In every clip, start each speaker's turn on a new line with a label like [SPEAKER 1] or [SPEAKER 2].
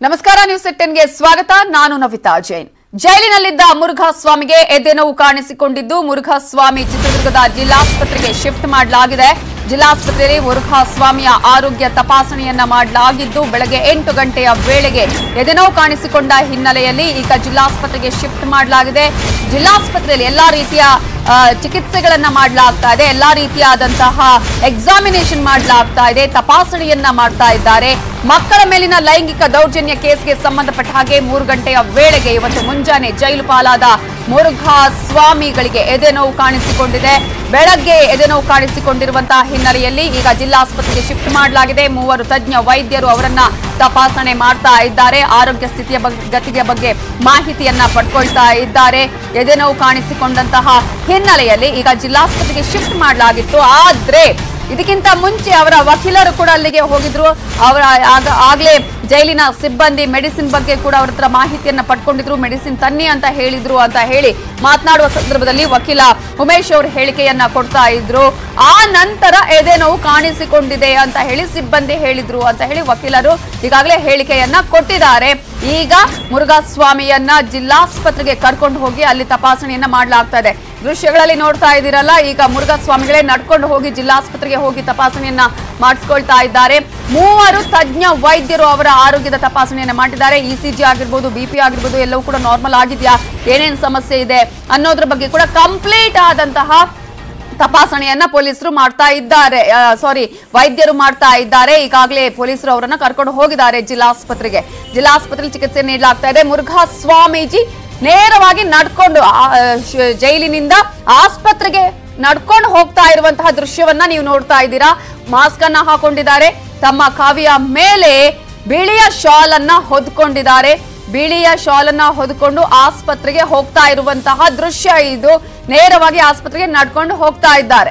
[SPEAKER 1] ನಮಸ್ಕಾರ ನ್ಯೂಸ್ ಟೆನ್ಗೆ ಸ್ವಾಗತ ನಾನು ನವಿತಾ ಜೈನ್ ಜೈಲಿನಲ್ಲಿದ್ದ ಮುರುಘಾಸ್ವಾಮಿಗೆ ಎದೆನೋವು ಕಾಣಿಸಿಕೊಂಡಿದ್ದು ಮುರುಘಾಸ್ವಾಮಿ ಚಿತ್ರದುರ್ಗದ ಜಿಲ್ಲಾಸ್ಪತ್ರೆಗೆ ಶಿಫ್ಟ್ ಮಾಡಲಾಗಿದೆ ಜಿಲ್ಲಾಸ್ಪತ್ರೆಯಲ್ಲಿ ಮುರುಘಾಸ್ವಾಮಿಯ ಆರೋಗ್ಯ ತಪಾಸಣೆಯನ್ನ ಮಾಡಲಾಗಿದ್ದು ಬೆಳಗ್ಗೆ ಎಂಟು ಗಂಟೆಯ ವೇಳೆಗೆ ಎದೆನೋವು ಕಾಣಿಸಿಕೊಂಡ ಹಿನ್ನೆಲೆಯಲ್ಲಿ ಈಗ ಜಿಲ್ಲಾಸ್ಪತ್ರೆಗೆ ಶಿಫ್ಟ್ ಮಾಡಲಾಗಿದೆ ಜಿಲ್ಲಾಸ್ಪತ್ರೆಯಲ್ಲಿ ಎಲ್ಲಾ ರೀತಿಯ ಆ, ಚಿಕಿತ್ಸೆಗಳನ್ನ ಮಾಡಲಾಗ್ತಾ ಇದೆ ಎಲ್ಲಾ ರೀತಿಯಾದಂತಹ ಎಕ್ಸಾಮಿನೇಷನ್ ಮಾಡಲಾಗ್ತಾ ಇದೆ ತಪಾಸಣೆಯನ್ನ ಮಾಡ್ತಾ ಇದ್ದಾರೆ ಮಕ್ಕಳ ಮೇಲಿನ ಲೈಂಗಿಕ ದೌರ್ಜನ್ಯ ಕೇಸ್ಗೆ ಸಂಬಂಧಪಟ್ಟ ಹಾಗೆ ಮೂರು ಗಂಟೆಯ ವೇಳೆಗೆ ಇವತ್ತು ಮುಂಜಾನೆ ಜೈಲು ಪಾಲಾದ ಮುರುಘಾ ಸ್ವಾಮಿಗಳಿಗೆ ಎದೆನೋವು ಕಾಣಿಸಿಕೊಂಡಿದೆ ಬೆಳಗ್ಗೆ ಎದೆನೋವು ಕಾಣಿಸಿಕೊಂಡಿರುವಂತಹ ಹಿನ್ನೆಲೆಯಲ್ಲಿ ಈಗ ಜಿಲ್ಲಾಸ್ಪತ್ರೆಗೆ ಶಿಫ್ಟ್ ಮಾಡಲಾಗಿದೆ ಮೂವರು ತಜ್ಞ ವೈದ್ಯರು ಅವರನ್ನ ತಪಾಸಣೆ ಮಾಡ್ತಾ ಇದ್ದಾರೆ ಆರೋಗ್ಯ ಸ್ಥಿತಿಯ ಬಗ್ಗೆ ಗತಿಗೆ ಬಗ್ಗೆ ಮಾಹಿತಿಯನ್ನ ಪಡ್ಕೊಳ್ತಾ ಇದ್ದಾರೆ ಎದೆನೋವು ಕಾಣಿಸಿಕೊಂಡಂತಹ ಹಿನ್ನೆಲೆಯಲ್ಲಿ ಈಗ ಜಿಲ್ಲಾಸ್ಪತ್ರೆಗೆ ಶಿಫ್ಟ್ ಮಾಡಲಾಗಿತ್ತು ಆದ್ರೆ ಇದಕ್ಕಿಂತ ಮುಂಚೆ ಅವರ ವಕೀಲರು ಕೂಡ ಅಲ್ಲಿಗೆ ಹೋಗಿದ್ರು ಅವರ ಆಗ- ಆಗ್ಲೇ ಜೈಲಿನ ಸಿಬ್ಬಂದಿ ಮೆಡಿಸಿನ್ ಬಗ್ಗೆ ಕೂಡ ಅವ್ರ ಹತ್ರ ಮಾಹಿತಿಯನ್ನ ಪಡ್ಕೊಂಡಿದ್ರು ಮೆಡಿಸಿನ್ ತನ್ನಿ ಅಂತ ಹೇಳಿದ್ರು ಅಂತ ಹೇಳಿ ಮಾತನಾಡುವ ಸಂದರ್ಭದಲ್ಲಿ ವಕೀಲ ಉಮೇಶ್ ಅವರು ಹೇಳಿಕೆಯನ್ನ ಕೊಡ್ತಾ ಇದ್ರು ಆ ನಂತರ ಎದೆ ನೋವು ಕಾಣಿಸಿಕೊಂಡಿದೆ ಅಂತ ಹೇಳಿ ಸಿಬ್ಬಂದಿ ಹೇಳಿದ್ರು ಅಂತ ಹೇಳಿ ವಕೀಲರು ಈಗಾಗಲೇ ಹೇಳಿಕೆಯನ್ನ ಕೊಟ್ಟಿದ್ದಾರೆ ಈಗ ಮುರುಘಾಸ್ವಾಮಿಯನ್ನ ಜಿಲ್ಲಾಸ್ಪತ್ರೆಗೆ ಕರ್ಕೊಂಡು ಹೋಗಿ ಅಲ್ಲಿ ತಪಾಸಣೆಯನ್ನ ಮಾಡಲಾಗ್ತಾ ಇದೆ ದೃಶ್ಯಗಳಲ್ಲಿ ನೋಡ್ತಾ ಇದ್ದೀರಲ್ಲ ಈಗ ಮುರುಘಾಸ್ವಾಮಿಗಳೇ ನಡ್ಕೊಂಡು ಹೋಗಿ ಜಿಲ್ಲಾಸ್ಪತ್ರೆಗೆ ಹೋಗಿ ತಪಾಸಣೆಯನ್ನ ಮಾಡಿಸ್ಕೊಳ್ತಾ ಇದ್ದಾರೆ ಮೂವರು ತಜ್ಞ ವೈದ್ಯರು ಅವರ ಆರೋಗ್ಯದ ತಪಾಸಣೆಯನ್ನ ಮಾಡಿದ್ದಾರೆ ಇಸಿಜಿ ಆಗಿರ್ಬೋದು ಬಿಪಿ ಆಗಿರ್ಬೋದು ಎಲ್ಲವೂ ಕೂಡ ನಾರ್ಮಲ್ ಆಗಿದೆಯಾ ಏನೇನ್ ಸಮಸ್ಯೆ ಇದೆ ಅನ್ನೋದ್ರ ಬಗ್ಗೆ ಕೂಡ ಕಂಪ್ಲೀಟ್ ಆದಂತಹ ತಪಾಸಣೆಯನ್ನ ಪೊಲೀಸರು ಮಾಡ್ತಾ ಇದ್ದಾರೆ ಸಾರಿ ವೈದ್ಯರು ಮಾಡ್ತಾ ಇದ್ದಾರೆ ಈಗಾಗಲೇ ಪೊಲೀಸರು ಅವರನ್ನ ಕರ್ಕೊಂಡು ಹೋಗಿದ್ದಾರೆ ಜಿಲ್ಲಾಸ್ಪತ್ರೆಗೆ ಜಿಲ್ಲಾಸ್ಪತ್ರೆಯಲ್ಲಿ ಚಿಕಿತ್ಸೆ ನೀಡಲಾಗ್ತಾ ಇದೆ ಮುರುಘಾ ಸ್ವಾಮೀಜಿ ನೇರವಾಗಿ ನಡ್ಕೊಂಡು ಆ, ಶ್- ಜೈಲಿನಿಂದ ಆಸ್ಪತ್ರೆಗೆ ನಡ್ಕೊಂಡು ಹೋಗ್ತಾ ಇರುವಂತಹ ದೃಶ್ಯವನ್ನ ನೀವು ನೋಡ್ತಾ ಇದ್ದೀರಾ ಮಾಸ್ಕ್ ಅನ್ನ ಹಾಕೊಂಡಿದ್ದಾರೆ ತಮ್ಮ ಕಾವಿಯ ಮೇಲೆ ಬಿಳಿಯ ಶಾಲ್ ಅನ್ನ ಹೊದ್ಕೊಂಡಿದ್ದಾರೆ ಬಿಳಿಯ ಶಾಲನ್ನ ಹೊದ್ಕೊಂಡು ಆಸ್ಪತ್ರೆಗೆ ಹೋಗ್ತಾ ಇರುವಂತಹ ದೃಶ್ಯ ಇದು ನೇರವಾಗಿ ಆಸ್ಪತ್ರೆಗೆ ನಡ್ಕೊಂಡು ಹೋಗ್ತಾ ಇದ್ದಾರೆ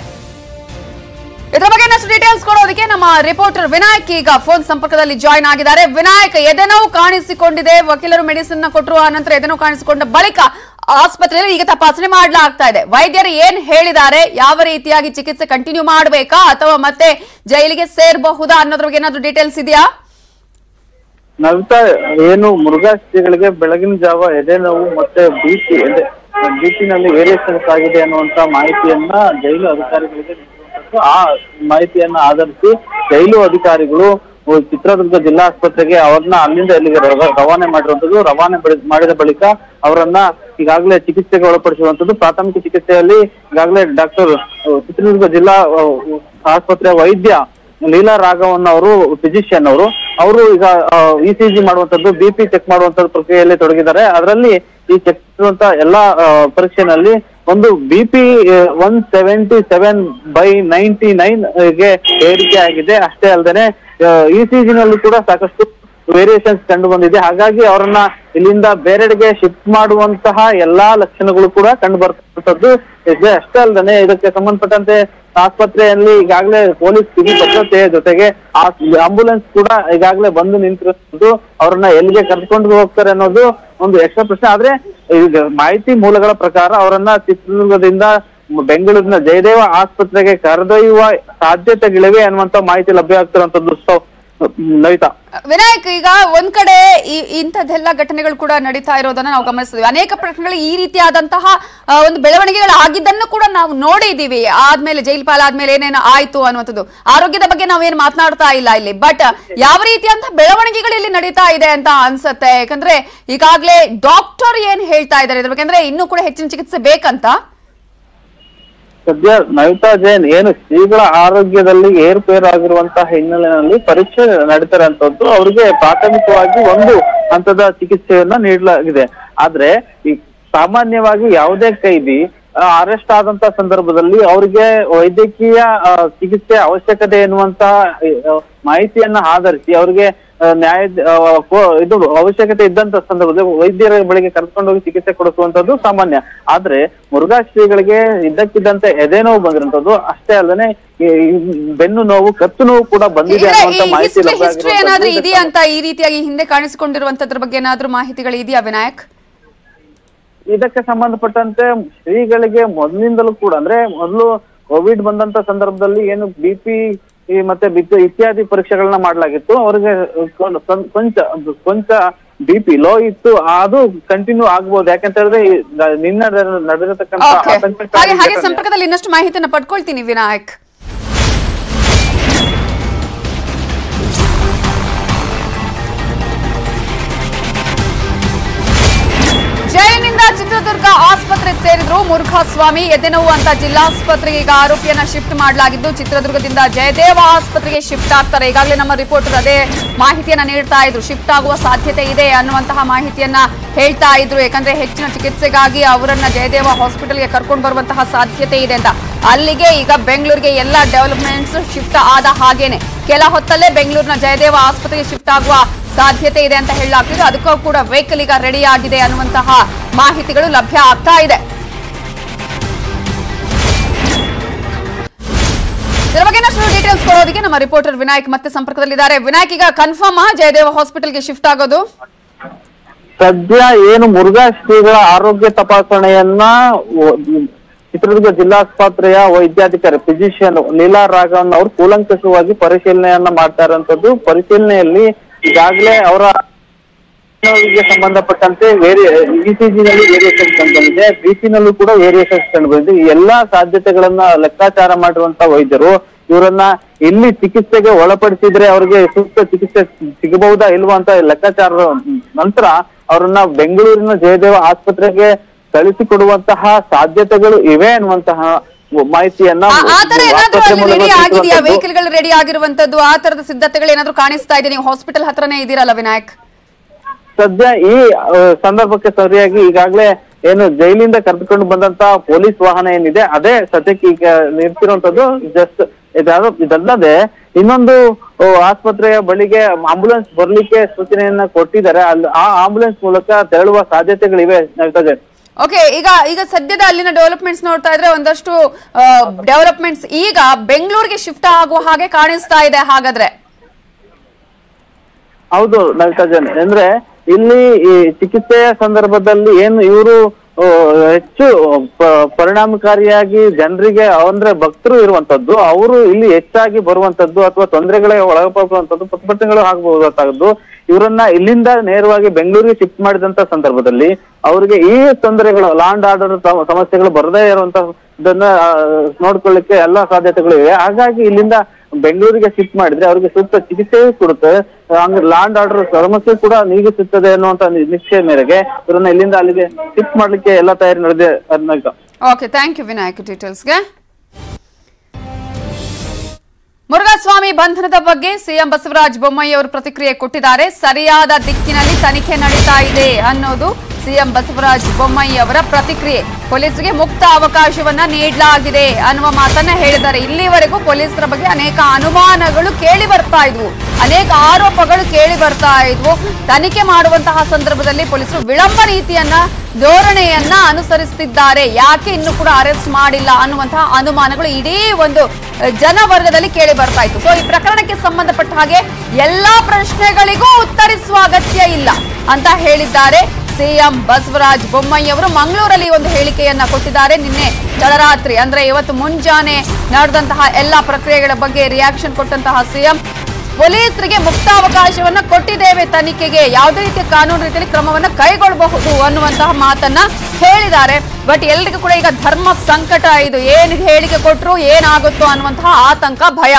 [SPEAKER 1] ಇದರ ಬಗ್ಗೆ ಇನ್ನಷ್ಟು ಡೀಟೇಲ್ಸ್ ಕೊಡೋದಕ್ಕೆ ನಮ್ಮ ರಿಪೋರ್ಟರ್ ವಿನಾಯಕ್ ಈಗ ಫೋನ್ ಸಂಪರ್ಕದಲ್ಲಿ ಜಾಯ್ನ್ ಆಗಿದ್ದಾರೆ ವಿನಾಯಕ್ ಎದೆನೋವು ಕಾಣಿಸಿಕೊಂಡಿದೆ ವಕೀಲರು ಮೆಡಿಸಿನ್ ನ ಕೊಟ್ಟರು ಆನಂತರ ಎದೆನೋವು ಕಾಣಿಸಿಕೊಂಡ ಬಳಿಕ ಆಸ್ಪತ್ರೆಯಲ್ಲಿ ಈಗ ತಪಾಸಣೆ ಮಾಡಲಾಗ್ತಾ ಇದೆ ವೈದ್ಯರು ಏನ್ ಹೇಳಿದ್ದಾರೆ ಯಾವ ರೀತಿಯಾಗಿ ಚಿಕಿತ್ಸೆ ಕಂಟಿನ್ಯೂ ಮಾಡಬೇಕಾ ಅಥವಾ ಮತ್ತೆ ಜೈಲಿಗೆ ಸೇರಬಹುದಾ ಅನ್ನೋದ್ರ ಬಗ್ಗೆ ಏನಾದ್ರು ಡೀಟೇಲ್ಸ್ ಇದೆಯಾ
[SPEAKER 2] ನವಿತಾ ಏನು ಮುರುಘಾ ಶ್ರೀಗಳಿಗೆ ಬೆಳಗಿನ ಜಾವ ಎದೆ ನೋವು ಮತ್ತೆ ಬಿಪಿ ಎದೆ ಬಿಪಿನಲ್ಲಿ ವೇರಿಯೇಷನ್ಸ್ ಆಗಿದೆ ಅನ್ನುವಂತ ಮಾಹಿತಿಯನ್ನ ಜೈಲು ಅಧಿಕಾರಿಗಳಿಗೆ ನೀಡಿರುವಂತದ್ದು ಆ ಮಾಹಿತಿಯನ್ನ ಆಧರಿಸಿ ಜೈಲು ಅಧಿಕಾರಿಗಳು ಉ- ಚಿತ್ರದುರ್ಗ ಜಿಲ್ಲಾ ಆಸ್ಪತ್ರೆಗೆ ಅವ್ರನ್ನ ಅಲ್ಲಿಂದ ಇಲ್ಲಿಗೆ ರವ- ರವಾನೆ ಮಾಡಿರುವಂತದ್ದು ರವಾನೆ ಬಳಿ- ಮಾಡಿದ ಬಳಿಕ ಅವರನ್ನ ಈಗಾಗಲೇ ಚಿಕಿತ್ಸೆಗೆ ಒಳಪಡಿಸಿರುವಂತದ್ದು ಪ್ರಾಥಮಿಕ ಚಿಕಿತ್ಸೆಯಲ್ಲಿ ಈಗಾಗಲೇ ಡಾಕ್ಟರ್ ಚಿತ್ರದುರ್ಗ ಜಿಲ್ಲಾ ಅ, ಆಸ್ಪತ್ರೆಯ ವೈದ್ಯ ಲೀಲಾ ರಾಘವನ್ ಅವರು ಫಿಸಿಷಿಯನ್ ಅವರು ಅವರು ಈಗ ಇ ಸಿ ಜಿ ಮಾಡುವಂತದ್ದು ಬಿ ಪಿ ಚೆಕ್ ಮಾಡುವಂತದ್ದು ಪ್ರಕ್ರಿಯೆಯಲ್ಲಿ ತೊಡಗಿದ್ದಾರೆ ಅದರಲ್ಲಿ ಈ ಚೆಕ್ ಮಾಡುವಂತ ಎಲ್ಲಾ ಆ, ಪರೀಕ್ಷೆನಲ್ಲಿ ಒಂದು B P one seventy seven by ninety nine ಗೆ ಏರಿಕೆ ಆಗಿದೆ ಅಷ್ಟೇ ಅಲ್ಲದೆ ಇ ಸಿ ಜಿ ನಲ್ಲೂ ಕೂಡ ಸಾಕಷ್ಟು ವೇರಿಯೇಷನ್ಸ್ ಕಂಡು ಬಂದಿದೆ ಹಾಗಾಗಿ ಅವರನ್ನ ಇಲ್ಲಿಂದ ಬೇರೆಡೆಗೆ ಶಿಫ್ಟ್ ಮಾಡುವಂತಹ ಎಲ್ಲಾ ಲಕ್ಷಣಗಳು ಕೂಡ ಕಂಡು ಬರ್ತಕ್ಕಂಥದ್ದು ಇದೆ ಅಷ್ಟೇ ಅಲ್ಲದೆ ಇದಕ್ಕೆ ಸಂಬಂಧಪಟ್ಟಂತೆ ಆಸ್ಪತ್ರೆಯಲ್ಲಿ ಈಗಾಗಲೇ ಪೊಲೀಸ್ ಬಿಗಿ ಭದ್ರತೆಯ ಜೊತೆಗೆ ಆ ಆಂಬುಲೆನ್ಸ್ ಕೂಡ ಈಗಾಗಲೇ ಬಂದು ನಿಂತಿರೋದು ಅವ್ರನ್ನ ಎಲ್ಲಿಗೆ ಕರ್ಕೊಂಡು ಹೋಗ್ತಾರೆ ಅನ್ನೋದು ಒಂದು ಎಕ್ಸ್ಟ್ರಾ ಪ್ರಶ್ನೆ ಆದ್ರೆ ಈಗ ಮಾಹಿತಿ ಮೂಲಗಳ ಪ್ರಕಾರ ಅವರನ್ನ ಚಿತ್ರದುರ್ಗದಿಂದ ಬೆಂಗಳೂರಿನ ಜಯದೇವ ಆಸ್ಪತ್ರೆಗೆ ಕರೆದೊಯ್ಯುವ ಸಾಧ್ಯತೆಗಳಿವೆ ಅನ್ನುವಂತ ಮಾಹಿತಿ ಲಭ್ಯ ಆಗ್ತಿರುವಂತದ್ದು ಸೊ ನವಿತಾ
[SPEAKER 1] ವಿನಾಯಕ್ ಈಗ ಒಂದ್ ಕಡೆ ಈ- ಇಂಥದ್ದೆಲ್ಲ ಘಟನೆಗಳು ಕೂಡ ನಡೀತಾ ಇರೋದನ್ನ ನಾವು ಗಮನಿಸ್ತೀವಿ ಅನೇಕ ಪ್ರಕರಣಗಳು ಈ ರೀತಿಯಾದಂತಹ ಆ, ಒಂದು ಬೆಳವಣಿಗೆಗಳು ಆಗಿದ್ದನ್ನು ಕೂಡ ನಾವು ನೋಡಿದೀವಿ ಆದ್ಮೇಲೆ ಜೈಲ್ ಪಾಲ್ ಆದ್ಮೇಲೆ ಏನೇನು ಆಯ್ತು ಅನ್ನುವಂಥದ್ದು ಆರೋಗ್ಯದ ಬಗ್ಗೆ ನಾವೇನು ಮಾತನಾಡ್ತಾ ಇಲ್ಲ ಇಲ್ಲಿ ಬಟ್ ಯಾವ ರೀತಿಯಂತಹ ಬೆಳವಣಿಗೆಗಳು ಇಲ್ಲಿ ನಡೀತಾ ಇದೆ ಅಂತ ಅನ್ಸತ್ತೆ ಯಾಕಂದ್ರೆ ಈಗಾಗಲೇ ಡಾಕ್ಟರ್ ಏನ್ ಹೇಳ್ತಾ ಇದ್ದಾರೆ ಇದ್ರ ಬಗ್ಗೆ ಅಂದ್ರೆ ಇನ್ನೂ ಕೂಡ ಹೆಚ್ಚಿನ ಚಿಕಿತ್ಸೆ ಬೇಕಂತ
[SPEAKER 2] ಸದ್ಯ ನವಿತಾ ಜೈನ್ ಏನು ಶ್ರೀಗಳ ಆರೋಗ್ಯದಲ್ಲಿ ಏರುಪೇರು ಆಗಿರುವಂತಹ ಹಿನ್ನೆಲೆಯಲ್ಲಿ ಪರೀಕ್ಷೆ ನಡೀತಾರಂತದ್ದು ಅವರಿಗೆ ಪ್ರಾಥಮಿಕವಾಗಿ ಒಂದು ಹಂತದ ಚಿಕಿತ್ಸೆಯನ್ನ ನೀಡಲಾಗಿದೆ ಆದ್ರೆ ಈ ಸಾಮಾನ್ಯವಾಗಿ ಯಾವುದೇ ಕೈದಿ ಅರೆಸ್ಟ್ ಆದಂತ ಸಂದರ್ಭದಲ್ಲಿ ಅವರಿಗೆ ವೈದ್ಯಕೀಯ ಆ, ಚಿಕಿತ್ಸೆ ಅವಶ್ಯಕತೆ ಎನ್ನುವಂತ ಆ, ಮಾಹಿತಿಯನ್ನ ಆಧರಿಸಿ ಅವರಿಗೆ ಆ, ನ್ಯಾಯ ಆ, ಕೋ- ಇದು ಅವಶ್ಯಕತೆ ಇದ್ದಂತ ಸಂದರ್ಭದಲ್ಲಿ ವೈದ್ಯರ ಬಳಿಗೆ ಕರ್ಕೊಂಡು ಹೋಗಿ ಚಿಕಿತ್ಸೆ ಕೊಡಿಸುವಂತದ್ದು ಸಾಮಾನ್ಯ ಆದ್ರೆ ಮುರುಘಾ ಶ್ರೀಗಳಿಗೆ ಇದ್ದಕ್ಕಿದ್ದಂತೆ ಎದೆ ನೋವು ಬಂದಿರುವಂತದ್ದು ಅಷ್ಟೇ ಅಲ್ಲದೆ ಈ ಬೆನ್ನು ನೋವು ಕತ್ತು ನೋವು ಕೂಡ ಬಂದಿದೆ
[SPEAKER 1] ಇದರ
[SPEAKER 2] ಅನ್ನುವಂತ ಮಾಹಿತಿ
[SPEAKER 1] ಹಿಸ್ಟ್ರಿ
[SPEAKER 2] ಲಭ್ಯ
[SPEAKER 1] ಹಿಸ್ಟ್ರಿ ಏನಾದ್ರೂ
[SPEAKER 2] ಆಗಿರುವಂತದ್ದು.
[SPEAKER 1] ಇದೆಯಾ ಅಂತ ಈ ರೀತಿಯಾಗಿ ಹಿಂದೆ ಕಾಣಿಸಿಕೊಂಡಿರುವಂತದ್ರ ಬಗ್ಗೆ ಏನಾದ್ರೂ ಮಾಹಿತಿಗಳು ಇದೆಯಾ ವಿನಾಯಕ್
[SPEAKER 2] ಇದಕ್ಕೆ ಸಂಬಂಧಪಟ್ಟಂತೆ ಶ್ರೀಗಳಿಗೆ ಮೊದಲಿಂದಲೂ ಕೂಡ ಅಂದ್ರೆ ಮೊದಲು ಕೋವಿಡ್ ಬಂದಂತ ಸಂದರ್ಭದಲ್ಲಿ ಏನು ಬಿ ಪಿ ಈ ಮತ್ತೆ ಬಿತ್ತು ಇತ್ಯಾದಿ ಪರೀಕ್ಷೆಗಳನ್ನ ಮಾಡಲಾಗಿತ್ತು ಅವ್ರಿಗೆ ಕೊಂಚ ಕೊಂಚ ಕೊಂಚ ಬಿ ಪಿ ಲೋ ಇತ್ತು ಅದು ಕಂಟಿನ್ಯೂ ಆಗ್ಬೋದು ಯಾಕಂತ ಹೇಳಿದ್ರೆ ಈ ನ- ನಿನ್ನೆ ನಡೆದ- ನಡೆದಿರತಕ್ಕಂತ
[SPEAKER 1] ಓಕೆ
[SPEAKER 2] ಆತಂಕಕಾರಿ
[SPEAKER 1] ಹಾಗೆ ಹಾಗೆ
[SPEAKER 2] ಘಟನೆ.
[SPEAKER 1] ಸಂಪರ್ಕದಲ್ಲಿ ಇನ್ನಷ್ಟು ಮಾಹಿತಿಯನ್ನು ಪಡ್ಕೊಳ್ತೀನಿ ವಿನಾಯಕ್ ಜೈಲಿನಿಂದ ಚಿತ್ರದುರ್ಗ ಆಸ್ಪತ್ರೆ ಸೇರಿದ್ರು ಮುರುಘಾಸ್ವಾಮಿ ಎದೆನೋವು ಅಂತ ಜಿಲ್ಲಾಸ್ಪತ್ರೆಗೆ ಈಗ ಆರೋಪಿಯನ್ನ ಶಿಫ್ಟ್ ಮಾಡಲಾಗಿದ್ದು ಚಿತ್ರದುರ್ಗದಿಂದ ಜಯದೇವ ಆಸ್ಪತ್ರೆಗೆ ಶಿಫ್ಟ್ ಆಗ್ತಾರೆ ಈಗಾಗಲೇ ನಮ್ಮ ರಿಪೋರ್ಟರ್ ಅದೇ ಮಾಹಿತಿಯನ್ನ ನೀಡ್ತಾ ಇದ್ರು ಶಿಫ್ಟ್ ಆಗುವ ಸಾಧ್ಯತೆ ಇದೆ ಅನ್ನುವಂತಹ ಮಾಹಿತಿಯನ್ನ ಹೇಳ್ತಾ ಇದ್ರು ಯಾಕಂದ್ರೆ ಹೆಚ್ಚಿನ ಚಿಕಿತ್ಸೆಗಾಗಿ ಅವರನ್ನ ಜಯದೇವ ಹಾಸ್ಪಿಟಲ್ಗೆ ಕರ್ಕೊಂಡು ಬರುವಂತಹ ಸಾಧ್ಯತೆ ಇದೆ ಅಂತ ಅಲ್ಲಿಗೆ ಈಗ ಬೆಂಗಳೂರಿಗೆ ಎಲ್ಲ ಡೆವಲಪ್ಮೆಂಟ್ಸ್ ಶಿಫ್ಟ್ ಆದ ಹಾಗೇನೆ ಕೆಲ ಹೊತ್ತಲ್ಲೇ ಬೆಂಗಳೂರಿನ ಜಯದೇವ ಆಸ್ಪತ್ರೆಗೆ ಶಿಫ್ಟ್ ಆಗುವ ಸಾಧ್ಯತೆ ಇದೆ ಅಂತ ಹೇಳಲಾಗ್ತಿದೆ ಅದಕ್ಕೂ ಕೂಡ ವೆಹಿಕಲ್ ಈಗ ರೆಡಿ ಆಗಿದೆ ಅನ್ನುವಂತಹ ಮಾಹಿತಿಗಳು ಲಭ್ಯ ಆಗ್ತಾ ಇದೆ ಇದರ ಬಗ್ಗೆ ಇನ್ನಷ್ಟು ಡೀಟೇಲ್ಸ್ ಕೊಡೋದಕ್ಕೆ ನಮ್ಮ ರಿಪೋರ್ಟರ್ ವಿನಾಯಕ್ ಮತ್ತೆ ಸಂಪರ್ಕದಲ್ಲಿದ್ದಾರೆ ವಿನಾಯಕ್ ಈಗ ಕನ್ಫರ್ಮ್ ಜಯದೇವ ಹಾಸ್ಪಿಟಲ್ಗೆ ಶಿಫ್ಟ್ ಆಗೋದು
[SPEAKER 2] ಸದ್ಯ ಏನು ಮುರುಘಾ ಶ್ರೀಗಳ ಆರೋಗ್ಯ ತಪಾಸಣೆಯನ್ನ ಒ- ಚಿತ್ರದುರ್ಗ ಜಿಲ್ಲಾಸ್ಪತ್ರೆಯ ವೈದ್ಯಾಧಿಕಾರಿ ಫಿಸಿಷಿಯನ್ ಲೀಲಾ ರಾಘವನ್ ಅವರು ಕೂಲಂಕಷವಾಗಿ ಪರಿಶೀಲನೆಯನ್ನ ಮಾಡ್ತಾ ಇರುವಂತದ್ದು ಪರಿಶೀಲನೆಯಲ್ಲಿ ಈಗಾಗಲೇ ಅವರ ಗೆ ಸಂಬಂಧಪಟ್ಟಂತೆ ವೇರಿ ಇಸಿಜಿ ನಲ್ಲಿ ವೇರಿಯೇಷನ್ ಕಂಡು ಬಂದಿದೆ ಬಿಪಿ ನಲ್ಲೂ ಕೂಡ ವೇರಿಯೇಷನ್ಸ್ ಕಂಡು ಬಂದಿದೆ ಈ ಎಲ್ಲಾ ಸಾಧ್ಯತೆಗಳನ್ನ ಲೆಕ್ಕಾಚಾರ ಮಾಡಿರುವಂತ ವೈದ್ಯರು ಇವರನ್ನ ಇಲ್ಲಿ ಚಿಕಿತ್ಸೆಗೆ ಒಳಪಡಿಸಿದ್ರೆ ಅವರಿಗೆ ಸೂಕ್ತ ಚಿಕಿತ್ಸೆ ಸಿಗಬಹುದಾ ಇಲ್ವಾ ಅಂತ ಲೆಕ್ಕಾಚಾರ ನಂತರ ಅವರನ್ನ ಬೆಂಗಳೂರಿನ ಜಯದೇವ ಆಸ್ಪತ್ರೆಗೆ ಕಳಿಸಿಕೊಡುವಂತಹ ಸಾಧ್ಯತೆಗಳು ಇವೆ ಅನ್ನುವಂತಹ ಮಾಹಿತಿಯನ್ನ
[SPEAKER 1] ಆ- ಆ ತರ ಏನಾದ್ರೂ
[SPEAKER 2] ಆಸ್ಪತ್ರೆ
[SPEAKER 1] ಅಲ್ಲಿ
[SPEAKER 2] ಮೂಲಕ
[SPEAKER 1] ರೆಡಿ ಆಗಿದೆಯಾ
[SPEAKER 2] ತಿಳಿಸಿರುವಂತದ್ದು.
[SPEAKER 1] ವೆಹಿಕಲ್ ಗಳು ರೆಡಿ ಆಗಿರುವಂತದ್ದು ಆ ತರದ ಸಿದ್ಧತೆಗಳು ಏನಾದ್ರೂ ಕಾಣಿಸ್ತಾ ಇದೆ ನೀವು ಹಾಸ್ಪಿಟಲ್ ಹತ್ರನೇ ಇದ್ದೀರಲ್ಲ ವಿನಾಯಕ್
[SPEAKER 2] ಸದ್ಯ ಈ ಆ, ಸಂದರ್ಭಕ್ಕೆ ಸರಿಯಾಗಿ ಈಗಾಗಲೇ ಏನು ಜೈಲಿಂದ ಕರೆದುಕೊಂಡು ಬಂದಂತ ಪೊಲೀಸ್ ವಾಹನ ಏನಿದೆ ಅದೇ ಸದ್ಯಕ್ಕೆ ಈಗ ನಿಂತಿರುವಂತದ್ದು ಜಸ್ಟ್ ಇದಾದ ಇದಲ್ಲದೆ ಇನ್ನೊಂದು ಆ, ಆಸ್ಪತ್ರೆಯ ಬಳಿಗೆ ಆಂಬುಲೆನ್ಸ್ ಬರ್ಲಿಕ್ಕೆ ಸೂಚನೆಯನ್ನ ಕೊಟ್ಟಿದ್ದಾರೆ ಅಲ್ಲಿ ಆ ಆಂಬುಲೆನ್ಸ್ ಮೂಲಕ ತೆರಳುವ ಸಾಧ್ಯತೆಗಳಿವೆ ನವಿತಾಜ್.
[SPEAKER 1] ಓಕೆ ಈಗ ಈಗ ಸದ್ಯದ ಅಲ್ಲಿನ ಡೆವಲಪ್ಮೆಂಟ್ಸ್ ನೋಡ್ತಾ ಇದ್ರೆ ಒಂದಷ್ಟು ಡೆವಲಪ್ಮೆಂಟ್ಸ್ ಈಗ ಬೆಂಗಳೂರಿಗೆ ಶಿಫ್ಟ್ ಆಗುವ ಹಾಗೆ ಕಾಣಿಸ್ತಾ ಇದೆ ಹಾಗಾದ್ರೆ
[SPEAKER 2] ಹೌದು ನವಿತಾಜನ್ ಅಂದ್ರೆ ಇಲ್ಲಿ ಈ ಚಿಕಿತ್ಸೆಯ ಸಂದರ್ಭದಲ್ಲಿ ಏನು ಇವರು ಹೆಚ್ಚು ಪ- ಪರಿಣಾಮಕಾರಿಯಾಗಿ ಜನರಿಗೆ ಅಂದ್ರೆ ಭಕ್ತರು ಇರುವಂತದ್ದು ಅವರು ಇಲ್ಲಿ ಹೆಚ್ಚಾಗಿ ಬರುವಂತದ್ದು ಅಥವಾ ತೊಂದರೆಗಳಿಗೆ ಒಳಗಾಗುವಂತದ್ದು ಪ್ರತಿಭಟನೆಗಳು ಆಗಬಹುದಾದ್ದು ಇವರನ್ನ ಇಲ್ಲಿಂದ ನೇರವಾಗಿ ಬೆಂಗಳೂರಿಗೆ ಶಿಫ್ಟ್ ಮಾಡಿದಂತ ಸಂದರ್ಭದಲ್ಲಿ ಅವರಿಗೆ ಈ ತೊಂದರೆಗಳು ಲಾಂಡ್ ಆರ್ಡರ್ ಸಮಸ್ಯೆಗಳು ಬರದೇ ಇರುವಂತ ಇದನ್ನ ಆ, ನೋಡ್ಕೊಳ್ಳಿಕ್ಕೆ ಎಲ್ಲಾ ಸಾಧ್ಯತೆಗಳು ಇವೆ ಹಾಗಾಗಿ ಇಲ್ಲಿಂದ ಬೆಂಗಳೂರಿಗೆ ಶಿಫ್ಟ್ ಮಾಡಿದ್ರೆ ಅವರಿಗೆ ಸೂಕ್ತ ಚಿಕಿತ್ಸೆಯೂ ಕೊಡುತ್ತೆ ಹಂಗ ಲ್ಯಾಂಡ್ ಆರ್ಡರ್ ಸಮಸ್ಯೆ ಕೂಡ ನೀಗಿಸುತ್ತದೆ ಅನ್ನುವಂತ ನಿ- ನಿಶ್ಚಯ ಮೇರೆಗೆ ಇವರನ್ನ ಇಲ್ಲಿಂದ ಅಲ್ಲಿಗೆ ಶಿಫ್ಟ್ ಮಾಡ್ಲಿಕ್ಕೆ ಎಲ್ಲ ತಯಾರಿ ನಡೆದಿದೆ ಅನ್ನೋ
[SPEAKER 1] ಓಕೆ ಥ್ಯಾಂಕ್ ಯು ವಿನಾಯಕ್ ಡೀಟೇಲ್ಸ್ಗೆ ಮುರುಘಾಸ್ವಾಮಿ ಬಂಧನದ ಬಗ್ಗೆ ಸಿಎಂ ಬಸವರಾಜ ಬೊಮ್ಮಾಯಿ ಅವರು ಪ್ರತಿಕ್ರಿಯೆ ಕೊಟ್ಟಿದ್ದಾರೆ ಸರಿಯಾದ ದಿಕ್ಕಿನಲ್ಲಿ ತನಿಖೆ ನಡೀತಾ ಇದೆ ಅನ್ನೋದು ಸಿಎಂ ಬಸವರಾಜ ಬೊಮ್ಮಾಯಿ ಅವರ ಪ್ರತಿಕ್ರಿಯೆ ಪೊಲೀಸರಿಗೆ ಮುಕ್ತ ಅವಕಾಶವನ್ನ ನೀಡಲಾಗಿದೆ ಅನ್ನುವ ಮಾತನ್ನ ಹೇಳಿದ್ದಾರೆ ಇಲ್ಲಿವರೆಗೂ ಪೊಲೀಸರ ಬಗ್ಗೆ ಅನೇಕ ಅನುಮಾನಗಳು ಕೇಳಿ ಬರ್ತಾ ಇದ್ವು ಅನೇಕ ಆರೋಪಗಳು ಕೇಳಿ ಬರ್ತಾ ಇದ್ವು ತನಿಖೆ ಮಾಡುವಂತಹ ಸಂದರ್ಭದಲ್ಲಿ ಪೊಲೀಸರು ವಿಳಂಬ ನೀತಿಯನ್ನ ಧೋರಣೆಯನ್ನ ಅನುಸರಿಸುತ್ತಿದ್ದಾರೆ ಯಾಕೆ ಇನ್ನೂ ಕೂಡ ಅರೆಸ್ಟ್ ಮಾಡಿಲ್ಲ ಅನ್ನುವಂತಹ ಅನುಮಾನಗಳು ಇಡೀ ಒಂದು ಅಹ್, ಜನವರ್ಗದಲ್ಲಿ ಕೇಳಿ ಬರ್ತಾ ಇತ್ತು ಸೊ ಈ ಪ್ರಕರಣಕ್ಕೆ ಸಂಬಂಧಪಟ್ಟ ಹಾಗೆ ಎಲ್ಲಾ ಪ್ರಶ್ನೆಗಳಿಗೂ ಉತ್ತರಿಸುವ ಅಗತ್ಯ ಇಲ್ಲ ಅಂತ ಹೇಳಿದ್ದಾರೆ ಸಿಎಂ ಬಸವರಾಜ ಬೊಮ್ಮಾಯಿ ಅವರು ಮಂಗಳೂರಲ್ಲಿ ಒಂದು ಹೇಳಿಕೆಯನ್ನ ಕೊಟ್ಟಿದ್ದಾರೆ ನಿನ್ನೆ ತಡರಾತ್ರಿ ಅಂದ್ರೆ ಇವತ್ತು ಮುಂಜಾನೆ ನಡೆದಂತಹ ಎಲ್ಲಾ ಪ್ರಕ್ರಿಯೆಗಳ ಬಗ್ಗೆ ರಿಯಾಕ್ಷನ್ ಕೊಟ್ಟಂತಹ ಸಿಎಂ ಪೊಲೀಸರಿಗೆ ಮುಕ್ತಾವಕಾಶವನ್ನ ಕೊಟ್ಟಿದ್ದೇವೆ ತನಿಖೆಗೆ ಯಾವುದೇ ರೀತಿಯ ಕಾನೂನು ರೀತಿಯಲ್ಲಿ ಕ್ರಮವನ್ನ ಕೈಗೊಳ್ಳಬಹುದು ಅನ್ನುವಂತಹ ಮಾತನ್ನ ಹೇಳಿದ್ದಾರೆ ಬಟ್ ಎಲ್ರಿಗೂ ಕೂಡ ಈಗ ಧರ್ಮ ಸಂಕಟ ಇದು ಏನ್ ಹೇಳಿಕೆ ಕೊಟ್ರು ಏನಾಗುತ್ತೋ ಅನ್ನುವಂತಹ ಆತಂಕ ಭಯ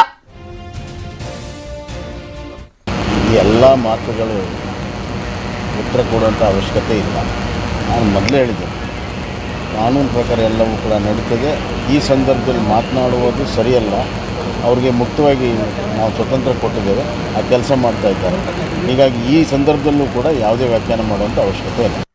[SPEAKER 3] ಈ ಎಲ್ಲ ಮಾತುಗಳು ಉತ್ತರ ಕೊಡುವಂಥ ಅವಶ್ಯಕತೆ ಇಲ್ಲ ನಾನು ಮೊದಲೇ ಹೇಳಿದ್ದೆ ಕಾನೂನು ಪ್ರಕಾರ ಎಲ್ಲವೂ ಕೂಡ ನಡೀತದೆ ಈ ಸಂದರ್ಭದಲ್ಲಿ ಮಾತನಾಡುವುದು ಸರಿಯಲ್ಲ ಅವ್ರಿಗೆ ಮುಕ್ತವಾಗಿ ನಾವು ಸ್ವತಂತ್ರ ಕೊಟ್ಟಿದ್ದೇವೆ ಆ ಕೆಲಸ ಮಾಡ್ತಾ ಇದ್ದಾರೆ ಹೀಗಾಗಿ ಈ ಸಂದರ್ಭದಲ್ಲೂ ಕೂಡ ಯಾವುದೇ ವ್ಯಾಖ್ಯಾನ ಮಾಡುವಂಥ ಅವಶ್ಯಕತೆ ಇಲ್ಲ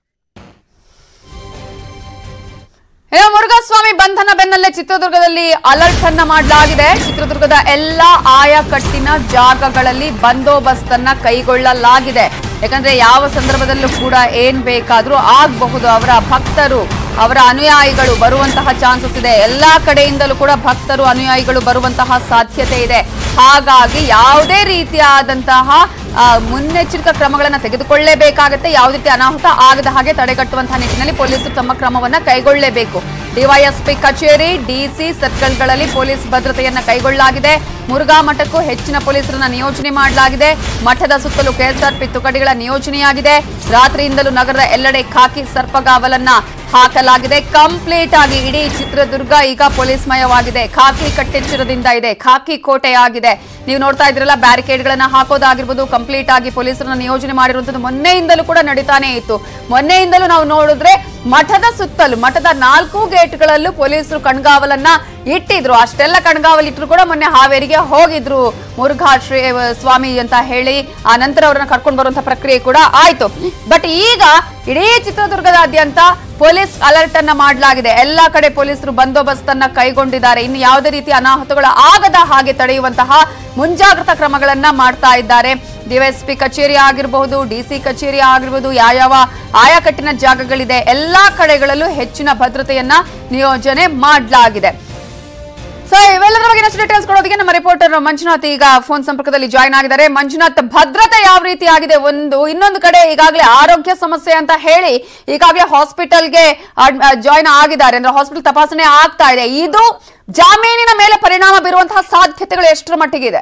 [SPEAKER 1] ಇನ್ನು ಮುರುಘಾಸ್ವಾಮಿ ಬಂಧನ ಬೆನ್ನಲ್ಲೇ ಚಿತ್ರದುರ್ಗದಲ್ಲಿ ಅಲರ್ಟ್ ಅನ್ನ ಮಾಡಲಾಗಿದೆ ಚಿತ್ರದುರ್ಗದ ಎಲ್ಲಾ ಆಯಾಕಟ್ಟಿನ ಜಾಗಗಳಲ್ಲಿ ಬಂದೋಬಸ್ತ್ ಅನ್ನ ಕೈಗೊಳ್ಳಲಾಗಿದೆ ಯಾಕಂದ್ರೆ ಯಾವ ಸಂದರ್ಭದಲ್ಲೂ ಕೂಡ ಏನ್ ಬೇಕಾದ್ರೂ ಆಗಬಹುದು ಅವರ ಭಕ್ತರು ಅವರ ಅನುಯಾಯಿಗಳು ಬರುವಂತಹ ಚಾನ್ಸಸ್ ಇದೆ ಎಲ್ಲಾ ಕಡೆಯಿಂದಲೂ ಕೂಡ ಭಕ್ತರು ಅನುಯಾಯಿಗಳು ಬರುವಂತಹ ಸಾಧ್ಯತೆ ಇದೆ ಹಾಗಾಗಿ ಯಾವುದೇ ರೀತಿಯಾದಂತಹ ಆ, ಮುನ್ನೆಚ್ಚರಿಕಾ ಕ್ರಮಗಳನ್ನು ತೆಗೆದುಕೊಳ್ಳಲೇಬೇಕಾಗುತ್ತೆ ಯಾವುದೇ ರೀತಿ ಅನಾಹುತ ಆಗದ ಹಾಗೆ ತಡೆಗಟ್ಟುವಂತಹ ನಿಟ್ಟಿನಲ್ಲಿ ಪೊಲೀಸರು ತಮ್ಮ ಕ್ರಮವನ್ನ ಕೈಗೊಳ್ಳಲೇಬೇಕು ಡಿವೈಎಸ್ಪಿ ಕಚೇರಿ ಡಿಸಿ ಸರ್ಕಲ್ಗಳಲ್ಲಿ ಪೊಲೀಸ್ ಭದ್ರತೆಯನ್ನ ಕೈಗೊಳ್ಳಲಾಗಿದೆ ಮುರುಘಾ ಮಠಕ್ಕೂ ಹೆಚ್ಚಿನ ಪೊಲೀಸರನ್ನ ನಿಯೋಜನೆ ಮಾಡಲಾಗಿದೆ ಮಠದ ಸುತ್ತಲೂ ಕೆಎಸ್ಆರ್ಪಿ ತುಕಡಿಗಳ ನಿಯೋಜನೆಯಾಗಿದೆ ರಾತ್ರಿಯಿಂದಲೂ ನಗರದ ಎಲ್ಲೆಡೆ ಖಾಕಿ ಸರ್ಪಗಾವಲನ್ನ ಹಾಕಲಾಗಿದೆ ಕಂಪ್ಲೀಟ್ ಆಗಿ ಇಡೀ ಚಿತ್ರದುರ್ಗ ಈಗ ಪೊಲೀಸ್ಮಯವಾಗಿದೆ ಖಾಕಿ ಕಟ್ಟೆಚ್ಚರದಿಂದ ಇದೆ ಖಾಕಿ ಕೋಟೆ ಆಗಿದೆ ನೀವು ನೋಡ್ತಾ ಇದ್ರಲ್ಲ ಬ್ಯಾರಿಕೇಡ್ಗಳನ್ನ ಹಾಕೋದಾಗಿರ್ಬೋದು ಕಂಪ್ಲೀಟ್ ಆಗಿ ಪೊಲೀಸರನ್ನ ನಿಯೋಜನೆ ಮಾಡಿರುವಂತದ್ದು ಮೊನ್ನೆಯಿಂದಲೂ ಕೂಡ ನಡೀತಾನೆ ಇತ್ತು ಮೊನ್ನೆಯಿಂದಲೂ ನಾವು ನೋಡಿದ್ರೆ ಮಠದ ಸುತ್ತಲೂ ಮಠದ ನಾಲ್ಕು ಗೇಟ್ಗಳಲ್ಲೂ ಪೊಲೀಸರು ಕಣ್ಗಾವಲನ್ನ ಇಟ್ಟಿದ್ರು ಅಷ್ಟೆಲ್ಲ ಕಣ್ಗಾವಲು ಇಟ್ಟರು ಕೂಡ ಮೊನ್ನೆ ಹಾವೇರಿಗೆ ಹೋಗಿದ್ರು ಮುರುಘಾ ಶ್ರೀ ಸ್ವಾಮಿ ಅಂತ ಹೇಳಿ ಆ ನಂತರ ಅವರನ್ನ ಕರ್ಕೊಂಡು ಬರುವಂತ ಪ್ರಕ್ರಿಯೆ ಕೂಡ ಆಯ್ತು ಬಟ್ ಈಗ ಇಡೀ ಚಿತ್ರದುರ್ಗದಾದ್ಯಂತ ಪೊಲೀಸ್ ಅಲರ್ಟ್ ಅನ್ನ ಮಾಡಲಾಗಿದೆ ಎಲ್ಲಾ ಕಡೆ ಪೊಲೀಸರು ಬಂದೋಬಸ್ತ್ ಅನ್ನ ಕೈಗೊಂಡಿದ್ದಾರೆ ಇನ್ನು ಯಾವುದೇ ರೀತಿ ಅನಾಹುತಗಳು ಆಗದ ಹಾಗೆ ತಡೆಯುವಂತಹ ಮುಂಜಾಗ್ರತಾ ಕ್ರಮಗಳನ್ನ ಮಾಡ್ತಾ ಇದ್ದಾರೆ ಡಿವೈಎಸ್ಪಿ ಕಚೇರಿ ಆಗಿರಬಹುದು ಡಿಸಿ ಕಚೇರಿ ಆಗಿರಬಹುದು ಯಾವ್ಯಾವ ಆಯಾಕಟ್ಟಿನ ಜಾಗಗಳಿದೆ ಎಲ್ಲಾ ಕಡೆಗಳಲ್ಲೂ ಹೆಚ್ಚಿನ ಭದ್ರತೆಯನ್ನ ನಿಯೋಜನೆ ಮಾಡಲಾಗಿದೆ ಸೊ ಇವೆಲ್ಲದರ ಬಗ್ಗೆ ಇನ್ನಷ್ಟು ಡೀಟೇಲ್ಸ್ ಕೊಡೋದಕ್ಕೆ ನಮ್ಮ ರಿಪೋರ್ಟರ್ ಮಂಜುನಾಥ್ ಈಗ ಫೋನ್ ಸಂಪರ್ಕದಲ್ಲಿ ಜಾಯ್ನ್ ಆಗಿದ್ದಾರೆ ಮಂಜುನಾಥ್ ಭದ್ರತೆ ಯಾವ ರೀತಿ ಆಗಿದೆ ಒಂದು ಇನ್ನೊಂದು ಕಡೆ ಈಗಾಗಲೇ ಆರೋಗ್ಯ ಸಮಸ್ಯೆ ಅಂತ ಹೇಳಿ ಈಗಾಗಲೇ ಹಾಸ್ಪಿಟಲ್ಗೆ ಜಾಯ್ನ್ ಆಗಿದ್ದಾರೆ ಅಂದ್ರೆ ಹಾಸ್ಪಿಟಲ್ ತಪಾಸಣೆ ಆಗ್ತಾ ಇದೆ ಇದು ಜಾಮೀನಿನ ಮೇಲೆ ಪರಿಣಾಮ ಬೀರುವಂತಹ ಸಾಧ್ಯತೆಗಳು ಎಷ್ಟರ ಮಟ್ಟಿಗಿದೆ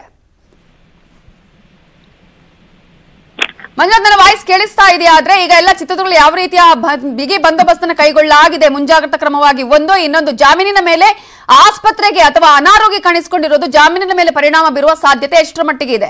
[SPEAKER 1] ಮಂಜುನಾಥ್ ನನ್ನ ವಾಯ್ಸ್ ಕೇಳಿಸ್ತಾ ಇದೆಯಾ ಆದ್ರೆ ಈಗ ಎಲ್ಲ ಚಿತ್ರದುರ್ಗ ಯಾವ ರೀತಿಯ ಬ- ಬಿಗಿ ಬಂದೋಬಸ್ತನ್ನ ಕೈಗೊಳ್ಳಲಾಗಿದೆ ಮುಂಜಾಗ್ರತಾ ಕ್ರಮವಾಗಿ ಒಂದು ಇನ್ನೊಂದು ಜಾಮೀನಿನ ಮೇಲೆ ಆಸ್ಪತ್ರೆಗೆ ಅಥವಾ ಅನಾರೋಗ್ಯ ಕಾಣಿಸಿಕೊಂಡಿರೋದು ಜಾಮೀನಿನ ಮೇಲೆ ಪರಿಣಾಮ ಬೀರುವ ಸಾಧ್ಯತೆ ಎಷ್ಟರ ಮಟ್ಟಿಗೆ ಇದೆ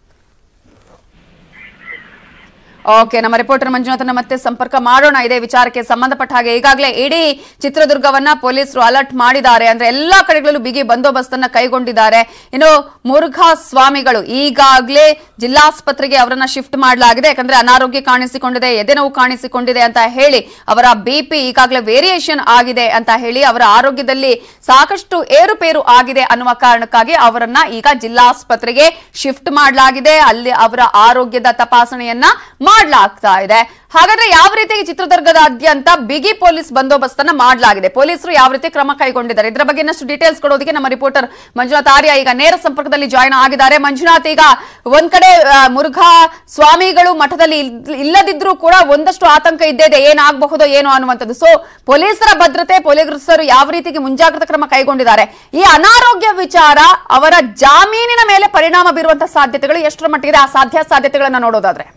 [SPEAKER 1] ಓಕೆ ನಮ್ಮ ರಿಪೋರ್ಟರ್ ಮಂಜುನಾಥನ ಮತ್ತೆ ಸಂಪರ್ಕ ಮಾಡೋಣ ಇದೇ ವಿಚಾರಕ್ಕೆ ಸಂಬಂಧಪಟ್ಟ ಹಾಗೆ ಈಗಾಗಲೇ ಇಡೀ ಚಿತ್ರದುರ್ಗವನ್ನ ಪೊಲೀಸರು ಅಲರ್ಟ್ ಮಾಡಿದ್ದಾರೆ ಅಂದ್ರೆ ಎಲ್ಲಾ ಕಡೆಗಳಲ್ಲೂ ಬಿಗಿ ಬಂದೋಬಸ್ತನ್ನ ಕೈಗೊಂಡಿದ್ದಾರೆ ಇನ್ನು ಮುರುಘಾ ಸ್ವಾಮಿಗಳು ಈಗಾಗಲೇ ಜಿಲ್ಲಾಸ್ಪತ್ರೆಗೆ ಅವರನ್ನ ಶಿಫ್ಟ್ ಮಾಡಲಾಗಿದೆ ಯಾಕಂದ್ರೆ ಅನಾರೋಗ್ಯ ಕಾಣಿಸಿಕೊಂಡಿದೆ ಎದೆನೋವು ಕಾಣಿಸಿಕೊಂಡಿದೆ ಅಂತ ಹೇಳಿ ಅವರ ಬಿಪಿ ಈಗಾಗಲೇ ವೇರಿಯೇಷನ್ ಆಗಿದೆ ಅಂತ ಹೇಳಿ ಅವರ ಆರೋಗ್ಯದಲ್ಲಿ ಸಾಕಷ್ಟು ಏರುಪೇರು ಆಗಿದೆ ಅನ್ನುವ ಕಾರಣಕ್ಕಾಗಿ ಅವರನ್ನ ಈಗ ಜಿಲ್ಲಾಸ್ಪತ್ರೆಗೆ ಶಿಫ್ಟ್ ಮಾಡಲಾಗಿದೆ ಅಲ್ಲಿ ಅವರ ಆರೋಗ್ಯದ ತಪಾಸಣೆಯನ್ನ ಮಾಡಲಾಗ್ತಾ ಇದೆ ಹಾಗಾದ್ರೆ ಯಾವ ರೀತಿಯಾಗಿ ಚಿತ್ರದುರ್ಗದಾದ್ಯಂತ ಬಿಗಿ ಪೊಲೀಸ್ ಬಂದೋಬಸ್ತನ್ನ ಮಾಡಲಾಗಿದೆ ಪೊಲೀಸರು ಯಾವ ರೀತಿ ಕ್ರಮ ಕೈಗೊಂಡಿದ್ದಾರೆ ಇದರ ಬಗ್ಗೆ ಇನ್ನಷ್ಟು ಡೀಟೇಲ್ಸ್ ಕೊಡೋದಕ್ಕೆ ನಮ್ಮ ರಿಪೋರ್ಟರ್ ಮಂಜುನಾಥ್ ಆರ್ಯ ಈಗ ನೇರ ಸಂಪರ್ಕದಲ್ಲಿ ಜಾಯ್ನ್ ಆಗಿದ್ದಾರೆ ಮಂಜುನಾಥ್ ಈಗ ಒಂದ್ ಕಡೆ ಆ, ಮುರುಘಾ ಸ್ವಾಮಿಗಳು ಮಠದಲ್ಲಿ ಇಲ್- ಇಲ್ಲದಿದ್ರೂ ಕೂಡ ಒಂದಷ್ಟು ಆತಂಕ ಇದ್ದೇ ಇದೆ ಏನಾಗಬಹುದೋ ಏನೋ ಅನ್ನುವಂಥದ್ದು ಸೊ ಪೊಲೀಸರ ಭದ್ರತೆ ಪೊಲೀಸರು ಯಾವ ರೀತಿಗೆ ಮುಂಜಾಗ್ರತಾ ಕ್ರಮ ಕೈಗೊಂಡಿದ್ದಾರೆ ಈ ಅನಾರೋಗ್ಯ ವಿಚಾರ ಅವರ ಜಾಮೀನಿನ ಮೇಲೆ ಪರಿಣಾಮ ಬೀರುವಂತಹ ಸಾಧ್ಯತೆಗಳು ಎಷ್ಟರ ಮಟ್ಟಿಗಿದೆ ಆ ಸಾಧ್ಯ ಸಾಧ್ಯತೆಗಳನ್ನ ನೋಡೋದಾದ್ರೆ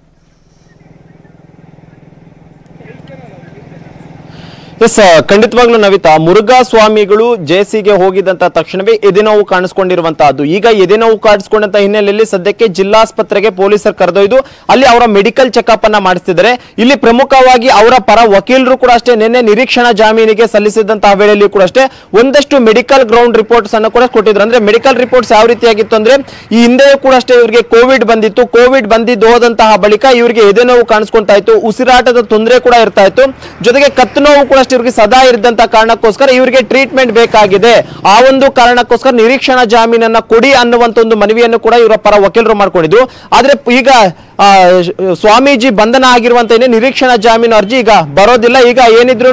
[SPEAKER 4] ಎಸ್ ಖಂಡಿತವಾಗ್ಲೂ ನವಿತಾ ಮುರುಘಾ ಸ್ವಾಮಿಗಳು ಜೆಸಿಗೆ ಹೋಗಿದಂತ ತಕ್ಷಣವೇ ಎದೆನೋವು ಕಾಣಿಸ್ಕೊಂಡಿರುವಂತಹದ್ದು ಈಗ ಎದೆನೋವು ಕಾಣಿಸ್ಕೊಂಡಂತ ಹಿನ್ನೆಲೆಯಲ್ಲಿ ಸದ್ಯಕ್ಕೆ ಜಿಲ್ಲಾಸ್ಪತ್ರೆಗೆ ಪೊಲೀಸರು ಕರೆದೊಯ್ದು ಅಲ್ಲಿ ಅವರ ಮೆಡಿಕಲ್ ಚೆಕಪ್ ಅನ್ನ ಮಾಡಿಸ್ತಿದ್ದಾರೆ ಇಲ್ಲಿ ಪ್ರಮುಖವಾಗಿ ಅವರ ಪರ ವಕೀಲರು ಕೂಡ ಅಷ್ಟೇ ನಿನ್ನೆ ನಿರೀಕ್ಷಣಾ ಜಾಮೀನಿಗೆ ಸಲ್ಲಿಸಿದಂತಹ ವೇಳೆಯಲ್ಲಿ ಕೂಡ ಅಷ್ಟೇ ಒಂದಷ್ಟು ಮೆಡಿಕಲ್ ಗ್ರೌಂಡ್ ರಿಪೋರ್ಟ್ಸ್ ಅನ್ನು ಕೂಡ ಕೊಟ್ಟಿದ್ರು ಅಂದ್ರೆ ಮೆಡಿಕಲ್ ರಿಪೋರ್ಟ್ಸ್ ಯಾವ ರೀತಿಯಾಗಿತ್ತು ಅಂದ್ರೆ ಈ ಹಿಂದೆಯೂ ಕೂಡ ಅಷ್ಟೇ ಇವರಿಗೆ ಕೋವಿಡ್ ಬಂದಿತ್ತು ಕೋವಿಡ್ ಬಂದಿದ್ದು ಹೋದಂತಹ ಬಳಿಕ ಇವರಿಗೆ ಎದೆನೋವು ಕಾಣಿಸ್ಕೊಂತಾ ಇತ್ತು ಉಸಿರಾಟದ ತೊಂದರೆ ಕೂಡ ಇರ್ತಾ ಇತ್ತು ಜೊತೆಗೆ ಕತ್ತು ನೋವು ಕೂಡ ಅಷ್ಟೇ ಇವ್ರಿಗೆ ಸದಾ ಇದ್ದಂತ ಕಾರಣಕ್ಕೋಸ್ಕರ ಇವರಿಗೆ ಟ್ರೀಟ್ಮೆಂಟ್ ಬೇಕಾಗಿದೆ ಆ ಒಂದು ಕಾರಣಕ್ಕೋಸ್ಕರ ನಿರೀಕ್ಷಣಾ ಜಾಮೀನನ್ನ ಕೊಡಿ ಅನ್ನುವಂತ ಒಂದು ಮನವಿಯನ್ನು ಕೂಡ ಇವರ ಪರ ವಕೀಲರು ಮಾಡ್ಕೊಂಡಿದ್ರು ಆದ್ರೆ ಈಗ ಆ, ಶ- ಸ್ವಾಮೀಜಿ ಬಂಧನ ಆಗಿರುವಂತ ಏನೇ ನಿರೀಕ್ಷಣಾ ಜಾಮೀನು ಅರ್ಜಿ ಈಗ ಬರೋದಿಲ್ಲ ಈಗ ಏನಿದ್ರು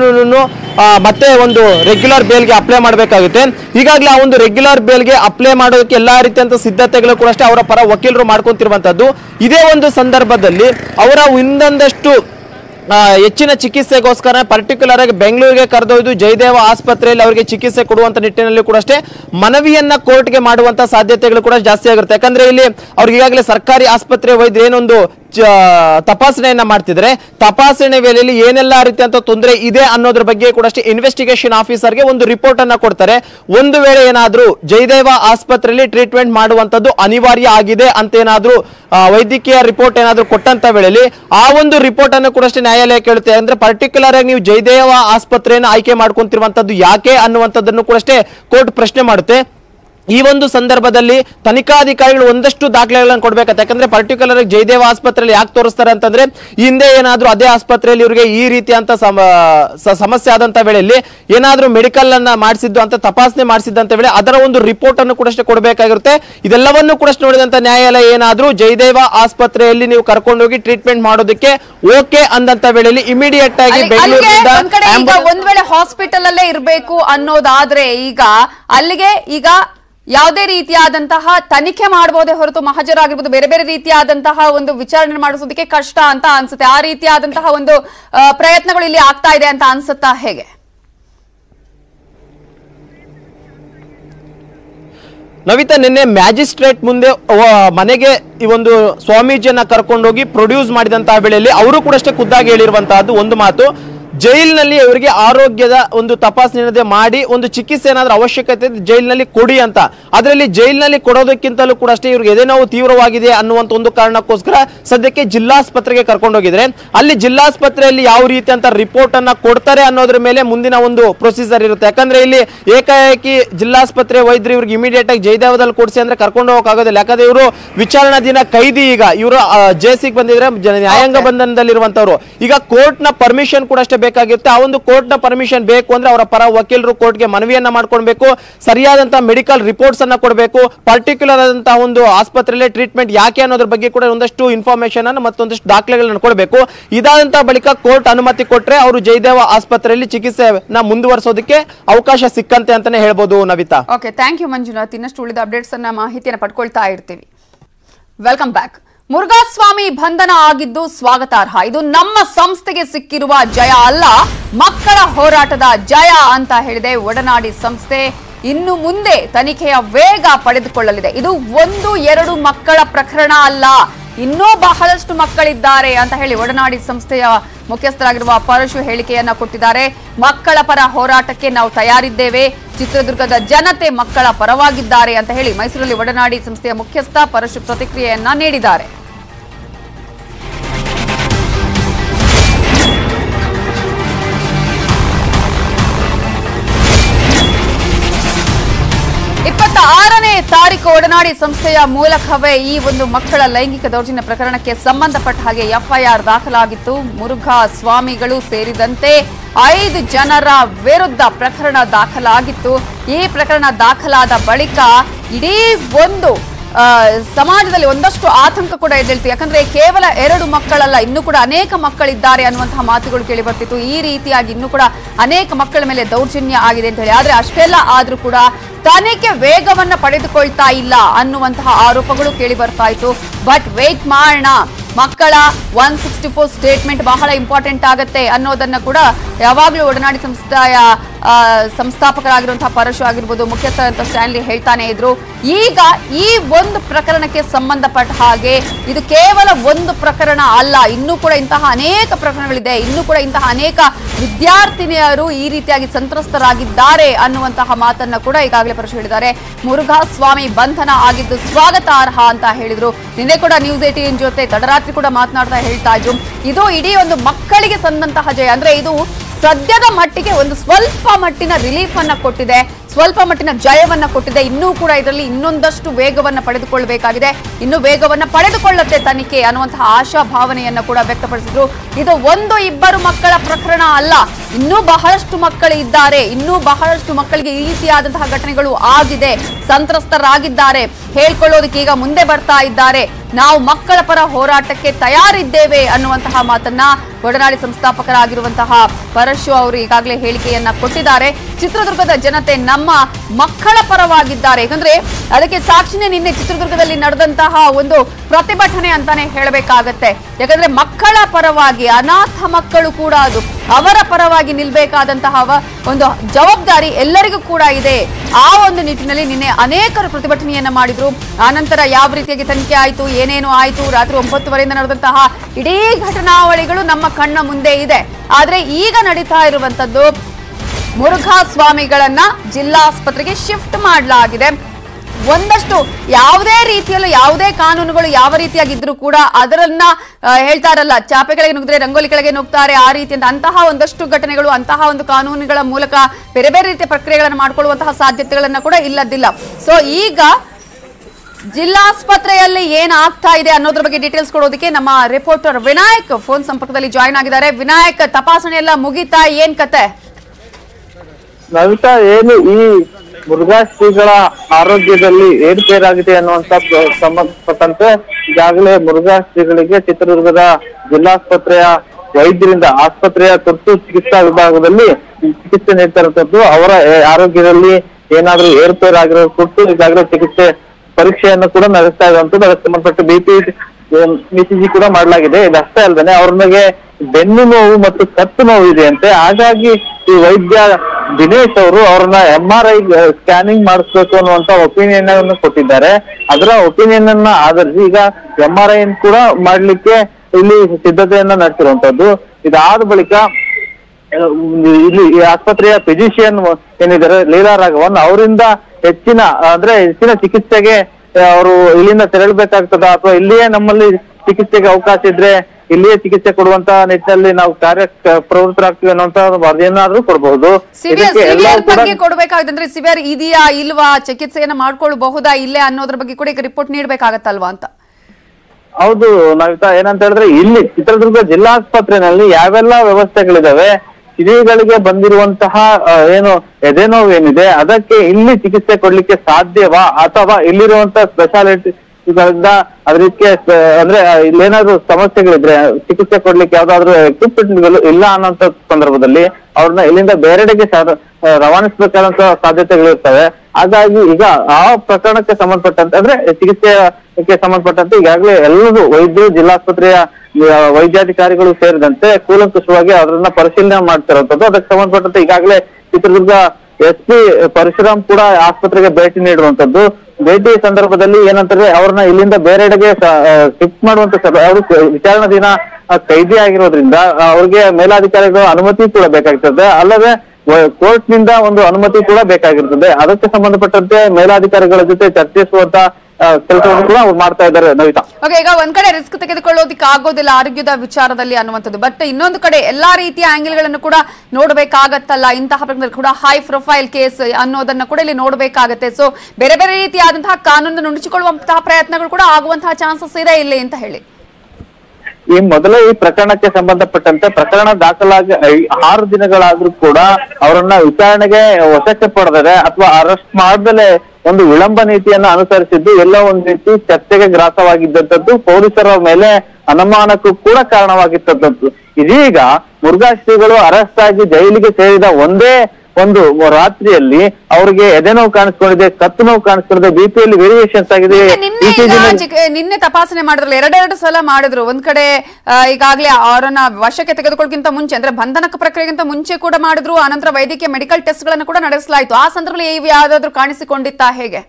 [SPEAKER 4] ಮತ್ತೆ ಒಂದು ರೆಗ್ಯುಲರ್ ಬೇಲ್ಗೆ ಅಪ್ಲೈ ಮಾಡಬೇಕಾಗುತ್ತೆ ಈಗಾಗಲೇ ಆ ಒಂದು ರೆಗ್ಯುಲರ್ ಬೇಲ್ಗೆ ಅಪ್ಲೈ ಮಾಡೋದಕ್ಕೆ ಎಲ್ಲಾ ರೀತಿಯಂತ ಸಿದ್ಧತೆಗಳು ಕೂಡ ಅಷ್ಟೇ ಅವರ ಪರ ವಕೀಲರು ಮಾಡ್ಕೊಂತಿರುವಂತದ್ದು ಇದೇ ಒಂದು ಸಂದರ್ಭದಲ್ಲಿ ಅವರ ಇನ್ನೊಂದಷ್ಟು ಆ, ಹೆಚ್ಚಿನ ಚಿಕಿತ್ಸೆಗೋಸ್ಕರ ಪರ್ಟಿಕ್ಯುಲರ್ ಆಗಿ ಬೆಂಗಳೂರಿಗೆ ಕರೆದೊಯ್ದು ಜಯದೇವ ಆಸ್ಪತ್ರೆಯಲ್ಲಿ ಅವರಿಗೆ ಚಿಕಿತ್ಸೆ ಕೊಡುವಂತ ನಿಟ್ಟಿನಲ್ಲಿ ಕೂಡ ಅಷ್ಟೇ ಮನವಿಯನ್ನ ಕೋರ್ಟ್ಗೆ ಮಾಡುವಂತ ಸಾಧ್ಯತೆಗಳು ಕೂಡ ಜಾಸ್ತಿ ಆಗಿರುತ್ತೆ ಯಾಕಂದ್ರೆ ಇಲ್ಲಿ ಅವ್ರಿಗೆ ಈಗಾಗಲೇ ಸರ್ಕಾರಿ ಆಸ್ಪತ್ರೆ ವೈದ್ಯರು ಏನೊಂದು ಚ- ತಪಾಸಣೆಯನ್ನ ಮಾಡ್ತಿದ್ರೆ ತಪಾಸಣೆ ವೇಳೆಯಲ್ಲಿ ಏನೆಲ್ಲ ರೀತಿಯಂತ ತೊಂದರೆ ಇದೆ ಅನ್ನೋದ್ರ ಬಗ್ಗೆ ಕೂಡ ಅಷ್ಟೇ ಇನ್ವೆಸ್ಟಿಗೇಷನ್ ಆಫೀಸರ್ಗೆ ಒಂದು ರಿಪೋರ್ಟ್ ಅನ್ನ ಕೊಡ್ತಾರೆ ಒಂದು ವೇಳೆ ಏನಾದ್ರೂ ಜಯದೇವ ಆಸ್ಪತ್ರೆಯಲ್ಲಿ ಟ್ರೀಟ್ಮೆಂಟ್ ಮಾಡುವಂತದ್ದು ಅನಿವಾರ್ಯ ಆಗಿದೆ ಅಂತ ಏನಾದ್ರೂ ಆ, ವೈದ್ಯಕೀಯ ರಿಪೋರ್ಟ್ ಏನಾದ್ರೂ ಕೊಟ್ಟಂತ ವೇಳೆಯಲ್ಲಿ ಆ ಒಂದು ರಿಪೋರ್ಟ್ ಅನ್ನು ಕೂಡ ಅಷ್ಟೇ ನ್ಯಾಯಾಲಯ ಕೇಳುತ್ತೆ ಅಂದ್ರೆ ಪರ್ಟಿಕ್ಯುಲರ್ ಆಗಿ ನೀವು ಜಯದೇವ ಆಸ್ಪತ್ರೆಯನ್ನು ಆಯ್ಕೆ ಮಾಡ್ಕೊಂತಿರುವಂತದ್ದು ಯಾಕೆ ಅನ್ನುವಂಥದ್ದನ್ನು ಕೂಡ ಅಷ್ಟೇ ಕೋರ್ಟ್ ಪ್ರಶ್ನೆ ಮಾಡುತ್ತೆ ಈ ಒಂದು ಸಂದರ್ಭದಲ್ಲಿ ತನಿಖಾಧಿಕಾರಿಗಳು ಒಂದಷ್ಟು ದಾಖಲೆಗಳನ್ನು ಕೊಡ್ಬೇಕಾಗುತ್ತೆ ಯಾಕಂದ್ರೆ ಪರ್ಟಿಕ್ಯುಲರ್ ಆಗಿ ಜಯದೇವ ಆಸ್ಪತ್ರೆಯಲ್ಲಿ ಯಾಕೆ ತೋರಿಸ್ತಾರೆ ಅಂತಂದ್ರೆ ಈ ಹಿಂದೆ ಏನಾದ್ರೂ ಅದೇ ಆಸ್ಪತ್ರೆಯಲ್ಲಿ ಇವರಿಗೆ ಈ ರೀತಿಯಂತ ಸಮ ಸ- ಸಮಸ್ಯೆ ಆದಂತ ವೇಳೆಯಲ್ಲಿ ಏನಾದ್ರೂ ಮೆಡಿಕಲ್ ಅನ್ನ ಮಾಡಿಸಿದ್ದು ಅಂತ ತಪಾಸಣೆ ಮಾಡಿಸಿದಂತ ವೇಳೆ ಅದರ ಒಂದು ರಿಪೋರ್ಟ್ ಅನ್ನು ಕೂಡ ಅಷ್ಟೇ ಕೊಡಬೇಕಾಗಿರುತ್ತೆ ಇದೆಲ್ಲವನ್ನು ಕೂಡ ಅಷ್ಟೇ ನೋಡಿದಂತ ನ್ಯಾಯಾಲಯ ಏನಾದ್ರೂ ಜಯದೇವ ಆಸ್ಪತ್ರೆಯಲ್ಲಿ ನೀವು ಕರ್ಕೊಂಡೋಗಿ ಟ್ರೀಟ್ಮೆಂಟ್ ಮಾಡೋದಕ್ಕೆ ಓಕೆ ಅಂದಂತ ವೇಳೆಯಲ್ಲಿ ಇಮಿಡಿಯೇಟ್ ಆಗಿ
[SPEAKER 1] ಅಲ್ಲಿ- ಅಲ್ಲಿಗೆ
[SPEAKER 4] ಬೆಂಗಳೂರಿನಿಂದ
[SPEAKER 1] ಒಂದ್ ಕಡೆ ಈಗ
[SPEAKER 4] ambulance-
[SPEAKER 1] ಒಂದ್ ವೇಳೆ ಹಾಸ್ಪಿಟಲ್ ಅಲ್ಲೇ ಇರ್ಬೇಕು ಅನ್ನೋದಾದ್ರೆ ಈಗ ಅಲ್ಲಿಗೆ ಈಗ ಯಾವುದೇ ರೀತಿಯಾದಂತಹ ತನಿಖೆ ಮಾಡಬಹುದೇ ಹೊರತು ಮಹಜರಾಗಿರ್ಬೋದು ಬೇರೆ ಬೇರೆ ರೀತಿಯಾದಂತಹ ಒಂದು ವಿಚಾರಣೆ ಮಾಡಿಸೋದಕ್ಕೆ ಕಷ್ಟ ಅಂತ ಅನ್ಸುತ್ತೆ ಆ ರೀತಿಯಾದಂತಹ ಒಂದು ಆ, ಪ್ರಯತ್ನಗಳು ಇಲ್ಲಿ ಆಗ್ತಾ ಇದೆ ಅಂತ ಅನ್ಸುತ್ತಾ ಹೇಗೆ
[SPEAKER 4] ನವಿತಾ ನಿನ್ನೆ ಮ್ಯಾಜಿಸ್ಟ್ರೇಟ್ ಮುಂದೆ ಅವ ಮನೆಗೆ ಈ ಒಂದು ಸ್ವಾಮೀಜಿಯನ್ನ ಕರ್ಕೊಂಡೋಗಿ ಪ್ರೊಡ್ಯೂಸ್ ಮಾಡಿದಂತಹ ವೇಳೆಯಲ್ಲಿ ಅವರು ಕೂಡ ಅಷ್ಟೇ ಖುದ್ದಾಗಿ ಹೇಳಿರುವಂತಹದ್ದು ಒಂದು ಮಾತು ಜೈಲಿನಲ್ಲಿ ಅವರಿಗೆ ಆರೋಗ್ಯದ ಒಂದು ತಪಾಸಣೆ ಮಾಡಿ ಒಂದು ಚಿಕಿತ್ಸೆ ಏನಾದ್ರೂ ಅವಶ್ಯಕತೆ ಇದ್ರೆ ಜೈಲಿನಲ್ಲಿ ಕೊಡಿ ಅಂತ ಅದರಲ್ಲಿ ಜೈಲಿನಲ್ಲಿ ಕೊಡೋದಕ್ಕಿಂತಲೂ ಕೂಡ ಅಷ್ಟೇ ಇವ್ರಿಗೆ ಎದೆ ನೋವು ತೀವ್ರವಾಗಿದೆ ಅನ್ನುವಂತ ಒಂದು ಕಾರಣಕ್ಕೋಸ್ಕರ ಸದ್ಯಕ್ಕೆ ಜಿಲ್ಲಾಸ್ಪತ್ರೆಗೆ ಕರ್ಕೊಂಡೋಗಿದ್ರೆ ಅಲ್ಲಿ ಜಿಲ್ಲಾಸ್ಪತ್ರೆಯಲ್ಲಿ ಯಾವ ರೀತಿ ಅಂತ ರಿಪೋರ್ಟ್ ಅನ್ನ ಕೊಡ್ತಾರೆ ಅನ್ನೋದ್ರ ಮೇಲೆ ಮುಂದಿನ ಒಂದು ಪ್ರೊಸೀಜರ್ ಇರುತ್ತೆ ಯಾಕಂದ್ರೆ ಇಲ್ಲಿ ಏಕಾಏಕಿ ಜಿಲ್ಲಾಸ್ಪತ್ರೆ ವೈದ್ಯರು ಇವ್ರಿಗೆ ಇಮಿಡಿಯೇಟ್ ಆಗಿ ಜಯದೇವದಲ್ಲಿ ಕೊಡಿಸಿ ಅಂದ್ರೆ ಕರ್ಕೊಂಡು ಹೋಗಕ್ಕಾಗೋದಿಲ್ಲ ಯಾಕಂದ್ರೆ ಇವರು ವಿಚಾರಣಾ ದಿನ ಕೈದಿ ಈಗ ಇವರು ಜೇಸಿಗೆ ಬಂದಿದ್ರೆ ಜನ- ನ್ಯಾಯಾಂಗ ಬಂಧನದಲ್ಲಿರುವಂತವ್ರು ಈಗ ಕೋರ್ಟ್ ನ ಪರ್ಮಿಷನ್ ಕೂಡ ಅಷ್ಟೇ ಬೇಕಾಗಿರುತ್ತೆ ಆ ಒಂದು ಕೋರ್ಟ್ ನ ಪರ್ಮಿಷನ್ ಬೇಕು ಅಂದ್ರೆ ಅವರ ಪರ ವಕೀಲರು ಕೋರ್ಟ್ಗೆ ಮನವಿಯನ್ನ ಮಾಡ್ಕೊಳ್ಬೇಕು ಸರಿಯಾದಂತಹ ಮೆಡಿಕಲ್ ರಿಪೋರ್ಟ್ಸ್ ಅನ್ನ ಕೊಡಬೇಕು ಪರ್ಟಿಕ್ಯುಲರ್ ಆದಂತಹ ಒಂದು ಆಸ್ಪತ್ರೆಯಲ್ಲಿ ಟ್ರೀಟ್ಮೆಂಟ್ ಯಾಕೆ ಅನ್ನೋದ್ರ ಬಗ್ಗೆ ಕೂಡ ಒಂದಷ್ಟು ಇನ್ಫಾರ್ಮೇಶನ್ ಅನ್ನು ಮತ್ತೊಂದಷ್ಟು ದಾಖಲೆಗಳನ್ನ ಕೊಡಬೇಕು ಇದಾದಂತಹ ಬಳಿಕ ಕೋರ್ಟ್ ಅನುಮತಿ ಕೊಟ್ರೆ ಅವರು ಜಯದೇವ ಆಸ್ಪತ್ರೆಯಲ್ಲಿ ಚಿಕಿತ್ಸೆನ ಮುಂದುವರಿಸೋದಕ್ಕೆ ಅವಕಾಶ ಸಿಕ್ಕಂತೆ ಅಂತಾನೆ ಹೇಳ್ಬೋದು Navitha
[SPEAKER 1] okay thank you Manjunath ಇನ್ನಷ್ಟು ಉಳಿದ ಅಪ್ಡೇಟ್ಸ್ ಅನ್ನ ಮಾಹಿತಿಯನ್ನು ಪಡ್ಕೊಳ್ತಾ ಇರ್ತೀವಿ ವೆಲ್ಕಮ್ ಬ್ಯಾಕ್ ಮುರುಘಾಸ್ವಾಮಿ ಬಂಧನ ಆಗಿದ್ದು ಸ್ವಾಗತಾರ್ಹ ಇದು ನಮ್ಮ ಸಂಸ್ಥೆಗೆ ಸಿಕ್ಕಿರುವ ಜಯ ಅಲ್ಲ ಮಕ್ಕಳ ಹೋರಾಟದ ಜಯ ಅಂತ ಹೇಳಿದೆ ಒಡನಾಡಿ ಸಂಸ್ಥೆ ಇನ್ನು ಮುಂದೆ ತನಿಖೆಯ ವೇಗ ಪಡೆದುಕೊಳ್ಳಲಿದೆ ಇದು ಒಂದು ಎರಡು ಮಕ್ಕಳ ಪ್ರಕರಣ ಅಲ್ಲ ಇನ್ನೂ ಬಹಳಷ್ಟು ಮಕ್ಕಳಿದ್ದಾರೆ ಅಂತ ಹೇಳಿ ಒಡನಾಡಿ ಸಂಸ್ಥೆಯ ಮುಖ್ಯಸ್ಥರಾಗಿರುವ ಪರಶು ಹೇಳಿಕೆಯನ್ನ ಕೊಟ್ಟಿದ್ದಾರೆ ಮಕ್ಕಳ ಪರ ಹೋರಾಟಕ್ಕೆ ನಾವು ತಯಾರಿದ್ದೇವೆ ಚಿತ್ರದುರ್ಗದ ಜನತೆ ಮಕ್ಕಳ ಪರವಾಗಿದ್ದಾರೆ ಅಂತ ಹೇಳಿ ಮೈಸೂರಲ್ಲಿ ಒಡನಾಡಿ ಸಂಸ್ಥೆಯ ಮುಖ್ಯಸ್ಥ ಪರಶು ಪ್ರತಿಕ್ರಿಯೆಯನ್ನ ನೀಡಿದ್ದಾರೆ ಇಪ್ಪತ್ತ ಆರನೇ ತಾರೀಕು ಒಡನಾಡಿ ಸಂಸ್ಥೆಯ ಮೂಲಕವೇ ಈ ಒಂದು ಮಕ್ಕಳ ಲೈಂಗಿಕ ದೌರ್ಜನ್ಯ ಪ್ರಕರಣಕ್ಕೆ ಸಂಬಂಧಪಟ್ಟ ಹಾಗೆ ಎಫ್ಐಆರ್ ದಾಖಲಾಗಿತ್ತು ಮುರುಘಾ ಸ್ವಾಮಿಗಳು ಸೇರಿದಂತೆ ಐದು ಜನರ ವಿರುದ್ಧ ಪ್ರಕರಣ ದಾಖಲಾಗಿತ್ತು ಈ ಪ್ರಕರಣ ದಾಖಲಾದ ಬಳಿಕ ಇಡೀ ಒಂದು ಆ, ಸಮಾಜದಲ್ಲಿ ಒಂದಷ್ಟು ಆತಂಕ ಕೂಡ ಎದ್ದೇಳ್ತು ಯಾಕಂದ್ರೆ ಕೇವಲ ಎರಡು ಮಕ್ಕಳಲ್ಲ ಇನ್ನೂ ಕೂಡ ಅನೇಕ ಮಕ್ಕಳಿದ್ದಾರೆ ಅನ್ನುವಂತಹ ಮಾತುಗಳು ಕೇಳಿ ಬರ್ತಿತ್ತು ಈ ರೀತಿಯಾಗಿ ಇನ್ನೂ ಕೂಡ ಅನೇಕ ಮಕ್ಕಳ ಮೇಲೆ ದೌರ್ಜನ್ಯ ಆಗಿದೆ ಅಂತ ಹೇಳಿ ಆದ್ರೆ ಅಷ್ಟೆಲ್ಲ ಆದ್ರೂ ಕೂಡ ತನಿಖೆ ವೇಗವನ್ನ ಪಡೆದುಕೊಳ್ತಾ ಇಲ್ಲ ಅನ್ನುವಂತಹ ಆರೋಪಗಳು ಕೇಳಿ ಬರ್ತಾ ಇತ್ತು ಬಟ್ ವೇಟ್ ಮಾಡೋಣ ಮಕ್ಕಳ ಒನ್ ಸಿಕ್ಸ್ಟಿ ಫೋರ್ ಸ್ಟೇಟ್ಮೆಂಟ್ ಬಹಳ ಇಂಪಾರ್ಟೆಂಟ್ ಆಗತ್ತೆ ಅನ್ನೋದನ್ನ ಕೂಡ ಯಾವಾಗಲೂ ಒಡನಾಡಿ ಸಂಸ್ಥೆಯ ಆ, ಸಂಸ್ಥಾಪಕರಾಗಿರುವಂತಹ ಪರಶು ಆಗಿರ್ಬೋದು ಮುಖ್ಯಸ್ಥರಂತ ಸ್ಟ್ಯಾನ್ಲಿ ಹೇಳ್ತಾನೆ ಇದ್ರು ಈಗ ಈ ಒಂದು ಪ್ರಕರಣಕ್ಕೆ ಸಂಬಂಧಪಟ್ಟ ಹಾಗೆ ಇದು ಕೇವಲ ಒಂದು ಪ್ರಕರಣ ಅಲ್ಲ ಇನ್ನೂ ಕೂಡ ಇಂತಹ ಅನೇಕ ಪ್ರಕರಣಗಳಿದೆ ಇನ್ನೂ ಕೂಡ ಇಂತಹ ಅನೇಕ ವಿದ್ಯಾರ್ಥಿನಿಯರು ಈ ರೀತಿಯಾಗಿ ಸಂತ್ರಸ್ತರಾಗಿದ್ದಾರೆ ಅನ್ನುವಂತಹ ಮಾತನ್ನ ಕೂಡ ಈಗಾಗಲೇ ಪರಶು ಹೇಳಿದ್ದಾರೆ ಮುರುಘಾ ಸ್ವಾಮಿ ಬಂಧನ ಆಗಿದ್ದು ಸ್ವಾಗತಾರ್ಹ ಅಂತ ಹೇಳಿದ್ರು ನಿನ್ನೆ ಕೂಡ ನ್ಯೂಸ್ ಏಟೀನ್ ಜೊತೆ ತಡರಾತ್ರಿ ಕೂಡ ಮಾತನಾಡ್ತಾ ಹೇಳ್ತಾ ಇದ್ರು ಇದು ಇಡೀ ಒಂದು ಮಕ್ಕಳಿಗೆ ಸಂದಂತಹ ಜಯ ಅಂದ್ರೆ ಇದು ಸದ್ಯದ ಮಟ್ಟಿಗೆ ಒಂದು ಸ್ವಲ್ಪ ಮಟ್ಟಿನ ರಿಲೀಫ್ ಅನ್ನ ಕೊಟ್ಟಿದೆ ಸ್ವಲ್ಪ ಮಟ್ಟಿನ ಜಯವನ್ನ ಕೊಟ್ಟಿದೆ ಇನ್ನೂ ಕೂಡ ಇದರಲ್ಲಿ ಇನ್ನೊಂದಷ್ಟು ವೇಗವನ್ನ ಪಡೆದುಕೊಳ್ಳಬೇಕಾಗಿದೆ ಇನ್ನು ವೇಗವನ್ನ ಪಡೆದುಕೊಳ್ಳುತ್ತೆ ತನಿಖೆ ಅನ್ನುವಂತಹ ಆಶಾ ಭಾವನೆಯನ್ನ ಕೂಡ ವ್ಯಕ್ತಪಡಿಸಿದ್ರು ಇದು ಒಂದು ಇಬ್ಬರು ಮಕ್ಕಳ ಪ್ರಕರಣ ಅಲ್ಲ ಇನ್ನೂ ಬಹಳಷ್ಟು ಮಕ್ಕಳು ಇದ್ದಾರೆ ಇನ್ನೂ ಬಹಳಷ್ಟು ಮಕ್ಕಳಿಗೆ ಈ ರೀತಿಯಾದಂತಹ ಘಟನೆಗಳು ಆಗಿದೆ ಸಂತ್ರಸ್ತರಾಗಿದ್ದಾರೆ ಹೇಳ್ಕೊಳ್ಳೋದಕ್ಕೆ ಈಗ ಮುಂದೆ ಬರ್ತಾ ಇದ್ದಾರೆ ನಾವು ಮಕ್ಕಳ ಪರ ಹೋರಾಟಕ್ಕೆ ತಯಾರಿದ್ದೇವೆ ಅನ್ನುವಂತಹ ಮಾತನ್ನ ಒಡನಾಡಿ ಸಂಸ್ಥಾಪಕರಾಗಿರುವಂತಹ ಪರಶು ಅವರು ಈಗಾಗಲೇ ಹೇಳಿಕೆಯನ್ನ ಕೊಟ್ಟಿದ್ದಾರೆ ಚಿತ್ರದುರ್ಗದ ಜನತೆ ನಮ್ಮ ಮಕ್ಕಳ ಪರವಾಗಿದ್ದಾರೆ ಯಾಕಂದ್ರೆ ಅದಕ್ಕೆ ಸಾಕ್ಷಿನೇ ನಿನ್ನೆ ಚಿತ್ರದುರ್ಗದಲ್ಲಿ ನಡೆದಂತಹ ಒಂದು ಪ್ರತಿಭಟನೆ ಅಂತಾನೆ ಹೇಳಬೇಕಾಗತ್ತೆ ಯಾಕಂದ್ರೆ ಮಕ್ಕಳ ಪರವಾಗಿ ಅನಾಥ ಮಕ್ಕಳು ಕೂಡ ಅದು ಅವರ ಪರವಾಗಿ ನಿಲ್ಬೇಕಾದಂತಹ ವ- ಒಂದು ಜವಾಬ್ದಾರಿ ಎಲ್ಲರಿಗೂ ಕೂಡ ಇದೆ ಆ ಒಂದು ನಿಟ್ಟಿನಲ್ಲಿ ನಿನ್ನೆ ಅನೇಕರು ಪ್ರತಿಭಟನೆಯನ್ನ ಮಾಡಿದ್ರು ಆನಂತರ ಯಾವ ರೀತಿಯಾಗಿ ತನಿಖೆ ಆಯಿತು ಏನೇನು ಆಯಿತು ರಾತ್ರಿ ಒಂಬತ್ತುವರೆಯಿಂದ ನಡೆದಂತಹ ಇಡೀ ಘಟನಾವಳಿಗಳು ನಮ್ಮ ಕಣ್ಣ ಮುಂದೆ ಇದೆ ಆದ್ರೆ ಈಗ ನಡೀತಾ ಇರುವಂತದ್ದು ಮುರುಘಾ ಸ್ವಾಮಿಗಳನ್ನ ಜಿಲ್ಲಾಸ್ಪತ್ರೆಗೆ ಶಿಫ್ಟ್ ಮಾಡಲಾಗಿದೆ ಒಂದಷ್ಟು ಯಾವುದೇ ರೀತಿಯಲ್ಲೂ ಯಾವುದೇ ಕಾನೂನುಗಳು ಯಾವ ರೀತಿಯಾಗಿದ್ರು ಕೂಡ ಅದರನ್ನ ಆ, ಹೇಳ್ತಾ ಇರಲ್ಲ ಚಾಪೆಗಳಿಗೆ ನುಗ್ಗಿದ್ರೆ ರಂಗೋಲಿ ಕೆಳಗೆ ನುಗ್ತಾರೆ ಆ ರೀತಿ ಅಂತ ಅಂತಹ ಒಂದಷ್ಟು ಘಟನೆಗಳು ಅಂತಹ ಒಂದು ಕಾನೂನುಗಳ ಮೂಲಕ ಬೇರೆ ಬೇರೆ ರೀತಿಯ ಪ್ರಕ್ರಿಯೆಗಳನ್ನು ಮಾಡ್ಕೊಳ್ಳುವಂತಹ ಸಾಧ್ಯತೆಗಳನ್ನ ಕೂಡ ಇಲ್ಲದಿಲ್ಲ ಸೊ ಈಗ ಜಿಲ್ಲಾಸ್ಪತ್ರೆಯಲ್ಲಿ ಏನ್ ಆಗ್ತಾ ಇದೆ ಅನ್ನೋದ್ರ ಬಗ್ಗೆ ಡೀಟೇಲ್ಸ್ ಕೊಡೋದಕ್ಕೆ ನಮ್ಮ ರಿಪೋರ್ಟರ್ ವಿನಾಯಕ್ ಫೋನ್ ಸಂಪರ್ಕದಲ್ಲಿ ಜಾಯ್ನ್ ಆಗಿದ್ದಾರೆ ವಿನಾಯಕ್ ತಪಾಸಣೆ ಎಲ್ಲ ಮುಗಿತಾ ಏನ್ ಕತೆ
[SPEAKER 2] ನವಿತಾ ಏನು ಈ ಮುರುಘಾ ಶ್ರೀಗಳ ಆರೋಗ್ಯದಲ್ಲಿ ಏರುಪೇರಾಗಿದೆ ಅನ್ನುವಂತ ಪ್ರ- ಸಂಬಂಧಪಟ್ಟಂತೆ ಈಗಾಗಲೇ ಮುರುಘಾ ಶ್ರೀಗಳಿಗೆ ಚಿತ್ರದುರ್ಗದ ಜಿಲ್ಲಾಸ್ಪತ್ರೆಯ ವೈದ್ಯರಿಂದ ಆಸ್ಪತ್ರೆಯ ತುರ್ತು ಚಿಕಿತ್ಸಾ ವಿಭಾಗದಲ್ಲಿ ಚಿಕಿತ್ಸೆ ನೀಡ್ತಾ ಇರುವಂತದ್ದು ಅವರ ಏ- ಆರೋಗ್ಯದಲ್ಲಿ ಏನಾದ್ರೂ ಏರುಪೇರಾಗಿರೋ ಕುರಿತು ಈಗಾಗಲೇ ಚಿಕಿತ್ಸೆ ಪರೀಕ್ಷೆಯನ್ನು ಕೂಡ ನಡೆಸ್ತಾ ಇರುವಂತದ್ದು ಅದಕ್ಕೆ ಸಂಬಂಧಪಟ್ಟ ಬಿ ಪಿ ಇಸಿಜಿ ಕೂಡ ಮಾಡಲಾಗಿದೆ ಇದಷ್ಟೇ ಅಲ್ಲದೆ ಅವ್ರಿಗೆ ಬೆನ್ನು ನೋವು ಮತ್ತು ಕತ್ತು ನೋವು ಇದೆ ಅಂತೆ ಹಾಗಾಗಿ ಈ ವೈದ್ಯ ದಿನೇಶ್ ಅವರು ಅವ್ರನ್ನ ಎಂ ಆರ್ ಐ ಸ್ಕ್ಯಾನಿಂಗ್ ಮಾಡಿಸ್ಬೇಕು ಅನ್ನುವಂತ ಒಪಿನಿಯನ್ ಅನ್ನು ಕೊಟ್ಟಿದ್ದಾರೆ ಅದರ ಒಪಿನಿಯನ್ ಅನ್ನ ಆಧರಿಸಿ ಈಗ ಎಂ ಆರ್ ಐ ಕೂಡ ಮಾಡ್ಲಿಕ್ಕೆ ಇಲ್ಲಿ ಸಿದ್ಧತೆಯನ್ನ ನಡೆಸಿರುವಂತದ್ದು ಇದಾದ ಬಳಿಕ ಅಹ್, ಇಲ್ಲಿ ಈ ಆಸ್ಪತ್ರೆಯ ಫಿಸಿಷಿಯನ್ ಏನಿದ್ದಾರೆ ಲೀಲಾ ರಾಘವನ್ ಅವರಿಂದ ಹೆಚ್ಚಿನ ಅಂದ್ರೆ ಹೆಚ್ಚಿನ ಚಿಕಿತ್ಸೆಗೆ ಅವರು ಇಲ್ಲಿಂದ ತೆರಳಬೇಕಾಗ್ತದ ಅಥವಾ ಇಲ್ಲಿಯೇ ನಮ್ಮಲ್ಲಿ ಚಿಕಿತ್ಸೆಗೆ ಅವಕಾಶ ಇದ್ರೆ ಇಲ್ಲಿಯೇ ಚಿಕಿತ್ಸೆ ಕೊಡುವಂತ ನಿಟ್ಟಿನಲ್ಲಿ ನಾವು ಕಾರ್ಯ ಪ್ರವೃತ್ತರಾಗ್ತೀವಿ ಅನ್ನುವಂತ ವರದಿಯನ್ನಾದ್ರೂ ಕೊಡಬಹುದು
[SPEAKER 1] ಸಿವಿಯರ್
[SPEAKER 2] ಇದಕ್ಕೆ
[SPEAKER 1] ಸಿವಿಯರ್
[SPEAKER 2] ಎಲ್ಲವೂ ಕೂಡ
[SPEAKER 1] ಬಗ್ಗೆ ಕೊಡಬೇಕಾಗುತ್ತೆ ಸಿವಿಯರ್ ಇದೆಯಾ ಇಲ್ವಾ ಚಿಕಿತ್ಸೆಯನ್ನ ಮಾಡ್ಕೊಳ್ಬಹುದಾ ಇಲ್ಲೇ ಅನ್ನೋದ್ರ ಬಗ್ಗೆ ಕೂಡ ಈಗ ರಿಪೋರ್ಟ್ ನೀಡ್ಬೇಕಾಗತ್ತಲ್ವಾ ಅಂತ
[SPEAKER 2] ಹೌದು ನಾವಿತಾ ಏನಂತ ಹೇಳಿದ್ರೆ ಇಲ್ಲಿ ಚಿತ್ರದುರ್ಗ ಜಿಲ್ಲಾಸ್ಪತ್ರೆನಲ್ಲಿ ಯಾವೆಲ್ಲ ವ್ಯವಸ್ಥೆಗಳಿದಾವೆ ಕಿವಿಗಳಿಗೆ ಬಂದಿರುವಂತಹ ಆ, ಏನು ಎದೆನೋವು ಏನಿದೆ ಅದಕ್ಕೆ ಇಲ್ಲಿ ಚಿಕಿತ್ಸೆ ಕೊಡ್ಲಿಕ್ಕೆ ಸಾಧ್ಯವಾ ಅಥವಾ ಇಲ್ಲಿರುವಂತಹ ಸ್ಪೆಷಾಲಿಟಿ ಗಳಿಂದ ಅದಕ್ಕೆ ಸ- ಅಂದ್ರೆ ಆ, ಇಲ್ಲೇನಾದ್ರೂ ಸಮಸ್ಯೆಗಳಿದ್ರೆ ಚಿಕಿತ್ಸೆ ಕೊಡ್ಲಿಕ್ಕೆ ಯಾವ್ದಾದ್ರು ಎಕ್ವಿಪ್ಮೆಂಟ್ಗಳು ಇಲ್ಲ ಅನ್ನೋಂತ ಸಂದರ್ಭದಲ್ಲಿ ಅವ್ರನ್ನ ಇಲ್ಲಿಂದ ಬೇರೆಡೆಗೆ ಸ- ಆ, ರವಾನಿಸಬೇಕಾದಂತ ಸಾಧ್ಯತೆಗಳಿರ್ತವೆ ಹಾಗಾಗಿ ಈಗ ಆ ಪ್ರಕರಣಕ್ಕೆ ಸಂಬಂಧಪಟ್ಟಂತೆ ಅಂದ್ರೆ ಚಿಕಿತ್ಸೆಗೆ ಸಂಬಂಧಪಟ್ಟಂತೆ ಈಗಾಗಲೇ ಎಲ್ಲರೂ ವೈದ್ಯರು ಜಿಲ್ಲಾಸ್ಪತ್ರೆಯ ಆ, ವೈದ್ಯಾಧಿಕಾರಿಗಳು ಸೇರಿದಂತೆ ಕೂಲಂಕುಷವಾಗಿ ಅದನ್ನ ಪರಿಶೀಲನೆ ಮಾಡ್ತಿರುವಂತದ್ದು ಅದಕ್ಕೆ ಸಂಬಂಧಪಟ್ಟಂತೆ ಈಗಾಗಲೇ ಚಿತ್ರದುರ್ಗ ಎಸ್ ಪಿ ಪರಶುರಾಮ್ ಕೂಡ ಆಸ್ಪತ್ರೆಗೆ ಭೇಟಿ ನೀಡಿರುವಂತದ್ದು ಭೇಟಿ ಸಂದರ್ಭದಲ್ಲಿ ಏನಂತಾರೆ ಅವ್ರನ್ನ ಇಲ್ಲಿಂದ ಬೇರೆಡೆಗೆ ಶಿಫ್ಟ್ ಮಾಡುವಂತ ಸಭೆ- ಅವರು ವಿಚಾರಣಾ ದಿನ ಆ, ಕೈದಿ ಆಗಿರೋದ್ರಿಂದ ಆ, ಅವ್ರಿಗೆ ಮೇಲಾಧಿಕಾರಿಗಳ ಅನುಮತಿ ಕೂಡ ಬೇಕಾಗ್ತದೆ ಅಲ್ಲದೆ ಕೋರ್ಟ್ ನಿಂದ ಒಂದು ಅನುಮತಿ ಕೂಡ ಬೇಕಾಗಿರ್ತದೆ ಅದಕ್ಕೆ ಸಂಬಂಧಪಟ್ಟಂತೆ ಮೇಲಾಧಿಕಾರಿಗಳ ಜೊತೆ ಚರ್ಚಿಸುವಂತ ಕೆಲಸವನ್ನು ಕೂಡ ಅವ್ರು ಮಾಡ್ತಾ ಇದ್ದಾರೆ ನವಿತಾ
[SPEAKER 1] ಓಕೆ ಈಗ ಒಂದ್ ಕಡೆ ರಿಸ್ಕ್ ತೆಗೆದುಕೊಳ್ಳೋದಕ್ಕೆ ಆಗೋದಿಲ್ಲ ಆರೋಗ್ಯದ ವಿಚಾರದಲ್ಲಿ ಅನ್ನುವಂಥದ್ದು ಬಟ್ ಇನ್ನೊಂದು ಕಡೆ ಎಲ್ಲಾ ರೀತಿಯ ಆಂಗಲ್ ಗಳನ್ನು ಕೂಡ ನೋಡಬೇಕಾಗತ್ತಲ್ಲ ಇಂತಹ ಪ್ರಕರಣದಲ್ಲಿ ಕೂಡ ಹೈ ಪ್ರೊಫೈಲ್ ಕೇಸ್ ಅನ್ನೋದನ್ನ ಕೂಡ ಇಲ್ಲಿ ನೋಡಬೇಕಾಗತ್ತೆ ಸೊ ಬೇರೆ ಬೇರೆ ರೀತಿಯಾದಂತಹ ಕಾನೂನು ನುಣುಚಿಕೊಳ್ಳುವಂತಹ ಪ್ರಯತ್ನಗಳು ಕೂಡ ಆಗುವಂತಹ ಚಾನ್ಸಸ್ ಇದೆ ಇಲ್ಲಿ ಅಂತ ಹೇಳಿ
[SPEAKER 2] ಈ ಮೊದಲ ಈ ಪ್ರಕರಣಕ್ಕೆ ಸಂಬಂಧಪಟ್ಟಂತೆ ಪ್ರಕರಣ ದಾಖಲಾಗಿ ಐ- ಆರು ದಿನಗಳಾದ್ರೂ ಕೂಡ ಅವರನ್ನ ವಿಚಾರಣೆಗೆ ವಶಕ್ಕೆ ಪಡೆದರೆ ಅಥವಾ ಅರೆಸ್ಟ್ ಮಾಡದಲೆ ಒಂದು ವಿಳಂಬ ನೀತಿಯನ್ನ ಅನುಸರಿಸಿದ್ದು ಎಲ್ಲ ಒಂದ್ ರೀತಿ ಚರ್ಚೆಗೆ ಗ್ರಾಸವಾಗಿದ್ದಂಥದ್ದು ಪೊಲೀಸರ ಮೇಲೆ ಅನುಮಾನಕ್ಕೂ ಕೂಡ ಕಾರಣವಾಗಿತ್ತದ್ದು ಇದೀಗ ಮುರುಘಾ ಶ್ರೀಗಳು ಅರೆಸ್ಟ್ ಆಗಿ ಜೈಲಿಗೆ ಸೇರಿದ ಒಂದೇ ಒಂದು ರಾತ್ರಿಯಲ್ಲಿ ಅವ್ರಿಗೆ ಎದೆ ನೋವು ಕಾಣಿಸ್ಕೊಂಡಿದೆ ಕತ್ತು ನೋವು ಕಾಣಿಸ್ಕೊಂಡಿದೆ ಬಿಪಿಯಲ್ಲಿ ವೇರಿಯೇಷನ್ಸ್ ಆಗಿದೆ
[SPEAKER 1] ನಿನ್ನೆ
[SPEAKER 2] ECG
[SPEAKER 1] ಈಗ
[SPEAKER 2] ನಲ್ಲಿ-
[SPEAKER 1] ಚಿಕ್ಕ- ನಿನ್ನೆ ತಪಾಸಣೆ ಮಾಡಿದ್ರಲ್ಲ ಎರಡೆರಡು ಸಲ ಮಾಡಿದ್ರು ಒಂದ್ ಕಡೆ ಆ, ಈಗಾಗ್ಲೇ ಅವರನ್ನ ವಶಕ್ಕೆ ತೆಗೆದುಕೊಳ್ಳಕ್ಕಿಂತ ಮುಂಚೆ ಅಂದ್ರೆ ಬಂಧನಕ ಪ್ರಕ್ರಿಯೆಗಿಂತ ಮುಂಚೆ ಕೂಡ ಮಾಡಿದ್ರು ಆನಂತರ ವೈದ್ಯಕೀಯ ಮೆಡಿಕಲ್ ಟೆಸ್ಟ್ ಗಳನ್ನು ಕೂಡ ನಡೆಸಲಾಯಿತು ಆ ಸಂದರ್ಭದಲ್ಲಿ ಇವು ಯಾವ್ದಾದ್ರು ಕಾಣಿಸಿಕೊಂಡಿತ್ತಾ ಹೇಗೆ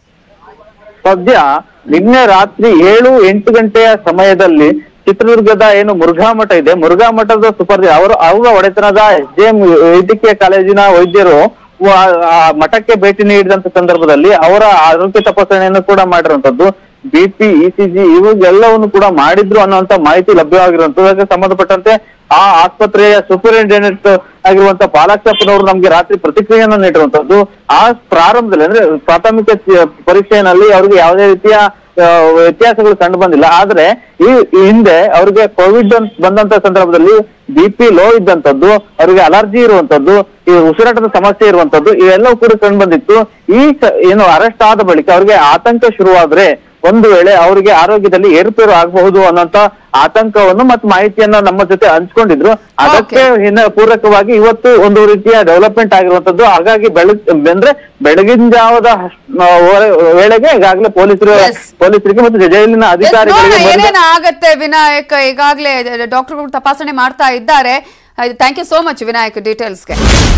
[SPEAKER 2] ಸದ್ಯ ನಿನ್ನೆ ರಾತ್ರಿ ಏಳು ಎಂಟು ಗಂಟೆಯ ಸಮಯದಲ್ಲಿ ಚಿತ್ರದುರ್ಗದ ಏನು ಮುರುಘಾ ಮಠ ಇದೆ ಮುರುಘಾ ಮಠದ ಸುಪರ್ದಿ ಅವರು ಅವರ ಒಡೆತನದ ಎಸ್ ಡಿ ಎಂ ವೈದ್ಯಕೀಯ ಕಾಲೇಜಿನ ವೈದ್ಯರು ವ- ಆ ಮಠಕ್ಕೆ ಭೇಟಿ ನೀಡಿದಂತ ಸಂದರ್ಭದಲ್ಲಿ ಅವರ ಆರೋಗ್ಯ ತಪಾಸಣೆಯನ್ನು ಕೂಡ ಮಾಡಿರುವಂತದ್ದು ಬಿ ಪಿ ಇಸಿಜಿ ಇವುಗಳೆಲ್ಲವನ್ನು ಕೂಡ ಮಾಡಿದ್ರು ಅನ್ನುವಂತ ಮಾಹಿತಿ ಲಭ್ಯವಾಗಿರುವಂತದ್ದು ಅದಕ್ಕೆ ಸಂಬಂಧಪಟ್ಟಂತೆ ಆ ಆಸ್ಪತ್ರೆಯ ಸೂಪರಿಂಟೆಂಡೆಂಟ್ ಆಗಿರುವಂತ ಬಾಲಕೃಷ್ಣಪ್ಪನವರು ನಮ್ಗೆ ರಾತ್ರಿ ಪ್ರತಿಕ್ರಿಯೆಯನ್ನು ನೀಡಿರುವಂತದ್ದು ಆ ಪ್ರಾರಂಭದಲ್ಲಿ ಅಂದ್ರೆ ಪ್ರಾಥಮಿಕ ಚ- ಪರೀಕ್ಷೆಯಲ್ಲಿ ಅವ್ರಿಗೆ ಯಾವುದೇ ರೀತಿಯ ಆ, ವ್ಯತ್ಯಾಸಗಳು ಕಂಡು ಬಂದಿಲ್ಲ ಆದ್ರೆ ಈ ಈ ಹಿಂದೆ ಅವ್ರಿಗೆ ಕೋವಿಡ್ ಅಂತ ಬಂದಂತ ಸಂದರ್ಭದಲ್ಲಿ ಬಿ ಪಿ ಲೋ ಇದ್ದಂತದ್ದು ಅವರಿಗೆ ಅಲರ್ಜಿ ಇರುವಂತದ್ದು ಈ ಉಸಿರಾಟದ ಸಮಸ್ಯೆ ಇರುವಂತದ್ದು ಇವೆಲ್ಲವೂ ಕೂಡ ಕಂಡು ಬಂದಿತ್ತು ಈ ಸ- ಏನು ಅರೆಸ್ಟ್ ಆದ ಬಳಿಕ ಅವ್ರಿಗೆ ಆತಂಕ ಶುರುವಾದ್ರೆ ಒಂದು ವೇಳೆ ಅವರಿಗೆ ಆರೋಗ್ಯದಲ್ಲಿ ಏರುಪೇರು ಆಗಬಹುದು ಅನ್ನೋಂತ ಆತಂಕವನ್ನು ಮತ್ತು ಮಾಹಿತಿಯನ್ನ ನಮ್ಮ ಜೊತೆ ಹಂಚ್ಕೊಂಡಿದ್ರು ಅದಕ್ಕೆ ಹಿನ್ನ ಪೂರಕವಾಗಿ ಇವತ್ತು ಒಂದು ರೀತಿಯ ಡೆವಲಪ್ಮೆಂಟ್ ಆಗಿರುವಂತದ್ದು ಹಾಗಾಗಿ ಬೆಳಗ್ ಅಂದ್ರೆ ಬೆಳಗಿನ ಜಾವದ ಆ, ವ- ವೇಳೆಗೆ ಈಗಾಗಲೇ ಪೊಲೀಸರು
[SPEAKER 1] Yes.
[SPEAKER 2] ಪೊಲೀಸರಿಗೆ ಮತ್ತು ಜೈಲಿನ
[SPEAKER 1] Yes, ನೋಡೋಣ
[SPEAKER 2] ಅಧಿಕಾರಿಗಳಿಗೆ ವರದಿ-
[SPEAKER 1] ಏನೇನ್ ಆಗತ್ತೆ ವಿನಾಯಕ್ ಈಗಾಗಲೇ ಡಾಕ್ಟರ್ಗಳು ತಪಾಸಣೆ ಮಾಡ್ತಾ ಇದ್ದಾರೆ thank you so much Vinayak ಡೀಟೇಲ್ಸ್ಗೆ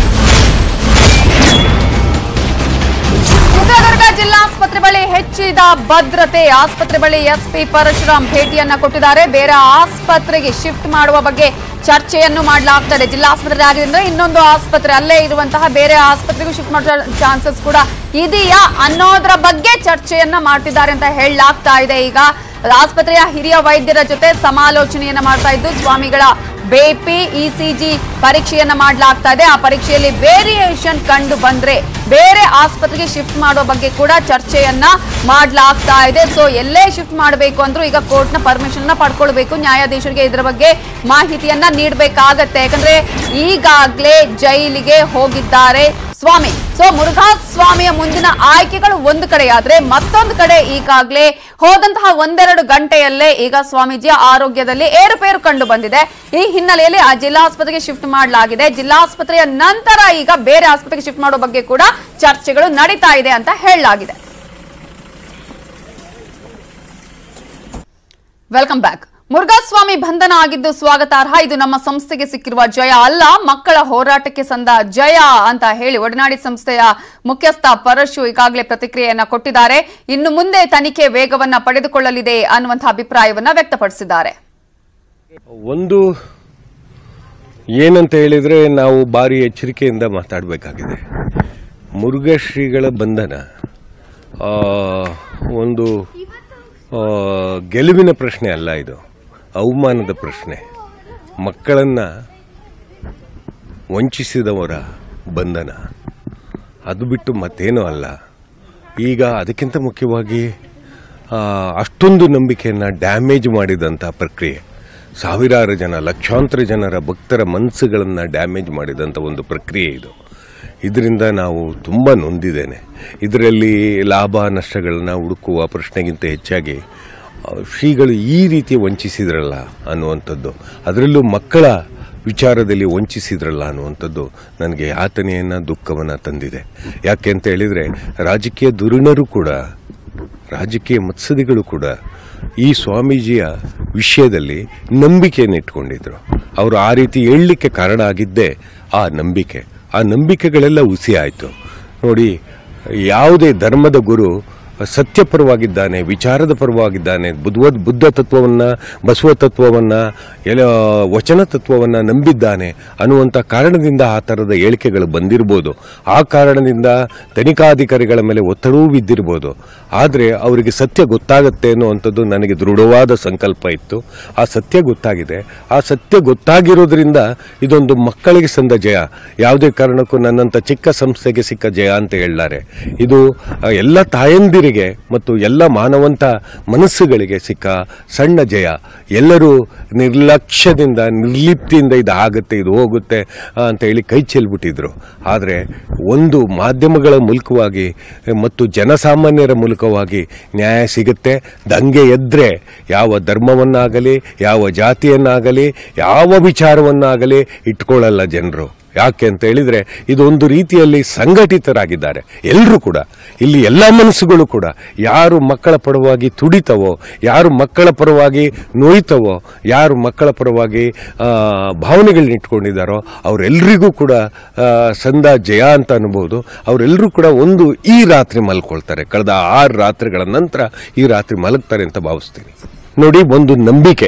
[SPEAKER 1] ಚಿತ್ರದುರ್ಗ ಜಿಲ್ಲಾಸ್ಪತ್ರೆ ಬಳಿ ಹೆಚ್ಚಿದ ಭದ್ರತೆ ಆಸ್ಪತ್ರೆ ಬಳಿ ಎಸ್ಪಿ ಪರಶುರಾಮ್ ಭೇಟಿಯನ್ನ ಕೊಟ್ಟಿದ್ದಾರೆ ಬೇರೆ ಆಸ್ಪತ್ರೆಗೆ ಶಿಫ್ಟ್ ಮಾಡುವ ಬಗ್ಗೆ ಚರ್ಚೆಯನ್ನು ಮಾಡಲಾಗ್ತದೆ ಜಿಲ್ಲಾಸ್ಪತ್ರೆ ಆಗಿದ್ರೆ ಇನ್ನೊಂದು ಆಸ್ಪತ್ರೆ ಅಲ್ಲೇ ಇರುವಂತಹ ಬೇರೆ ಆಸ್ಪತ್ರೆಗೂ ಶಿಫ್ಟ್ ಮಾಡೋ ಚಾನ್ಸಸ್ ಕೂಡ ಇದೆಯಾ ಅನ್ನೋದ್ರ ಬಗ್ಗೆ ಚರ್ಚೆಯನ್ನ ಮಾಡ್ತಿದ್ದಾರೆ ಅಂತ ಹೇಳಲಾಗ್ತಾ ಇದೆ ಈಗ ಆಸ್ಪತ್ರೆಯ ಹಿರಿಯ ವೈದ್ಯರ ಜೊತೆ ಸಮಾಲೋಚನೆಯನ್ನ ಮಾಡ್ತಾ ಇದ್ದು ಸ್ವಾಮಿಗಳ ಬೇಪಿ ಇಸಿಜಿ ಪರೀಕ್ಷೆಯನ್ನ ಮಾಡಲಾಗ್ತಾ ಇದೆ ಆ ಪರೀಕ್ಷೆಯಲ್ಲಿ ವೇರಿಯೇಷನ್ ಕಂಡು ಬಂದ್ರೆ ಬೇರೆ ಆಸ್ಪತ್ರೆಗೆ ಶಿಫ್ಟ್ ಮಾಡುವ ಬಗ್ಗೆ ಕೂಡ ಚರ್ಚೆಯನ್ನ ಮಾಡಲಾಗ್ತಾ ಇದೆ ಸೊ ಎಲ್ಲೇ ಶಿಫ್ಟ್ ಮಾಡಬೇಕು ಅಂದ್ರೂ ಈಗ ಕೋರ್ಟ್ನ ಪರ್ಮಿಷನ್ ನ ಪಡ್ಕೊಳ್ಬೇಕು ನ್ಯಾಯಾಧೀಶರಿಗೆ ಇದರ ಬಗ್ಗೆ ಮಾಹಿತಿಯನ್ನ ನೀಡಬೇಕಾಗತ್ತೆ ಯಾಕಂದ್ರೆ ಈಗಾಗ್ಲೇ ಜೈಲಿಗೆ ಹೋಗಿದ್ದಾರೆ ಸ್ವಾಮಿ ಸೊ ಮುರುಘಾ ಸ್ವಾಮಿಯ ಮುಂದಿನ ಆಯ್ಕೆಗಳು ಒಂದು ಕಡೆ ಆದ್ರೆ ಮತ್ತೊಂದು ಕಡೆ ಈಗಾಗಲೇ ಹೋದಂತಹ ಒಂದೆರಡು ಗಂಟೆಯಲ್ಲೇ ಈಗ ಸ್ವಾಮೀಜಿಯ ಆರೋಗ್ಯದಲ್ಲಿ ಏರುಪೇರು ಕಂಡು ಬಂದಿದೆ ಈ ಹಿನ್ನೆಲೆಯಲ್ಲಿ ಆ ಜಿಲ್ಲಾಸ್ಪತ್ರೆಗೆ ಶಿಫ್ಟ್ ಮಾಡಲಾಗಿದೆ ಜಿಲ್ಲಾಸ್ಪತ್ರೆಯ ನಂತರ ಈಗ ಬೇರೆ ಆಸ್ಪತ್ರೆಗೆ ಶಿಫ್ಟ್ ಮಾಡೋ ಬಗ್ಗೆ ಕೂಡ ಚರ್ಚೆಗಳು ನಡೀತಾ ಇದೆ ಅಂತ ಹೇಳಲಾಗಿದೆ ವೆಲ್ಕಮ್ ಬ್ಯಾಕ್ ಮುರುಘಾಸ್ವಾಮಿ ಬಂಧನ ಆಗಿದ್ದು ಸ್ವಾಗತಾರ್ಹ ಇದು ನಮ್ಮ ಸಂಸ್ಥೆಗೆ ಸಿಕ್ಕಿರುವ ಜಯ ಅಲ್ಲ ಮಕ್ಕಳ ಹೋರಾಟಕ್ಕೆ ಸಂದ ಜಯ ಅಂತ ಹೇಳಿ ಒಡನಾಡಿ ಸಂಸ್ಥೆಯ ಮುಖ್ಯಸ್ಥ ಪರಶು ಈಗಾಗಲೇ ಪ್ರತಿಕ್ರಿಯೆಯನ್ನ ಕೊಟ್ಟಿದ್ದಾರೆ ಇನ್ನು ಮುಂದೆ ತನಿಖೆ ವೇಗವನ್ನ ಪಡೆದುಕೊಳ್ಳಲಿದೆ ಅನ್ನುವಂತಹ ಅಭಿಪ್ರಾಯವನ್ನ ವ್ಯಕ್ತಪಡಿಸಿದ್ದಾರೆ
[SPEAKER 5] ಒಂದು ಏನಂತ ಹೇಳಿದರೆ ನಾವು ಭಾರಿ ಎಚ್ಚರಿಕೆಯಿಂದ ಮಾತಾಡಬೇಕಾಗಿದೆ ಮುರುಘಶ್ರೀಗಳ ಬಂಧನ ಆ, ಒಂದು ಆ, ಗೆಲುವಿನ ಪ್ರಶ್ನೆ ಅಲ್ಲ ಇದು ಅವಮಾನದ ಪ್ರಶ್ನೆ ಮಕ್ಕಳನ್ನು ವಂಚಿಸಿದವರ ಬಂಧನ ಅದು ಬಿಟ್ಟು ಮತ್ತೇನೂ ಅಲ್ಲ ಈಗ ಅದಕ್ಕಿಂತ ಮುಖ್ಯವಾಗಿ ಆ, ಅಷ್ಟೊಂದು ನಂಬಿಕೆಯನ್ನು ಡ್ಯಾಮೇಜ್ ಮಾಡಿದಂಥ ಪ್ರಕ್ರಿಯೆ ಸಾವಿರಾರು ಜನ ಲಕ್ಷಾಂತರ ಜನರ ಭಕ್ತರ ಮನಸ್ಸುಗಳನ್ನು ಡ್ಯಾಮೇಜ್ ಮಾಡಿದಂಥ ಒಂದು ಪ್ರಕ್ರಿಯೆ ಇದು ಇದರಿಂದ ನಾವು ತುಂಬ ನೊಂದಿದ್ದೇನೆ ಇದರಲ್ಲಿ ಲಾಭ ನಷ್ಟಗಳನ್ನ ಹುಡುಕುವ ಪ್ರಶ್ನೆಗಿಂತ ಹೆಚ್ಚಾಗಿ ಆ, ಶ್ರೀಗಳು ಈ ರೀತಿ ವಂಚಿಸಿದ್ರಲ್ಲ ಅನ್ನುವಂಥದ್ದು ಅದರಲ್ಲೂ ಮಕ್ಕಳ ವಿಚಾರದಲ್ಲಿ ವಂಚಿಸಿದ್ರಲ್ಲ ಅನ್ನುವಂಥದ್ದು ನನಗೆ ಯಾತನೆಯನ್ನು ದುಃಖವನ್ನು ತಂದಿದೆ ಯಾಕೆ ಅಂತ ಹೇಳಿದರೆ ರಾಜಕೀಯ ದುರುಣರು ಕೂಡ ರಾಜಕೀಯ ಮತ್ಸದಿಗಳು ಕೂಡ ಈ ಸ್ವಾಮೀಜಿಯ ವಿಷಯದಲ್ಲಿ ನಂಬಿಕೆಯನ್ನು ಇಟ್ಕೊಂಡಿದ್ರು ಅವರು ಆ ರೀತಿ ಹೇಳಲಿಕ್ಕೆ ಕಾರಣ ಆಗಿದ್ದೇ ಆ ನಂಬಿಕೆ ಆ ನಂಬಿಕೆಗಳೆಲ್ಲ ಹುಸಿ ಆಯಿತು ನೋಡಿ ಯಾವುದೇ ಧರ್ಮದ ಗುರು ಸತ್ಯ ಪರವಾಗಿದ್ದಾನೆ ವಿಚಾರದ ಪರವಾಗಿದ್ದಾನೆ ಬುದ್ಧ ಬುದ್ಧ ತತ್ವವನ್ನು ಬಸವ ತತ್ವವನ್ನು ಎಲ ವಚನ ತತ್ವವನ್ನು ನಂಬಿದ್ದಾನೆ ಅನ್ನುವಂಥ ಕಾರಣದಿಂದ ಆ ಥರದ ಹೇಳಿಕೆಗಳು ಬಂದಿರ್ಬೋದು ಆ ಕಾರಣದಿಂದ ತನಿಖಾಧಿಕಾರಿಗಳ ಮೇಲೆ ಒತ್ತಡವೂ ಬಿದ್ದಿರ್ಬೋದು ಆದರೆ ಅವರಿಗೆ ಸತ್ಯ ಗೊತ್ತಾಗತ್ತೆ ಅನ್ನುವಂಥದ್ದು ನನಗೆ ದೃಢವಾದ ಸಂಕಲ್ಪ ಇತ್ತು ಆ ಸತ್ಯ ಗೊತ್ತಾಗಿದೆ ಆ ಸತ್ಯ ಗೊತ್ತಾಗಿರೋದ್ರಿಂದ ಇದೊಂದು ಮಕ್ಕಳಿಗೆ ಸಂದ ಜಯ ಯಾವುದೇ ಕಾರಣಕ್ಕೂ ನನ್ನಂಥ ಚಿಕ್ಕ ಸಂಸ್ಥೆಗೆ ಸಿಕ್ಕ ಜಯ ಅಂತ ಹೇಳಲಾರೆ ಇದು ಆ, ಎಲ್ಲ ತಾಯಂದಿರಿಗೆ ಮತ್ತು ಎಲ್ಲ ಮಾನವಂತ ಮನಸ್ಸುಗಳಿಗೆ ಸಿಕ್ಕ ಸಣ್ಣ ಜಯ ಎಲ್ಲರೂ ನಿರ್ಲಕ್ಷ್ಯದಿಂದ ನಿರ್ಲಿಪ್ತಿಯಿಂದ ಇದು ಆಗುತ್ತೆ ಇದು ಹೋಗುತ್ತೆ ಆ, ಅಂತ ಹೇಳಿ ಕೈ ಚೆಲ್ಬಿಟ್ಟಿದ್ರು ಆದರೆ ಒಂದು ಮಾಧ್ಯಮಗಳ ಮೂಲಕವಾಗಿ ಮತ್ತು ಜನಸಾಮಾನ್ಯರ ಮೂಲಕವಾಗಿ ನ್ಯಾಯ ಸಿಗುತ್ತೆ ದಂಗೆ ಎದ್ರೆ ಯಾವ ಧರ್ಮವನ್ನಾಗಲಿ ಯಾವ ಜಾತಿಯನ್ನಾಗಲಿ ಯಾವ ವಿಚಾರವನ್ನಾಗಲಿ ಇಟ್ಕೊಳ್ಳಲ್ಲ ಜನರು ಯಾಕೆ ಅಂತ ಹೇಳಿದರೆ ಇದೊಂದು ರೀತಿಯಲ್ಲಿ ಸಂಘಟಿತರಾಗಿದ್ದಾರೆ ಎಲ್ಲರೂ ಕೂಡ ಇಲ್ಲಿ ಎಲ್ಲ ಮನಸ್ಸುಗಳು ಕೂಡ ಯಾರು ಮಕ್ಕಳ ಪರವಾಗಿ ತುಡಿತವೋ ಯಾರು ಮಕ್ಕಳ ಪರವಾಗಿ ನೋಯ್ತವೋ ಯಾರು ಮಕ್ಕಳ ಪರವಾಗಿ ಆ, ಭಾವನೆಗಳನ್ನ ಇಟ್ಕೊಂಡಿದ್ದಾರೋ ಅವರೆಲ್ಲರಿಗೂ ಕೂಡ ಆ, ಸಂದ ಜಯ ಅಂತ ಅನ್ಬೋದು ಅವರೆಲ್ಲರೂ ಕೂಡ ಒಂದು ಈ ರಾತ್ರಿ ಮಲ್ಕೊಳ್ತಾರೆ ಕಳೆದ ಆರು ರಾತ್ರಿಗಳ ನಂತರ ಈ ರಾತ್ರಿ ಮಲಗ್ತಾರೆ ಅಂತ ಭಾವಿಸ್ತೀನಿ ನೋಡಿ ಒಂದು ನಂಬಿಕೆ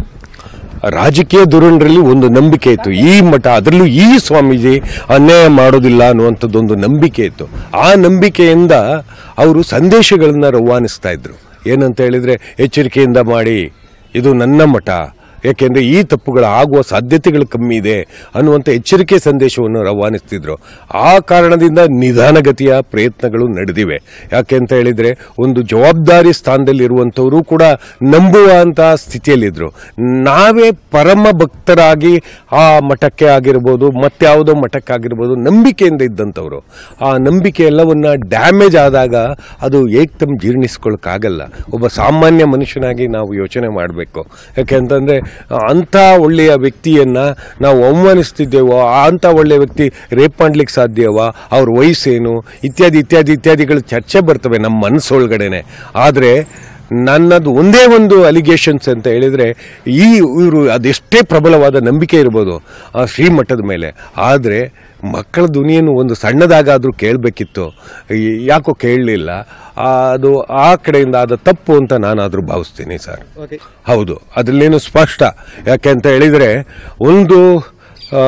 [SPEAKER 5] ರಾಜಕೀಯ ಧೋರಣೆಯಲ್ಲಿ ಒಂದು ನಂಬಿಕೆ ಇತ್ತು ಈ ಮಠ ಅದರಲ್ಲೂ ಈ ಸ್ವಾಮೀಜಿ ಅನ್ಯಾಯ ಮಾಡೋದಿಲ್ಲ ಅನ್ನುವಂಥದ್ದೊಂದು ನಂಬಿಕೆ ಇತ್ತು ಆ ನಂಬಿಕೆಯಿಂದ ಅವರು ಸಂದೇಶಗಳನ್ನು ರವಾನಿಸ್ತಾ ಇದ್ರು ಏನಂತ ಹೇಳಿದರೆ ಎಚ್ಚರಿಕೆಯಿಂದ ಮಾಡಿ ಇದು ನನ್ನ ಮಠ ಯಾಕೆಂದರೆ ಈ ತಪ್ಪುಗಳು ಆಗುವ ಸಾಧ್ಯತೆಗಳು ಕಮ್ಮಿ ಇದೆ ಅನ್ನುವಂಥ ಎಚ್ಚರಿಕೆ ಸಂದೇಶವನ್ನು ರವಾನಿಸ್ತಿದ್ರು ಆ ಕಾರಣದಿಂದ ನಿಧಾನಗತಿಯ ಪ್ರಯತ್ನಗಳು ನಡೆದಿವೆ ಯಾಕೆ ಅಂತ ಹೇಳಿದರೆ ಒಂದು ಜವಾಬ್ದಾರಿ ಸ್ಥಾನದಲ್ಲಿರುವಂಥವರು ಕೂಡ ನಂಬುವಂಥ ಸ್ಥಿತಿಯಲ್ಲಿದ್ದರು ನಾವೇ ಪರಮ ಭಕ್ತರಾಗಿ ಆ ಮಠಕ್ಕೆ ಆಗಿರ್ಬೋದು ಮತ್ಯಾವುದೋ ಮಠಕ್ಕಾಗಿರ್ಬೋದು ನಂಬಿಕೆಯಿಂದ ಇದ್ದಂಥವ್ರು ಆ ನಂಬಿಕೆ ಎಲ್ಲವನ್ನ ಡ್ಯಾಮೇಜ್ ಆದಾಗ ಅದು ಏಕ್ದಮ್ ಜೀರ್ಣಿಸ್ಕೊಳ್ಳೋಕ್ಕಾಗಲ್ಲ ಒಬ್ಬ ಸಾಮಾನ್ಯ ಮನುಷ್ಯನಾಗಿ ನಾವು ಯೋಚನೆ ಮಾಡಬೇಕು ಯಾಕೆಂತಂದರೆ ಅಂಥ ಒಳ್ಳೆಯ ವ್ಯಕ್ತಿಯನ್ನು ನಾವು ಅವಮಾನಿಸ್ತಿದ್ದೇವೋ ಅಂಥ ಒಳ್ಳೆಯ ವ್ಯಕ್ತಿ ರೇಪ್ ಮಾಡ್ಲಿಕ್ಕೆ ಸಾಧ್ಯವೋ ಅವ್ರ ವಯಸ್ಸೇನು ಇತ್ಯಾದಿ ಇತ್ಯಾದಿ ಇತ್ಯಾದಿಗಳು ಚರ್ಚೆ ಬರ್ತವೆ ನಮ್ಮ ಮನಸ್ಸೊಳಗಡೆನೆ ಆದರೆ ನನ್ನದು ಒಂದೇ ಒಂದು ಅಲಿಗೇಷನ್ಸ್ ಅಂತ ಹೇಳಿದರೆ ಈ ಇವರು ಅದೆಷ್ಟೇ ಪ್ರಬಲವಾದ ನಂಬಿಕೆ ಇರ್ಬೋದು ಆ ಶ್ರೀಮಠದ ಮೇಲೆ ಆದರೆ ಮಕ್ಕಳ ಧ್ವನಿಯನ್ನು ಒಂದು ಸಣ್ಣದಾಗಾದರೂ ಕೇಳಬೇಕಿತ್ತು ಯಾಕೋ ಕೇಳಲಿಲ್ಲ ಅದು ಆ ಕಡೆಯಿಂದ ಆದ ತಪ್ಪು ಅಂತ ನಾನಾದರೂ ಭಾವಿಸ್ತೀನಿ ಸರ್ ಹೌದು ಅದರಲ್ಲೇನು ಸ್ಪಷ್ಟ ಯಾಕೆ ಅಂತ ಹೇಳಿದರೆ ಒಂದು ಆ,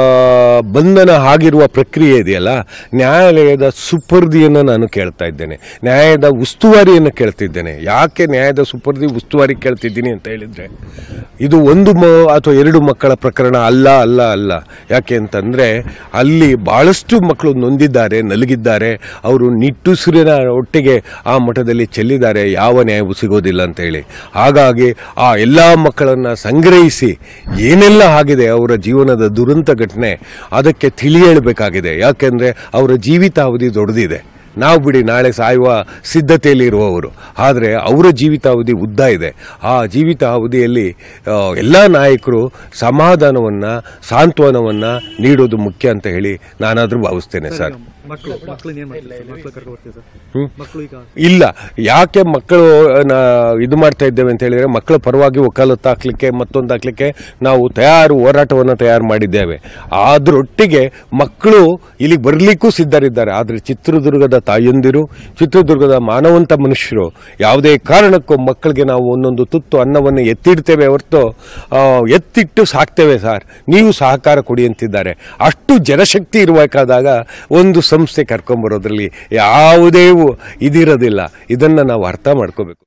[SPEAKER 5] ಬಂಧನ ಆಗಿರುವ ಪ್ರಕ್ರಿಯೆ ಇದೆಯಲ್ಲ ನ್ಯಾಯಾಲಯದ ಸುಪರ್ದಿಯನ್ನು ನಾನು ಕೇಳ್ತಾ ಇದ್ದೇನೆ ನ್ಯಾಯದ ಉಸ್ತುವಾರಿಯನ್ನು ಕೇಳ್ತಿದ್ದೇನೆ ಯಾಕೆ ನ್ಯಾಯದ ಸುಪರ್ದಿ ಉಸ್ತುವಾರಿ ಕೇಳ್ತಿದ್ದೀನಿ ಅಂತ ಹೇಳಿದರೆ ಇದು ಒಂದು ಮ ಅಥವಾ ಎರಡು ಮಕ್ಕಳ ಪ್ರಕರಣ ಅಲ್ಲ ಅಲ್ಲ ಅಲ್ಲ ಯಾಕೆ ಅಂತಂದರೆ ಅಲ್ಲಿ ಭಾಳಷ್ಟು ಮಕ್ಕಳು ನೊಂದಿದ್ದಾರೆ ನಲಗಿದ್ದಾರೆ ಅವರು ನಿಟ್ಟುಸಿರಿನ ಒಟ್ಟಿಗೆ ಆ ಮಠದಲ್ಲಿ ಚೆಲ್ಲಿದ್ದಾರೆ ಯಾವ ನ್ಯಾಯವೂ ಸಿಗೋದಿಲ್ಲ ಅಂತ ಹೇಳಿ ಹಾಗಾಗಿ ಆ ಎಲ್ಲ ಮಕ್ಕಳನ್ನು ಸಂಗ್ರಹಿಸಿ ಏನೆಲ್ಲ ಆಗಿದೆ ಅವರ ಜೀವನದ ದುರಂತ ಘಟನೆ ಅದಕ್ಕೆ ತಿಳಿ ಹೇಳಬೇಕಾಗಿದೆ ಯಾಕೆಂದರೆ ಅವರ ಜೀವಿತಾವಧಿ ದೊಡ್ಡದಿದೆ ನಾವು ಬಿಡಿ ನಾಳೆ ಸಾಯುವ ಸಿದ್ಧತೆಯಲ್ಲಿ ಇರುವವರು ಆದರೆ ಅವರ ಜೀವಿತಾವಧಿ ಉದ್ದ ಇದೆ ಆ ಜೀವಿತಾವಧಿಯಲ್ಲಿ ಎಲ್ಲ ನಾಯಕರು ಸಮಾಧಾನವನ್ನು ಸಾಂತ್ವನವನ್ನು ನೀಡೋದು ಮುಖ್ಯ ಅಂತ ಹೇಳಿ ನಾನಾದರೂ ಭಾವಿಸ್ತೇನೆ ಸರ್
[SPEAKER 6] ಮಕ್ಕಳು ಮಕ್ಕಳು ಏನ್ ಮಾಡ್ತಾರೆ ಸರ್ ಮಕ್ಕಳು ಕರ್ಕೊಂಡು ಬರ್ತೀವಿ ಸರ್
[SPEAKER 5] ಹ್ಮ್.
[SPEAKER 6] ಮಕ್ಕಳು ಈಗ
[SPEAKER 5] ಇಲ್ಲ ಯಾಕೆ ಮಕ್ಕಳು ನಾ ಇದು ಮಾಡ್ತಾ ಇದ್ದೇವೆ ಅಂತ ಹೇಳಿದ್ರೆ ಮಕ್ಕಳ ಪರವಾಗಿ ವಕಾಲತ್ತು ಹಾಕ್ಲಿಕ್ಕೆ ಮತ್ತೊಂದು ಹಾಕ್ಲಿಕ್ಕೆ ನಾವು ತಯಾರು ಹೋರಾಟವನ್ನು ತಯಾರು ಮಾಡಿದ್ದೇವೆ ಅದರೊಟ್ಟಿಗೆ ಮಕ್ಕಳು ಇಲ್ಲಿಗೆ ಬರಲಿಕ್ಕೂ ಸಿದ್ಧರಿದ್ದಾರೆ ಆದರೆ ಚಿತ್ರದುರ್ಗದ ತಾಯಂದಿರು ಚಿತ್ರದುರ್ಗದ ಮಾನವಂತ ಮನುಷ್ಯರು ಯಾವುದೇ ಕಾರಣಕ್ಕೂ ಮಕ್ಕಳಿಗೆ ನಾವು ಒಂದೊಂದು ತುತ್ತು ಅನ್ನವನ್ನು ಎತ್ತಿಡ್ತೇವೆ ಹೊರತು ಆ, ಎತ್ತಿಟ್ಟು ಸಾಕ್ತೇವೆ ಸರ್ ನೀವು ಸಹಕಾರ ಕೊಡಿ ಅಂತಿದ್ದಾರೆ ಅಷ್ಟು ಜನಶಕ್ತಿ ಇರಬೇಕಾದಾಗ ಒಂದು ಸಂಸ್ಥೆ ಕರ್ಕೊಂಬರೋದ್ರಲ್ಲಿ ಯಾವುದೇ ಉ- ಇದಿರೋದಿಲ್ಲ ಇದನ್ನು ನಾವು ಅರ್ಥ ಮಾಡ್ಕೋಬೇಕು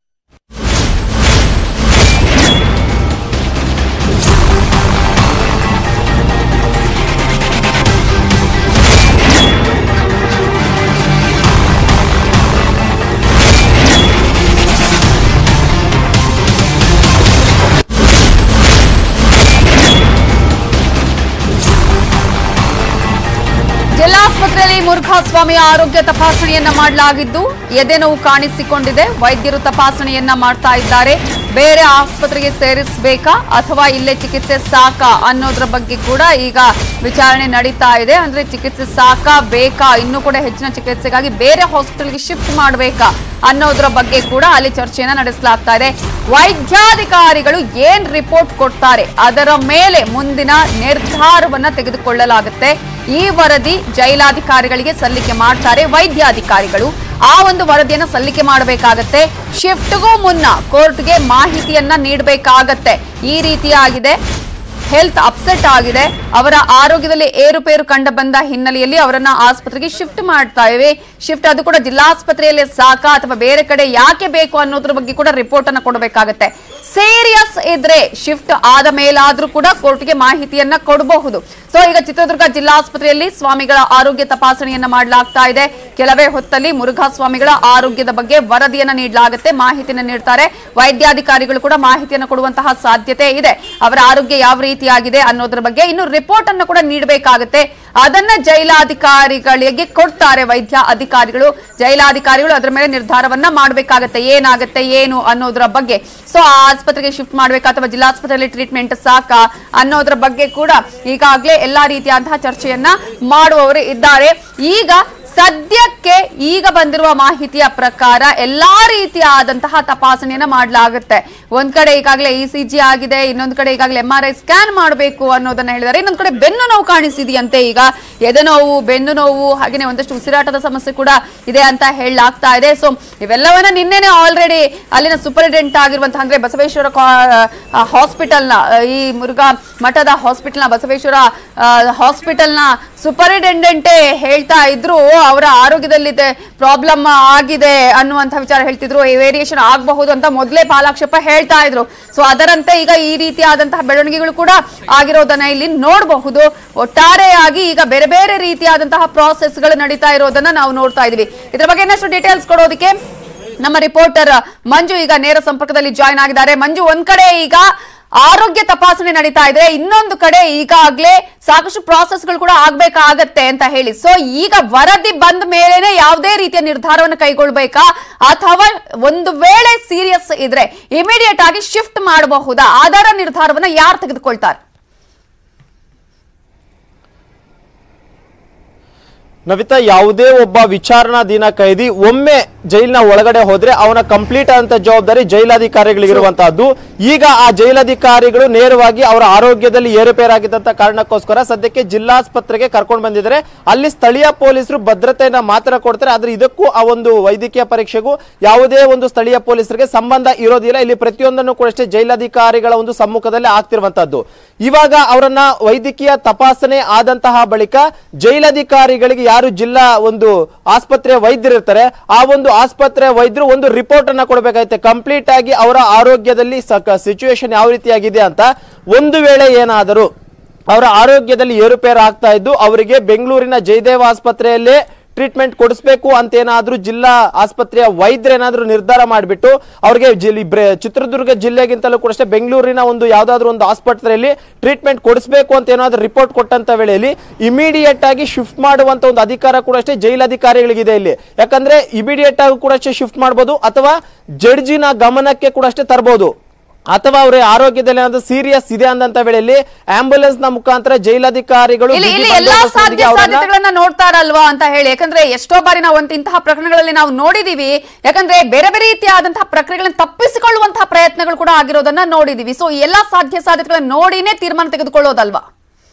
[SPEAKER 1] ಜಿಲ್ಲಾಸ್ಪತ್ರೆಯಲ್ಲಿ ಮುರುಘಾಸ್ವಾಮಿಯ ಆರೋಗ್ಯ ತಪಾಸಣೆಯನ್ನ ಮಾಡಲಾಗಿದ್ದು ಎದೆ ನೋವು ಕಾಣಿಸಿಕೊಂಡಿದೆ ವೈದ್ಯರು ತಪಾಸಣೆಯನ್ನ ಮಾಡ್ತಾ ಇದ್ದಾರೆ ಬೇರೆ ಆಸ್ಪತ್ರೆಗೆ ಸೇರಿಸಬೇಕಾ ಅಥವಾ ಇಲ್ಲೇ ಚಿಕಿತ್ಸೆ ಸಾಕಾ ಅನ್ನೋದ್ರ ಬಗ್ಗೆ ಕೂಡ ಈಗ ವಿಚಾರಣೆ ನಡೀತಾ ಇದೆ ಅಂದ್ರೆ ಚಿಕಿತ್ಸೆ ಸಾಕಾ ಬೇಕಾ ಇನ್ನೂ ಕೂಡ ಹೆಚ್ಚಿನ ಚಿಕಿತ್ಸೆಗಾಗಿ ಬೇರೆ ಹಾಸ್ಪಿಟಲ್ಗೆ ಶಿಫ್ಟ್ ಮಾಡಬೇಕಾ ಅನ್ನೋದ್ರ ಬಗ್ಗೆ ಕೂಡ ಅಲ್ಲಿ ಚರ್ಚೆಯನ್ನ ನಡೆಸಲಾಗ್ತಾ ಇದೆ ವೈದ್ಯಾಧಿಕಾರಿಗಳು ಏನ್ ರಿಪೋರ್ಟ್ ಕೊಡ್ತಾರೆ ಅದರ ಮೇಲೆ ಮುಂದಿನ ನಿರ್ಧಾರವನ್ನ ತೆಗೆದುಕೊಳ್ಳಲಾಗುತ್ತೆ ಈ ವರದಿ ಜೈಲಾಧಿಕಾರಿಗಳಿಗೆ ಸಲ್ಲಿಕೆ ಮಾಡ್ತಾರೆ ವೈದ್ಯಾಧಿಕಾರಿಗಳು ಆ ಒಂದು ವರದಿಯನ್ನ ಸಲ್ಲಿಕೆ ಮಾಡಬೇಕಾಗತ್ತೆ ಶಿಫ್ಟ್ಗೂ ಮುನ್ನ ಕೋರ್ಟ್ಗೆ ಮಾಹಿತಿಯನ್ನ ನೀಡಬೇಕಾಗತ್ತೆ ಈ ರೀತಿಯಾಗಿದೆ ಹೆಲ್ತ್ ಅಪ್ಸೆಟ್ ಆಗಿದೆ ಅವರ ಆರೋಗ್ಯದಲ್ಲಿ ಏರುಪೇರು ಕಂಡು ಬಂದ ಹಿನ್ನೆಲೆಯಲ್ಲಿ ಅವರನ್ನ ಆಸ್ಪತ್ರೆಗೆ ಶಿಫ್ಟ್ ಮಾಡ್ತಾ ಇವೆ ಶಿಫ್ಟ್ ಅದು ಕೂಡ ಜಿಲ್ಲಾಸ್ಪತ್ರೆಯಲ್ಲಿ ಸಾಕಾ ಅಥವಾ ಬೇರೆ ಕಡೆ ಯಾಕೆ ಬೇಕು ಅನ್ನೋದ್ರ ಬಗ್ಗೆ ಕೂಡ ರಿಪೋರ್ಟ್ ಅನ್ನ ಕೊಡಬೇಕಾಗತ್ತೆ ಸೀರಿಯಸ್ ಇದ್ರೆ ಶಿಫ್ಟ್ ಆದ ಮೇಲಾದ್ರೂ ಕೂಡ ಕೋರ್ಟ್ಗೆ ಮಾಹಿತಿಯನ್ನ ಕೊಡಬಹುದು ಸೊ ಈಗ ಚಿತ್ರದುರ್ಗ ಜಿಲ್ಲಾಸ್ಪತ್ರೆಯಲ್ಲಿ ಸ್ವಾಮಿಗಳ ಆರೋಗ್ಯ ತಪಾಸಣೆಯನ್ನ ಮಾಡಲಾಗ್ತಾ ಇದೆ ಕೆಲವೇ ಹೊತ್ತಲ್ಲಿ ಮುರುಘಾ ಸ್ವಾಮಿಗಳ ಆರೋಗ್ಯದ ಬಗ್ಗೆ ವರದಿಯನ್ನ ನೀಡಲಾಗುತ್ತೆ ಮಾಹಿತಿಯನ್ನ ನೀಡ್ತಾರೆ ವೈದ್ಯಾಧಿಕಾರಿಗಳು ಕೂಡ ಮಾಹಿತಿಯನ್ನು ಕೊಡುವಂತಹ ಸಾಧ್ಯತೆ ಇದೆ ಅವರ ಆರೋಗ್ಯ ಯಾವ ರೀತಿಯಾಗಿದೆ ಅನ್ನೋದ್ರ ಬಗ್ಗೆ ಇನ್ನು ರಿಪೋರ್ಟ್ ಅನ್ನು ಕೂಡ ನೀಡಬೇಕಾಗುತ್ತೆ ಅದನ್ನ ಜೈಲಾಧಿಕಾರಿಗಳಿಗೆ ಕೊಡ್ತಾರೆ ವೈದ್ಯ ಅಧಿಕಾರಿಗಳು ಜೈಲಾಧಿಕಾರಿಗಳು ಅದರ ಮೇಲೆ ನಿರ್ಧಾರವನ್ನ ಮಾಡಬೇಕಾಗತ್ತೆ ಏನಾಗುತ್ತೆ ಏನು ಅನ್ನೋದ್ರ ಬಗ್ಗೆ ಸೊ ಆ ಆಸ್ಪತ್ರೆಗೆ ಶಿಫ್ಟ್ ಮಾಡ್ಬೇಕಾ ಅಥವಾ ಜಿಲ್ಲಾಸ್ಪತ್ರೆಯಲ್ಲಿ ಟ್ರೀಟ್ಮೆಂಟ್ ಸಾಕಾ ಅನ್ನೋದ್ರ ಬಗ್ಗೆ ಕೂಡ ಈಗಾಗಲೇ ಎಲ್ಲಾ ರೀತಿಯಾದಂತಹ ಚರ್ಚೆಯನ್ನ ಮಾಡುವವರು ಇದ್ದಾರೆ ಈಗ ಸದ್ಯಕ್ಕೆ ಈಗ ಬಂದಿರುವ ಮಾಹಿತಿಯ ಪ್ರಕಾರ ಎಲ್ಲಾ ರೀತಿಯಾದಂತಹ ತಪಾಸಣೆಯನ್ನ ಮಾಡಲಾಗುತ್ತೆ ಒಂದ್ ಕಡೆ ಈಗಾಗಲೇ ಇ ಸಿ ಜಿ ಆಗಿದೆ ಇನ್ನೊಂದ್ ಕಡೆ ಈಗಾಗಲೇ ಎಂ ಆರ್ ಐ ಸ್ಕ್ಯಾನ್ ಮಾಡಬೇಕು ಅನ್ನೋದನ್ನ ಹೇಳಿದ್ದಾರೆ ಇನ್ನೊಂದ್ ಕಡೆ ಬೆನ್ನು ನೋವು ಕಾಣಿಸಿದೆಯಂತೆ ಈಗ ಎದೆ ನೋವು ಬೆನ್ನು ನೋವು ಹಾಗೆಯೇ ಒಂದಷ್ಟು ಉಸಿರಾಟದ ಸಮಸ್ಯೆ ಕೂಡ ಇದೆ ಅಂತ ಹೇಳಲಾಗ್ತಾ ಇದೆ ಸೊ ಇವೆಲ್ಲವನ್ನ ನಿನ್ನೆನೆ ಆಲ್ರೆಡಿ ಅಲ್ಲಿನ ಸೂಪರಿಂಟೆಂಡೆಂಟ್ ಆಗಿರುವಂತಹ ಅಂದ್ರೆ ಬಸವೇಶ್ವರ ಹಾಸ್ಪಿಟಲ್ನ ಈ ಮುರುಘಾ ಮಠದ ಹಾಸ್ಪಿಟಲ್ನ ಬಸವೇಶ್ವರ ಹಾಸ್ಪಿಟಲ್ನ ಸೂಪರಿಂಟೆಂಡೆಂಟೇ ಹೇಳ್ತಾ ಇದ್ರು ಅವರ ಆರೋಗ್ಯದಲ್ಲಿ ಪ್ರಾಬ್ಲಮ್ ಆಗಿದೆ ಅನ್ನುವಂಥ ವಿಚಾರ ಹೇಳ್ತಿದ್ರು ವೇರಿಯೇಷನ್ ಆಗಬಹುದು ಅಂತ ಮೊದಲೇ ಪಾಲಾಕ್ಷೇಪ ಹೇಳ್ತಾ ಇದ್ರು ಸೊ ಅದರಂತೆ ಈಗ ಈ ರೀತಿಯಾದಂತಹ ಬೆಳವಣಿಗೆಗಳು ಕೂಡ ಆಗಿರೋದನ್ನ ಇಲ್ಲಿ ನೋಡಬಹುದು ಒಟ್ಟಾರೆಯಾಗಿ ಈಗ ಬೇರೆ ಬೇರೆ ರೀತಿಯಾದಂತಹ ಪ್ರಾಸೆಸ್ಗಳು ನಡೀತಾ ಇರೋದನ್ನ ನಾವು ನೋಡ್ತಾ ಇದೀವಿ ಇದ್ರ ಬಗ್ಗೆ ಇನ್ನಷ್ಟು ಡೀಟೇಲ್ಸ್ ಕೊಡೋದಕ್ಕೆ ನಮ್ಮ ರಿಪೋರ್ಟರ್ ಮಂಜು ಈಗ ನೇರ ಸಂಪರ್ಕದಲ್ಲಿ ಜಾಯ್ನ್ ಆಗಿದ್ದಾರೆ ಮಂಜು ಒಂದ್ ಕಡೆ ಈಗ ಆರೋಗ್ಯ ತಪಾಸಣೆ ನಡೀತಾ ಇದೆ ಇನ್ನೊಂದು ಕಡೆ ಈಗಾಗ್ಲೇ ಸಾಕಷ್ಟು ಪ್ರಾಸೆಸ್ಗಳು ಕೂಡ ಆಗ್ಬೇಕಾಗತ್ತೆ ಅಂತ ಹೇಳಿ ಸೊ ಈಗ ವರದಿ ಬಂದ ಮೇಲೇನೆ ಯಾವುದೇ ರೀತಿಯ ನಿರ್ಧಾರವನ್ನು ಕೈಗೊಳ್ಬೇಕಾ ಅಥವಾ ಒಂದು ವೇಳೆ ಸೀರಿಯಸ್ ಇದ್ರೆ ಇಮಿಡಿಯೇಟ್ ಆಗಿ ಶಿಫ್ಟ್ ಮಾಡಬಹುದಾ ಅದರ ನಿರ್ಧಾರವನ್ನ ಯಾರು ತೆಗೆದುಕೊಳ್ತಾರೆ
[SPEAKER 4] ನವಿತಾ ಯಾವುದೇ ಒಬ್ಬ ವಿಚಾರಣಾಧೀನ ಕೈದಿ ಒಮ್ಮೆ ಜೈಲಿನ ಒಳಗಡೆ ಹೋದ್ರೆ ಅವನ ಕಂಪ್ಲೀಟ್ ಅಂತ ಜವಾಬ್ದಾರಿ ಜೈಲಾಧಿಕಾರಿಗಳಿಗಿರುವಂತಹದ್ದು ಈಗ ಆ ಜೈಲಾಧಿಕಾರಿಗಳು ನೇರವಾಗಿ ಅವರ ಆರೋಗ್ಯದಲ್ಲಿ ಏರುಪೇರಾಗಿದ್ದಂತ ಕಾರಣಕ್ಕೋಸ್ಕರ ಸದ್ಯಕ್ಕೆ ಜಿಲ್ಲಾಸ್ಪತ್ರೆಗೆ ಕರ್ಕೊಂಡು ಬಂದಿದ್ದಾರೆ ಅಲ್ಲಿ ಸ್ಥಳೀಯ ಪೊಲೀಸರು ಭದ್ರತೆಯನ್ನ ಮಾತ್ರ ಕೊಡ್ತಾರೆ ಆದ್ರೆ ಇದಕ್ಕೂ ಆ ಒಂದು ವೈದ್ಯಕೀಯ ಪರೀಕ್ಷೆಗೂ ಯಾವುದೇ ಒಂದು ಸ್ಥಳೀಯ ಪೊಲೀಸರಿಗೆ ಸಂಬಂಧ ಇರೋದಿಲ್ಲ ಇಲ್ಲಿ ಪ್ರತಿಯೊಂದನ್ನು ಕೂಡ ಅಷ್ಟೇ ಜೈಲಾಧಿಕಾರಿಗಳ ಒಂದು ಸಮ್ಮುಖದಲ್ಲಿ ಆಗ್ತಿರುವಂತಹದ್ದು ಇವಾಗ ಅವರನ್ನ ವೈದ್ಯಕೀಯ ತಪಾಸಣೆ ಆದಂತಹ ಬಳಿಕ ಜೈಲಾಧಿಕಾರಿಗಳಿಗೆ ಯಾರು ಜಿಲ್ಲಾ ಒಂದು ಆಸ್ಪತ್ರೆ ವೈದ್ಯರಿರ್ತಾರೆ ಆ ಒಂದು ಆಸ್ಪತ್ರೆ ವೈದ್ಯರು ಒಂದು ರಿಪೋರ್ಟ್ ಅನ್ನ ಕೊಡಬೇಕಾಗುತ್ತೆ ಕಂಪ್ಲೀಟ್ ಆಗಿ ಅವರ ಆರೋಗ್ಯದಲ್ಲಿ ಸಿಚುವೇಶನ್ ಯಾವ ರೀತಿಯಾಗಿದೆ ಅಂತ ಒಂದು ವೇಳೆ ಏನಾದರೂ ಅವರ ಆರೋಗ್ಯದಲ್ಲಿ ಏರುಪೇರು ಆಗ್ತಾ ಇದ್ದು ಅವರಿಗೆ ಬೆಂಗಳೂರಿನ ಜಯದೇವ ಆಸ್ಪತ್ರೆಯಲ್ಲೇ ಟ್ರೀಟ್ಮೆಂಟ್ ಕೊಡಿಸ್ಬೇಕು ಅಂತ ಏನಾದ್ರೂ ಜಿಲ್ಲಾ ಆಸ್ಪತ್ರೆಯ ವೈದ್ಯರೇನಾದ್ರೂ ನಿರ್ಧಾರ ಮಾಡಿಬಿಟ್ಟು ಅವ್ರಿಗೆ ಜಿಲ್- ಬ್ರೆ- ಚಿತ್ರದುರ್ಗ ಜಿಲ್ಲೆಗಿಂತಲೂ ಕೂಡ ಅಷ್ಟೇ ಬೆಂಗಳೂರಿನ ಒಂದು ಯಾವ್ದಾದ್ರು ಒಂದು ಆಸ್ಪತ್ರೆಯಲ್ಲಿ ಟ್ರೀಟ್ಮೆಂಟ್ ಕೊಡಿಸ್ಬೇಕು ಅಂತ ಏನಾದ್ರೂ ರಿಪೋರ್ಟ್ ಕೊಟ್ಟಂತ ವೇಳೆಯಲ್ಲಿ ಇಮಿಡಿಯೇಟ್ ಆಗಿ ಶಿಫ್ಟ್ ಮಾಡುವಂತ ಒಂದು ಅಧಿಕಾರ ಕೂಡ ಅಷ್ಟೇ ಜೈಲಧಿಕಾರಿಗಳಿಗಿದೆ ಇಲ್ಲಿ ಯಾಕಂದ್ರೆ ಇಮಿಡಿಯೇಟ್ ಆಗಿ ಕೂಡ ಅಷ್ಟೇ ಶಿಫ್ಟ್ ಮಾಡಬಹುದು ಅಥವಾ ಜಡ್ಜಿನ ಗಮನಕ್ಕೆ ಕೂಡ ಅಷ್ಟೇ ತರಬಹುದು ಅಥವಾ ಅವರ ಆರೋಗ್ಯದಲ್ಲಿ ಏನಾದ್ರು ಸೀರಿಯಸ್ ಇದೆ ಅಂದಂತ ವೇಳೆಯಲ್ಲಿ ಆಂಬ್ಯುಲೆನ್ಸ್ ನ ಮುಖಾಂತರ ಜೈಲಾಧಿಕಾರಿಗಳು
[SPEAKER 1] ಇಲ್ಲಿ
[SPEAKER 4] ಬಿಗಿ
[SPEAKER 1] ಇಲ್ಲಿ ಎಲ್ಲಾ
[SPEAKER 4] ಬಂದೋಬಸ್ತ್ನೊಂದಿಗೆ
[SPEAKER 1] ಸಾಧ್ಯ
[SPEAKER 4] ಅವರನ್ನ-
[SPEAKER 1] ಸಾಧ್ಯತೆಗಳನ್ನ ನೋಡ್ತಾರಲ್ವಾ ಅಂತ ಹೇಳಿ ಯಾಕಂದ್ರೆ ಎಷ್ಟೋ ಬಾರಿ ನಾವು ಅಂತ ಇಂತಹ ಪ್ರಕರಣಗಳಲ್ಲಿ ನಾವು ನೋಡಿದೀವಿ ಯಾಕಂದ್ರೆ ಬೇರೆ ಬೇರೆ ರೀತಿಯಾದಂತಹ ಪ್ರಕ್ರಿಯೆಗಳನ್ನ ತಪ್ಪಿಸಿಕೊಳ್ಳುವಂತಹ ಪ್ರಯತ್ನಗಳು ಕೂಡ ಆಗಿರೋದನ್ನ ನೋಡಿದೀವಿ ಸೊ ಈ ಎಲ್ಲಾ ಸಾಧ್ಯ ಸಾಧ್ಯತೆಗಳನ್ನ ನೋಡಿನೇ ತೀರ್ಮಾನ ತೆಗೆದುಕೊಳ್ಳೋದಲ್ವಾ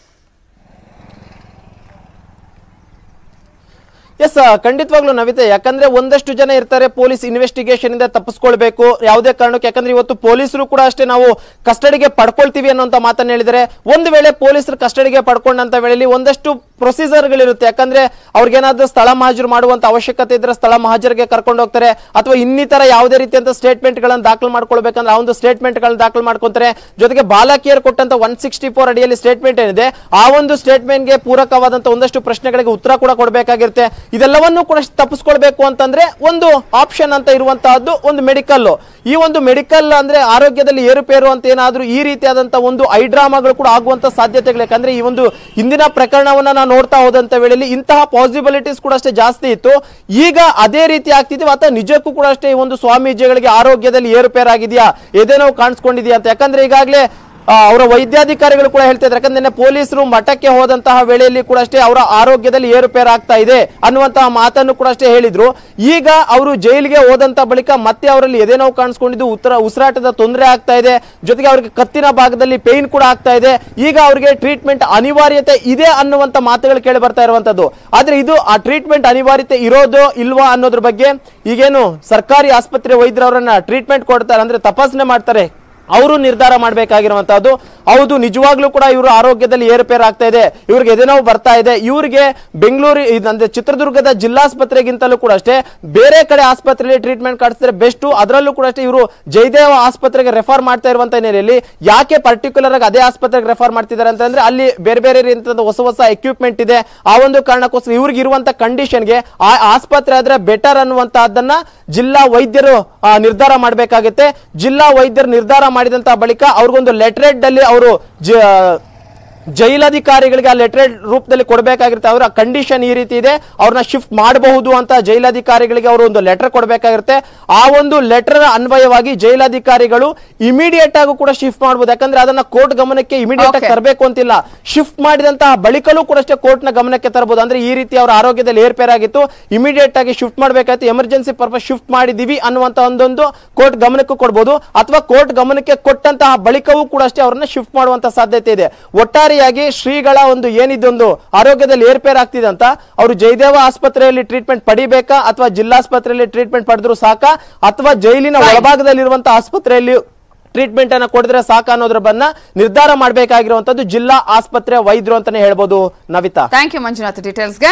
[SPEAKER 4] ಎಸ್ ಖಂಡಿತವಾಗ್ಲೂ ನವಿತೆ ಯಾಕಂದ್ರೆ ಒಂದಷ್ಟು ಜನ ಇರ್ತಾರೆ ಪೊಲೀಸ್ ಇನ್ವೆಸ್ಟಿಗೇಷನ್ ಇಂದ ತಪ್ಪಿಸ್ಕೊಳ್ಬೇಕು ಯಾವುದೇ ಕಾರಣಕ್ಕೆ ಯಾಕಂದ್ರೆ ಇವತ್ತು ಪೊಲೀಸರು ಕೂಡ ಅಷ್ಟೇ ನಾವು ಕಸ್ಟಡಿಗೆ ಪಡ್ಕೊಳ್ತೀವಿ ಅನ್ನೋಂತ ಮಾತನ್ನ ಹೇಳಿದರೆ ಒಂದು ವೇಳೆ ಪೊಲೀಸರು ಕಸ್ಟಡಿಗೆ ಪಡ್ಕೊಂಡಂತ ವೇಳೆಯಲ್ಲಿ ಒಂದಷ್ಟು ಪ್ರೊಸೀಜರ್ಗಳಿರುತ್ತೆ ಯಾಕಂದ್ರೆ ಅವ್ರಿಗೇನಾದ್ರೂ ಸ್ಥಳ ಮಹಾಜರು ಮಾಡುವಂತ ಅವಶ್ಯಕತೆ ಇದ್ರೆ ಸ್ಥಳ ಮಹಾಜರಿಗೆ ಕರ್ಕೊಂಡು ಹೋಗ್ತಾರೆ ಅಥವಾ ಇನ್ನಿತರ ಯಾವುದೇ ರೀತಿಯಂತ ಸ್ಟೇಟ್ಮೆಂಟ್ ಗಳನ್ನ ದಾಖಲು ಮಾಡ್ಕೊಳ್ಬೇಕಂದ್ರೆ ಆ ಒಂದು ಸ್ಟೇಟ್ಮೆಂಟ್ ಗಳನ್ನ ದಾಖಲು ಮಾಡ್ಕೊಂತಾರೆ ಜೊತೆಗೆ ಬಾಲಕಿಯರ್ ಕೊಟ್ಟಂತ ಒನ್ ಸಿಕ್ಸ್ಟಿ ಫೋರ್ ಅಡಿಯಲ್ಲಿ ಸ್ಟೇಟ್ಮೆಂಟ್ ಏನಿದೆ ಆ ಒಂದು ಸ್ಟೇಟ್ಮೆಂಟ್ ಗೆ ಪೂರಕವಾದಂತ ಒಂದಷ್ಟು ಪ್ರಶ್ನೆಗಳಿಗೆ ಉತ್ತರ ಕೂಡ ಕೊಡಬೇಕಾಗಿರುತ್ತೆ ಇದೆಲ್ಲವನ್ನೂ ಕೂಡ ತಪ್ಪಿಸ್ಕೊಳ್ಬೇಕು ಅಂತಂದ್ರೆ ಒಂದು ಆಪ್ಷನ್ ಅಂತ ಇರುವಂತಹದ್ದು ಒಂದು ಮೆಡಿಕಲ್ ಈ ಒಂದು ಮೆಡಿಕಲ್ ಅಂದ್ರೆ ಆರೋಗ್ಯದಲ್ಲಿ ಏರುಪೇರು ಅಂತ ಏನಾದ್ರೂ ಈ ರೀತಿಯಾದಂತ ಒಂದು ಐಡ್ರಾಮಾಗಳು ಕೂಡ ಆಗುವಂತ ಸಾಧ್ಯತೆಗಳು ಯಾಕಂದ್ರೆ ಈ ಒಂದು ಹಿಂದಿನ ಪ್ರಕರಣವನ್ನ ನಾವು ನೋಡ್ತಾ ಹೋದಂತ ವೇಳೆಯಲ್ಲಿ ಇಂತಹ ಪಾಸಿಬಿಲಿಟೀಸ್ ಕೂಡ ಅಷ್ಟೇ ಜಾಸ್ತಿ ಇತ್ತು ಈಗ ಅದೇ ರೀತಿ ಆಗ್ತಿದೀವಿ ಅಥವಾ ನಿಜಕ್ಕೂ ಕೂಡ ಅಷ್ಟೇ ಈ ಒಂದು ಸ್ವಾಮೀಜಿಗಳಿಗೆ ಆರೋಗ್ಯದಲ್ಲಿ ಏರುಪೇರಾಗಿದೆಯಾ ಎದೇನೋ ಕಾಣಿಸ್ಕೊಂಡಿದ್ಯಾ ಅಂತ ಯಾಕಂದ್ರೆ ಈಗಾಗಲೇ ಆ, ಅವರ ವೈದ್ಯಾಧಿಕಾರಿಗಳು ಕೂಡ ಹೇಳ್ತಾ ಇದ್ದಾರೆ ಯಾಕಂದ್ರೆ ನಿನ್ನೆ ಪೊಲೀಸರು ಮಠಕ್ಕೆ ಹೋದಂತಹ ವೇಳೆಯಲ್ಲಿ ಕೂಡ ಅಷ್ಟೇ ಅವರ ಆರೋಗ್ಯದಲ್ಲಿ ಏರುಪೇರಾಗ್ತಾ ಇದೆ ಅನ್ನುವಂತಹ ಮಾತನ್ನು ಕೂಡ ಅಷ್ಟೇ ಹೇಳಿದ್ರು ಈಗ ಅವರು ಜೈಲಿಗೆ ಹೋದಂತ ಬಳಿಕ ಮತ್ತೆ ಅವರಲ್ಲಿ ಎದೆ ನೋವು ಕಾಣಿಸ್ಕೊಂಡಿದ್ದು ಉತ್ತರ ಉಸಿರಾಟದ ತೊಂದರೆ ಆಗ್ತಾ ಇದೆ ಜೊತೆಗೆ ಅವರಿಗೆ ಕತ್ತಿನ ಭಾಗದಲ್ಲಿ ಪೇನ್ ಕೂಡ ಆಗ್ತಾ ಇದೆ ಈಗ ಅವರಿಗೆ ಟ್ರೀಟ್ಮೆಂಟ್ ಅನಿವಾರ್ಯತೆ ಇದೆ ಅನ್ನುವಂತ ಮಾತುಗಳು ಕೇಳಿ ಬರ್ತಾ ಇರುವಂತದ್ದು ಆದ್ರೆ ಇದು ಆ ಟ್ರೀಟ್ಮೆಂಟ್ ಅನಿವಾರ್ಯತೆ ಇರೋದು ಇಲ್ವಾ ಅನ್ನೋದ್ರ ಬಗ್ಗೆ ಈಗೇನು ಸರ್ಕಾರಿ ಆಸ್ಪತ್ರೆ ವೈದ್ಯರು ಅವರನ್ನ ಟ್ರೀಟ್ಮೆಂಟ್ ಕೊಡ್ತಾರೆ ಅಂದ್ರೆ ತಪಾಸಣೆ ಮಾಡ್ತಾರೆ ಅವರು ನಿರ್ಧಾರ ಮಾಡಬೇಕಾಗಿರುವಂತಹದ್ದು ಹೌದು ನಿಜವಾಗ್ಲೂ ಕೂಡ ಇವರು ಆರೋಗ್ಯದಲ್ಲಿ ಏರುಪೇರು ಆಗ್ತಾ ಇದೆ ಇವ್ರಿಗೆ ಎದೆನೋವು ಬರ್ತಾ ಇದೆ ಇವರಿಗೆ ಬೆಂಗಳೂರು ಅಂದ್ರೆ ಚಿತ್ರದುರ್ಗದ ಜಿಲ್ಲಾಸ್ಪತ್ರೆಗಿಂತಲೂ ಕೂಡ ಅಷ್ಟೇ ಬೇರೆ ಕಡೆ ಆಸ್ಪತ್ರೆಯಲ್ಲಿ ಟ್ರೀಟ್ಮೆಂಟ್ ಕಳಿಸಿದ್ರೆ ಬೆಸ್ಟ್ ಅದರಲ್ಲೂ ಕೂಡ ಅಷ್ಟೇ ಇವರು ಜಯದೇವ ಆಸ್ಪತ್ರೆಗೆ ರೆಫರ್ ಮಾಡ್ತಾ ಇರುವಂತ ಹಿನ್ನೆಲೆಯಲ್ಲಿ ಯಾಕೆ ಪರ್ಟಿಕ್ಯುಲರ್ ಆಗಿ ಅದೇ ಆಸ್ಪತ್ರೆಗೆ ರೆಫರ್ ಮಾಡ್ತಿದ್ದಾರೆ ಅಂತಂದ್ರೆ ಅಲ್ಲಿ ಬೇರೆ ಬೇರೆ ರೀತಿಯಾದ ಹೊಸ ಹೊಸ ಎಕ್ವಿಪ್ಮೆಂಟ್ ಇದೆ ಆ ಒಂದು ಕಾರಣಕ್ಕೋಸ್ಕರ ಇವ್ರಿಗೆ ಇರುವಂತ ಕಂಡೀಷನ್ಗೆ ಆ ಆಸ್ಪತ್ರೆ ಆದ್ರೆ ಬೆಟರ್ ಅನ್ನುವಂತಹದ್ದನ್ನ ಜಿಲ್ಲಾ ವೈದ್ಯರು ಆ, ನಿರ್ಧಾರ ಮಾಡಬೇಕಾಗುತ್ತೆ ಜಿಲ್ಲಾ ವೈದ್ಯರು ನಿರ್ಧಾರ ಮಾಡಿದಂತ ಬಳಿಕ ಅವ್ರಿಗೊಂದು ಲೆಟರೇಟ್ ಅಲ್ಲಿ ಅವರು ಜ ಜೈಲಾಧಿಕಾರಿಗಳಿಗೆ ಆ ಲೆಟರ್ ರೂಪದಲ್ಲಿ ಕೊಡಬೇಕಾಗಿರುತ್ತೆ ಅವರ ಕಂಡೀಷನ್ ಈ ರೀತಿ ಇದೆ ಅವ್ರನ್ನ ಶಿಫ್ಟ್ ಮಾಡಬಹುದು ಅಂತ ಜೈಲಾಧಿಕಾರಿಗಳಿಗೆ ಅವರು ಒಂದು ಲೆಟರ್ ಕೊಡಬೇಕಾಗಿರುತ್ತೆ ಆ ಒಂದು ಲೆಟರ್ ಅನ್ವಯವಾಗಿ ಜೈಲಾಧಿಕಾರಿಗಳು ಇಮಿಡಿಯೇಟ್ ಆಗಿ ಕೂಡ ಶಿಫ್ಟ್ ಮಾಡಬಹುದು ಯಾಕಂದ್ರೆ ಅದನ್ನ ಕೋರ್ಟ್ ಗಮನಕ್ಕೆ ಇಮಿಡಿಯೇಟ್ ಆಗಿ
[SPEAKER 1] Okay.
[SPEAKER 4] ತರಬೇಕು ಅಂತಿಲ್ಲ ಶಿಫ್ಟ್ ಮಾಡಿದಂತಹ ಬಳಿಕಲೂ ಕೂಡ ಅಷ್ಟೇ ಕೋರ್ಟ್ ನ ಗಮನಕ್ಕೆ ತರಬಹುದು ಅಂದ್ರೆ ಈ ರೀತಿ ಅವರ ಆರೋಗ್ಯದಲ್ಲಿ ಏರ್ಪೇರಾಗಿತ್ತು ಇಮಿಡಿಯೇಟ್ ಆಗಿ ಶಿಫ್ಟ್ ಮಾಡಬೇಕಾಯ್ತು ಎಮರ್ಜೆನ್ಸಿ ಪರ್ಪಸ್ ಶಿಫ್ಟ್ ಮಾಡಿದೀವಿ ಅನ್ನುವಂತ ಒಂದೊಂದು ಕೋರ್ಟ್ ಗಮನಕ್ಕೂ ಕೊಡಬಹುದು ಅಥವಾ ಕೋರ್ಟ್ ಗಮನಕ್ಕೆ ಕೊಟ್ಟಂತಹ ಬಳಿಕವೂ ಕೂಡ ಅಷ್ಟೇ ಅವರನ್ನ ಶಿಫ್ಟ್ ಮಾಡುವಂತ ಸಾಧ್ಯತೆ ಇದೆ ಒಟ್ಟಾರೆಯಾಗಿ ಶ್ರೀಗಳ ಒಂದು ಏನಿದೊಂದು ಆರೋಗ್ಯದಲ್ಲಿ ಏರ್ಪೇರಾಗ್ತಿದೆ ಅಂತ ಅವರು ಜಯದೇವ ಆಸ್ಪತ್ರೆಯಲ್ಲಿ ಟ್ರೀಟ್ಮೆಂಟ್ ಪಡಿಬೇಕಾ ಅಥವಾ ಜಿಲ್ಲಾಸ್ಪತ್ರೆಯಲ್ಲಿ ಟ್ರೀಟ್ಮೆಂಟ್ ಪಡೆದ್ರು ಸಾಕಾ ಅಥವಾ ಜೈಲಿನ
[SPEAKER 1] Fine.
[SPEAKER 4] ಒಳಭಾಗದಲ್ಲಿರುವಂತಹ ಆಸ್ಪತ್ರೆಯಲ್ಲಿ ಟ್ರೀಟ್ಮೆಂಟ್ ಅನ್ನ ಕೊಡಿದ್ರೆ ಸಾಕ ಅನ್ನೋದ್ರ ಬನ್ನ ನಿರ್ಧಾರ ಮಾಡಬೇಕಾಗಿರುವಂತದ್ದು ಜಿಲ್ಲಾ ಆಸ್ಪತ್ರೆ ವೈದ್ಯರು ಅಂತಾನೆ ಹೇಳ್ಬೋದು ನವಿತಾ
[SPEAKER 1] ಥ್ಯಾಂಕ್ ಯು ಮಂಜುನಾಥ್ ಡೀಟೇಲ್ಸ್ಗೆ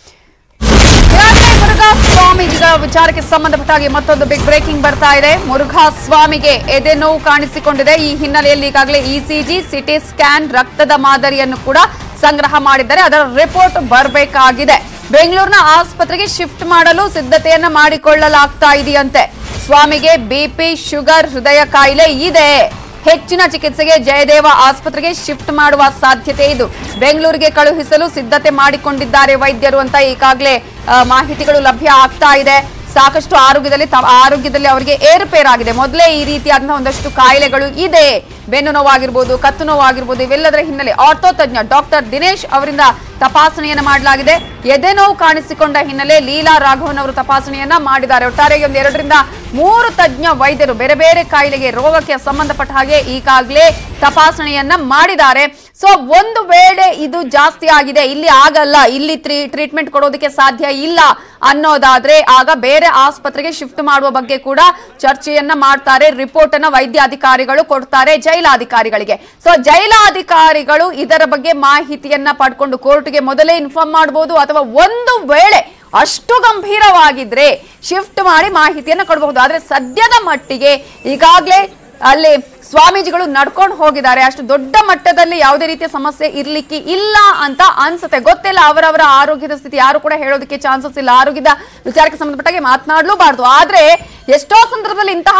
[SPEAKER 1] ಮುರುಘಾ ಸ್ವಾಮೀಜಿಗಳ ವಿಚಾರಕ್ಕೆ ಸಂಬಂಧಪಟ್ಟ ಹಾಗೆ ಮತ್ತೊಂದು ಬಿಗ್ ಬ್ರೇಕಿಂಗ್ ಬರ್ತಾ ಇದೆ ಮುರುಘಾ ಸ್ವಾಮಿಗೆ ಎದೆ ನೋವು ಕಾಣಿಸಿಕೊಂಡಿದೆ ಈ ಹಿನ್ನೆಲೆಯಲ್ಲಿ ಈಗಾಗಲೇ ಇಸಿಜಿ ಸಿಟಿ ಸ್ಕ್ಯಾನ್ ರಕ್ತದ ಮಾದರಿಯನ್ನು ಕೂಡ ಸಂಗ್ರಹ ಮಾಡಿದ್ದಾರೆ ಅದರ ರಿಪೋರ್ಟ್ ಬರಬೇಕಾಗಿದೆ ಬೆಂಗಳೂರಿನ ಆಸ್ಪತ್ರೆಗೆ ಶಿಫ್ಟ್ ಮಾಡಲು ಸಿದ್ಧತೆಯನ್ನ ಮಾಡಿಕೊಳ್ಳಲಾಗ್ತಾ ಇದೆಯಂತೆ ಸ್ವಾಮಿಗೆ ಬಿಪಿ ಶುಗರ್ ಹೃದಯ ಕಾಯಿಲೆ ಇದೆ ಹೆಚ್ಚಿನ ಚಿಕಿತ್ಸೆಗೆ ಜಯದೇವ ಆಸ್ಪತ್ರೆಗೆ ಶಿಫ್ಟ್ ಮಾಡುವ ಸಾಧ್ಯತೆ ಇದು ಬೆಂಗಳೂರಿಗೆ ಕಳುಹಿಸಲು ಸಿದ್ಧತೆ ಮಾಡಿಕೊಂಡಿದ್ದಾರೆ ವೈದ್ಯರು ಅಂತ ಈಗಾಗಲೇ ಆ, ಮಾಹಿತಿಗಳು ಲಭ್ಯ ಆಗ್ತಾ ಇದೆ ಸಾಕಷ್ಟು ಆರೋಗ್ಯದಲ್ಲಿ ತ- ಆರೋಗ್ಯದಲ್ಲಿ ಅವರಿಗೆ ಏರುಪೇರಾಗಿದೆ ಮೊದಲೇ ಈ ರೀತಿಯಾದಂತಹ ಒಂದಷ್ಟು ಕಾಯಿಲೆಗಳು ಇದೆ ಬೆನ್ನು ನೋವಾಗಿರ್ಬೋದು ಕತ್ತು ನೋವಾಗಿರ್ಬೋದು ಇವೆಲ್ಲದರ ಹಿನ್ನೆಲೆ ಆರ್ಥೋ ತಜ್ಞ ಡಾಕ್ಟರ್ ದಿನೇಶ್ ಅವರಿಂದ ತಪಾಸಣೆಯನ್ನ ಮಾಡಲಾಗಿದೆ ಎದೆ ನೋವು ಕಾಣಿಸಿಕೊಂಡ ಹಿನ್ನೆಲೆ ಲೀಲಾ ರಾಘವನ್ ಅವರು ತಪಾಸಣೆಯನ್ನ ಮಾಡಿದ್ದಾರೆ ಒಟ್ಟಾರೆಯಾಗಿ ಒಂದು ಎರಡರಿಂದ ಮೂರು ತಜ್ಞ ವೈದ್ಯರು ಬೇರೆ ಬೇರೆ ಕಾಯಿಲೆಗೆ ರೋಗಕ್ಕೆ ಸಂಬಂಧಪಟ್ಟ ಹಾಗೆ ಈಗಾಗಲೇ ತಪಾಸಣೆಯನ್ನ ಮಾಡಿದ್ದಾರೆ ಸೊ ಒಂದು ವೇಳೆ ಇದು ಜಾಸ್ತಿ ಆಗಿದೆ ಇಲ್ಲಿ ಆಗಲ್ಲ ಇಲ್ಲಿ ಟ್ರೀಟ್ಮೆಂಟ್ ಕೊಡೋದಕ್ಕೆ ಸಾಧ್ಯ ಇಲ್ಲ ಅನ್ನೋದಾದ್ರೆ ಆಗ ಬೇರೆ ಆಸ್ಪತ್ರೆಗೆ ಶಿಫ್ಟ್ ಮಾಡುವ ಬಗ್ಗೆ ಕೂಡ ಚರ್ಚೆಯನ್ನ ಮಾಡ್ತಾರೆ ರಿಪೋರ್ಟ್ ಅನ್ನ ವೈದ್ಯ ಅಧಿಕಾರಿಗಳು ಕೊಡ್ತಾರೆ ಜೈಲಾಧಿಕಾರಿಗಳಿಗೆ ಸೊ ಜೈಲಾಧಿಕಾರಿಗಳು ಇದರ ಬಗ್ಗೆ ಮಾಹಿತಿಯನ್ನ ಪಡ್ಕೊಂಡು ಕೋರ್ಟ್ಗೆ ಮೊದಲೇ ಇನ್ಫಾರ್ಮ್ ಮಾಡಬಹುದು ಅಥವಾ ಒಂದು ವೇಳೆ ಅಷ್ಟು ಗಂಭೀರವಾಗಿದ್ರೆ ಶಿಫ್ಟ್ ಮಾಡಿ ಮಾಹಿತಿಯನ್ನ ಕೊಡಬಹುದು ಆದ್ರೆ ಸದ್ಯದ ಮಟ್ಟಿಗೆ ಈಗಾಗಲೇ ಅಲ್ಲಿ ಸ್ವಾಮೀಜಿಗಳು ನಡ್ಕೊಂಡು ಹೋಗಿದ್ದಾರೆ ಅಷ್ಟು ದೊಡ್ಡ ಮಟ್ಟದಲ್ಲಿ ಯಾವುದೇ ರೀತಿಯ ಸಮಸ್ಯೆ ಇರ್ಲಿಕ್ಕೆ ಇಲ್ಲ ಅಂತ ಅನ್ಸುತ್ತೆ ಗೊತ್ತಿಲ್ಲ ಅವರವರ ಆರೋಗ್ಯದ ಸ್ಥಿತಿ ಯಾರು ಕೂಡ ಹೇಳೋದಕ್ಕೆ ಚಾನ್ಸಸ್ ಇಲ್ಲ ಆರೋಗ್ಯದ ವಿಚಾರಕ್ಕೆ ಸಂಬಂಧಪಟ್ಟಾಗೆ ಮಾತನಾಡಲೂಬಾರ್ದು ಆದ್ರೆ ಎಷ್ಟೋ ಸಂದರ್ಭದಲ್ಲಿ ಇಂತಹ ಪ್ರಕರಣ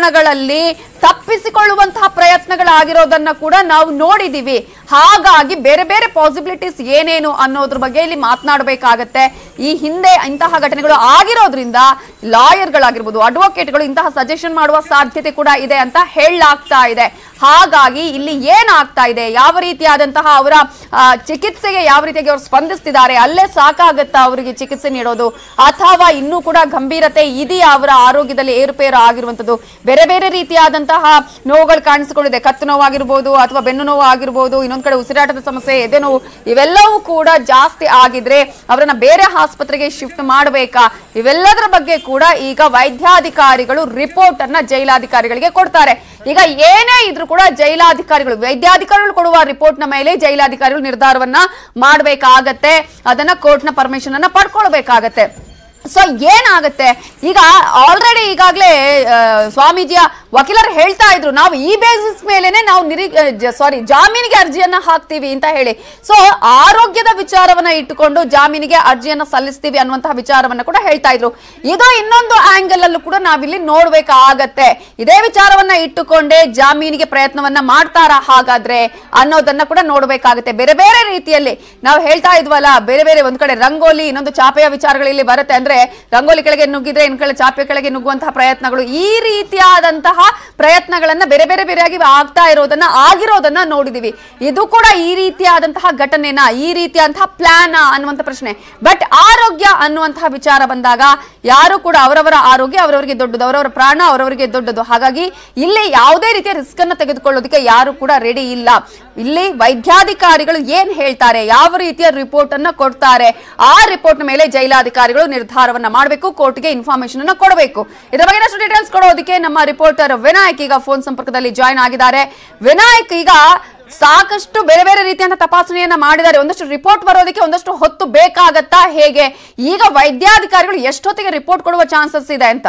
[SPEAKER 1] ಪ್ರಕರಣಗಳಲ್ಲಿ ತಪ್ಪಿಸಿಕೊಳ್ಳುವಂತಹ ಪ್ರಯತ್ನಗಳಾಗಿರೋದನ್ನ ಕೂಡ ನಾವು ನೋಡಿದೀವಿ ಹಾಗಾಗಿ ಬೇರೆ ಬೇರೆ ಪಾಸಿಬಿಲಿಟೀಸ್ ಏನೇನು ಅನ್ನೋದ್ರ ಬಗ್ಗೆ ಇಲ್ಲಿ ಮಾತನಾಡಬೇಕಾಗತ್ತೆ ಈ ಹಿಂದೆ ಇಂತಹ ಘಟನೆಗಳು ಆಗಿರೋದ್ರಿಂದ ಲಾಯರ್ಗಳಾಗಿರ್ಬೋದು ಅಡ್ವೊಕೇಟ್ಗಳು ಇಂತಹ ಸಜೆಷನ್ ಮಾಡುವ ಸಾಧ್ಯತೆ ಕೂಡ ಇದೆ ಅಂತ ಹೇಳಲಾಗ್ತಾ ಇದೆ ಹಾಗಾಗಿ ಇಲ್ಲಿ ಏನಾಗ್ತಾ ಇದೆ ಯಾವ ರೀತಿಯಾದಂತಹ ಅವರ ಆ, ಚಿಕಿತ್ಸೆಗೆ ಯಾವ ರೀತಿಯಾಗಿ ಅವರು ಸ್ಪಂದಿಸ್ತಿದ್ದಾರೆ ಅಲ್ಲೇ ಸಾಕಾಗತ್ತಾ ಅವರಿಗೆ ಚಿಕಿತ್ಸೆ ನೀಡೋದು ಅಥವಾ ಇನ್ನೂ ಕೂಡ ಗಂಭೀರತೆ ಇದೆಯಾ ಅವರ ಆರೋಗ್ಯದಲ್ಲಿ ಏರುಪೇರು ಆಗಿರುವಂತದ್ದು ಬೇರೆ ಬೇರೆ ರೀತಿಯಾದಂತಹ ನೋವುಗಳು ಕಾಣಿಸಿಕೊಂಡಿದೆ ಕತ್ತು ನೋವಾಗಿರ್ಬೋದು ಅಥವಾ ಬೆನ್ನು ನೋವು ಆಗಿರ್ಬೋದು ಇನ್ನೊಂದ್ ಕಡೆ ಉಸಿರಾಟದ ಸಮಸ್ಯೆ ಎದೆ ನೋವು ಇವೆಲ್ಲವೂ ಕೂಡ ಜಾಸ್ತಿ ಆಗಿದ್ರೆ ಅವರನ್ನ ಬೇರೆ ಆಸ್ಪತ್ರೆಗೆ ಶಿಫ್ಟ್ ಮಾಡಬೇಕಾ ಇವೆಲ್ಲದರ ಬಗ್ಗೆ ಕೂಡ ಈಗ ವೈದ್ಯಾಧಿಕಾರಿಗಳು ರಿಪೋರ್ಟ್ ಅನ್ನ ಜೈಲಾಧಿಕಾರಿಗಳಿಗೆ ಕೊಡ್ತಾರೆ ಈಗ ಏನೇ ಇದ್ರೂ ಕೂಡ ಜೈಲಾಧಿಕಾರಿಗಳು ವೈದ್ಯಾಧಿಕಾರಿಗಳು ಕೊಡುವ ರಿಪೋರ್ಟ್ ನ ಮೇಲೆ ಜೈಲಾಧಿಕಾರಿಗಳು ನಿರ್ಧಾರವನ್ನ ಮಾಡಬೇಕಾಗತ್ತೆ ಅದನ್ನ ಕೋರ್ಟ್ ನ ಪರ್ಮಿಷನ್ ಅನ್ನ ಪಡ್ಕೊಳ್ಬೇಕಾಗತ್ತೆ ಸೊ ಏನಾಗುತ್ತೆ ಈಗ ಆಲ್ರೆಡಿ ಈಗಾಗಲೇ ಸ್ವಾಮೀಜಿಯ ವಕೀಲರು ಹೇಳ್ತಾ ಇದ್ರು ನಾವು ಈ ಬೇಸಿಸ್ ಮೇಲೆನೆ ನಾವು ನಿರೀ ಸಾರಿ ಜಾಮೀನಿಗೆ ಅರ್ಜಿಯನ್ನ ಹಾಕ್ತೀವಿ ಅಂತ ಹೇಳಿ ಸೊ ಆರೋಗ್ಯದ ವಿಚಾರವನ್ನ ಇಟ್ಟುಕೊಂಡು ಜಾಮೀನಿಗೆ ಅರ್ಜಿಯನ್ನ ಸಲ್ಲಿಸ್ತೀವಿ ಅನ್ನುವಂತಹ ವಿಚಾರವನ್ನ ಕೂಡ ಹೇಳ್ತಾ ಇದ್ರು ಇದು ಇನ್ನೊಂದು ಆಂಗಲ್ ಅಲ್ಲೂ ಕೂಡ ನಾವಿಲ್ಲಿ ನೋಡ್ಬೇಕಾಗತ್ತೆ ಇದೇ ವಿಚಾರವನ್ನ ಇಟ್ಟುಕೊಂಡೇ ಜಾಮೀನಿಗೆ ಪ್ರಯತ್ನವನ್ನ ಮಾಡ್ತಾರಾ ಹಾಗಾದ್ರೆ ಅನ್ನೋದನ್ನ ಕೂಡ ನೋಡ್ಬೇಕಾಗತ್ತೆ ಬೇರೆ ಬೇರೆ ರೀತಿಯಲ್ಲಿ ನಾವು ಹೇಳ್ತಾ ಇದ್ವಲ್ಲ ಬೇರೆ ಬೇರೆ ಒಂದ್ ಕಡೆ ರಂಗೋಲಿ ಇನ್ನೊಂದು ಚಾಪೆಯ ವಿಚಾರಗಳು ಇಲ್ಲಿ ಬರುತ್ತೆ ಅಂದ್ರೆ ರಂಗೋಲಿ ಕೆಳಗೆ ನುಗ್ಗಿದ್ರೆ ಇನ್ ಕಡೆ ಚಾಪೆ ಕೆಳಗೆ ನುಗ್ಗುವಂತಹ ಪ್ರಯತ್ನಗಳು ಈ ರೀತಿಯಾದಂತಹ ಪ್ರಯತ್ನಗಳನ್ನ ಬೇರೆ ಬೇರೆ ಬೇರೆಯಾಗಿ ಆಗ್ತಾ ಇರೋದನ್ನ ಆಗಿರೋದನ್ನ ನೋಡಿದೀವಿ ಇದು ಕೂಡ ಈ ರೀತಿಯಾದಂತಹ ಘಟನೆನ ಈ ರೀತಿಯಾದಂತಹ ಪ್ಲಾನ್ ಅನ್ನುವಂಥ ಪ್ರಶ್ನೆ ಬಟ್ ಆರೋಗ್ಯ ಅನ್ನುವಂತಹ ವಿಚಾರ ಬಂದಾಗ ಯಾರು ಕೂಡ ಅವರವರ ಆರೋಗ್ಯ ಅವರವರಿಗೆ ದೊಡ್ಡದು ಅವರವರ ಪ್ರಾಣ ಅವರವರಿಗೆ ದೊಡ್ಡದು ಹಾಗಾಗಿ ಇಲ್ಲಿ ಯಾವುದೇ ರೀತಿಯ ರಿಸ್ಕ್ ಅನ್ನ ತೆಗೆದುಕೊಳ್ಳೋದಕ್ಕೆ ಯಾರು ಕೂಡ ರೆಡಿ ಇಲ್ಲ ಇಲ್ಲಿ ವೈದ್ಯಾಧಿಕಾರಿಗಳು ಏನ್ ಹೇಳ್ತಾರೆ ಯಾವ ರೀತಿಯ ರಿಪೋರ್ಟ್ ಅನ್ನ ಕೊಡ್ತಾರೆ ಆ ರಿಪೋರ್ಟ್ ಮೇಲೆ ಜೈಲಾಧಿಕಾರಿಗಳು ನಿರ್ಧಾರವನ್ನ ಮಾಡಬೇಕು ಕೋರ್ಟ್ಗೆ ಇನ್ಫಾರ್ಮೇಶನ್ ಅನ್ನ ಕೊಡಬೇಕು ಇದರ ಬಗ್ಗೆ ಇನ್ನಷ್ಟು ಡೀಟೇಲ್ಸ್ ಕೊಡೋದಕ್ಕೆ ನಮ್ಮ ರಿಪೋರ್ಟರ್ ವಿನಾಯಕ್ ಈಗ ಫೋನ್ ಸಂಪರ್ಕದಲ್ಲಿ ಜಾಯ್ನ್ ಆಗಿದ್ದಾರೆ ವಿನಾಯಕ್ ಈಗ ಸಾಕಷ್ಟು ಬೇರೆ ಬೇರೆ ರೀತಿயான ತಪಾಸಣೆಯನ್ನ ಮಾಡಿದ್ದಾರೆ ಒಂದಷ್ಟು ರಿಪೋರ್ಟ್ ಬರೋದಕ್ಕೆ ಒಂದಷ್ಟು ಹೊತ್ತು ಬೇಕಾಗತ್ತಾ ಹೇಗೆ ಈಗ ವೈದ್ಯಾಧಿಕಾರಿಗಳು ಎಷ್ಟೊತ್ತಿಗೆ ರಿಪೋರ್ಟ್ ಕೊಡುವ ಚಾನ್ಸಸ್ ಇದೆ ಅಂತ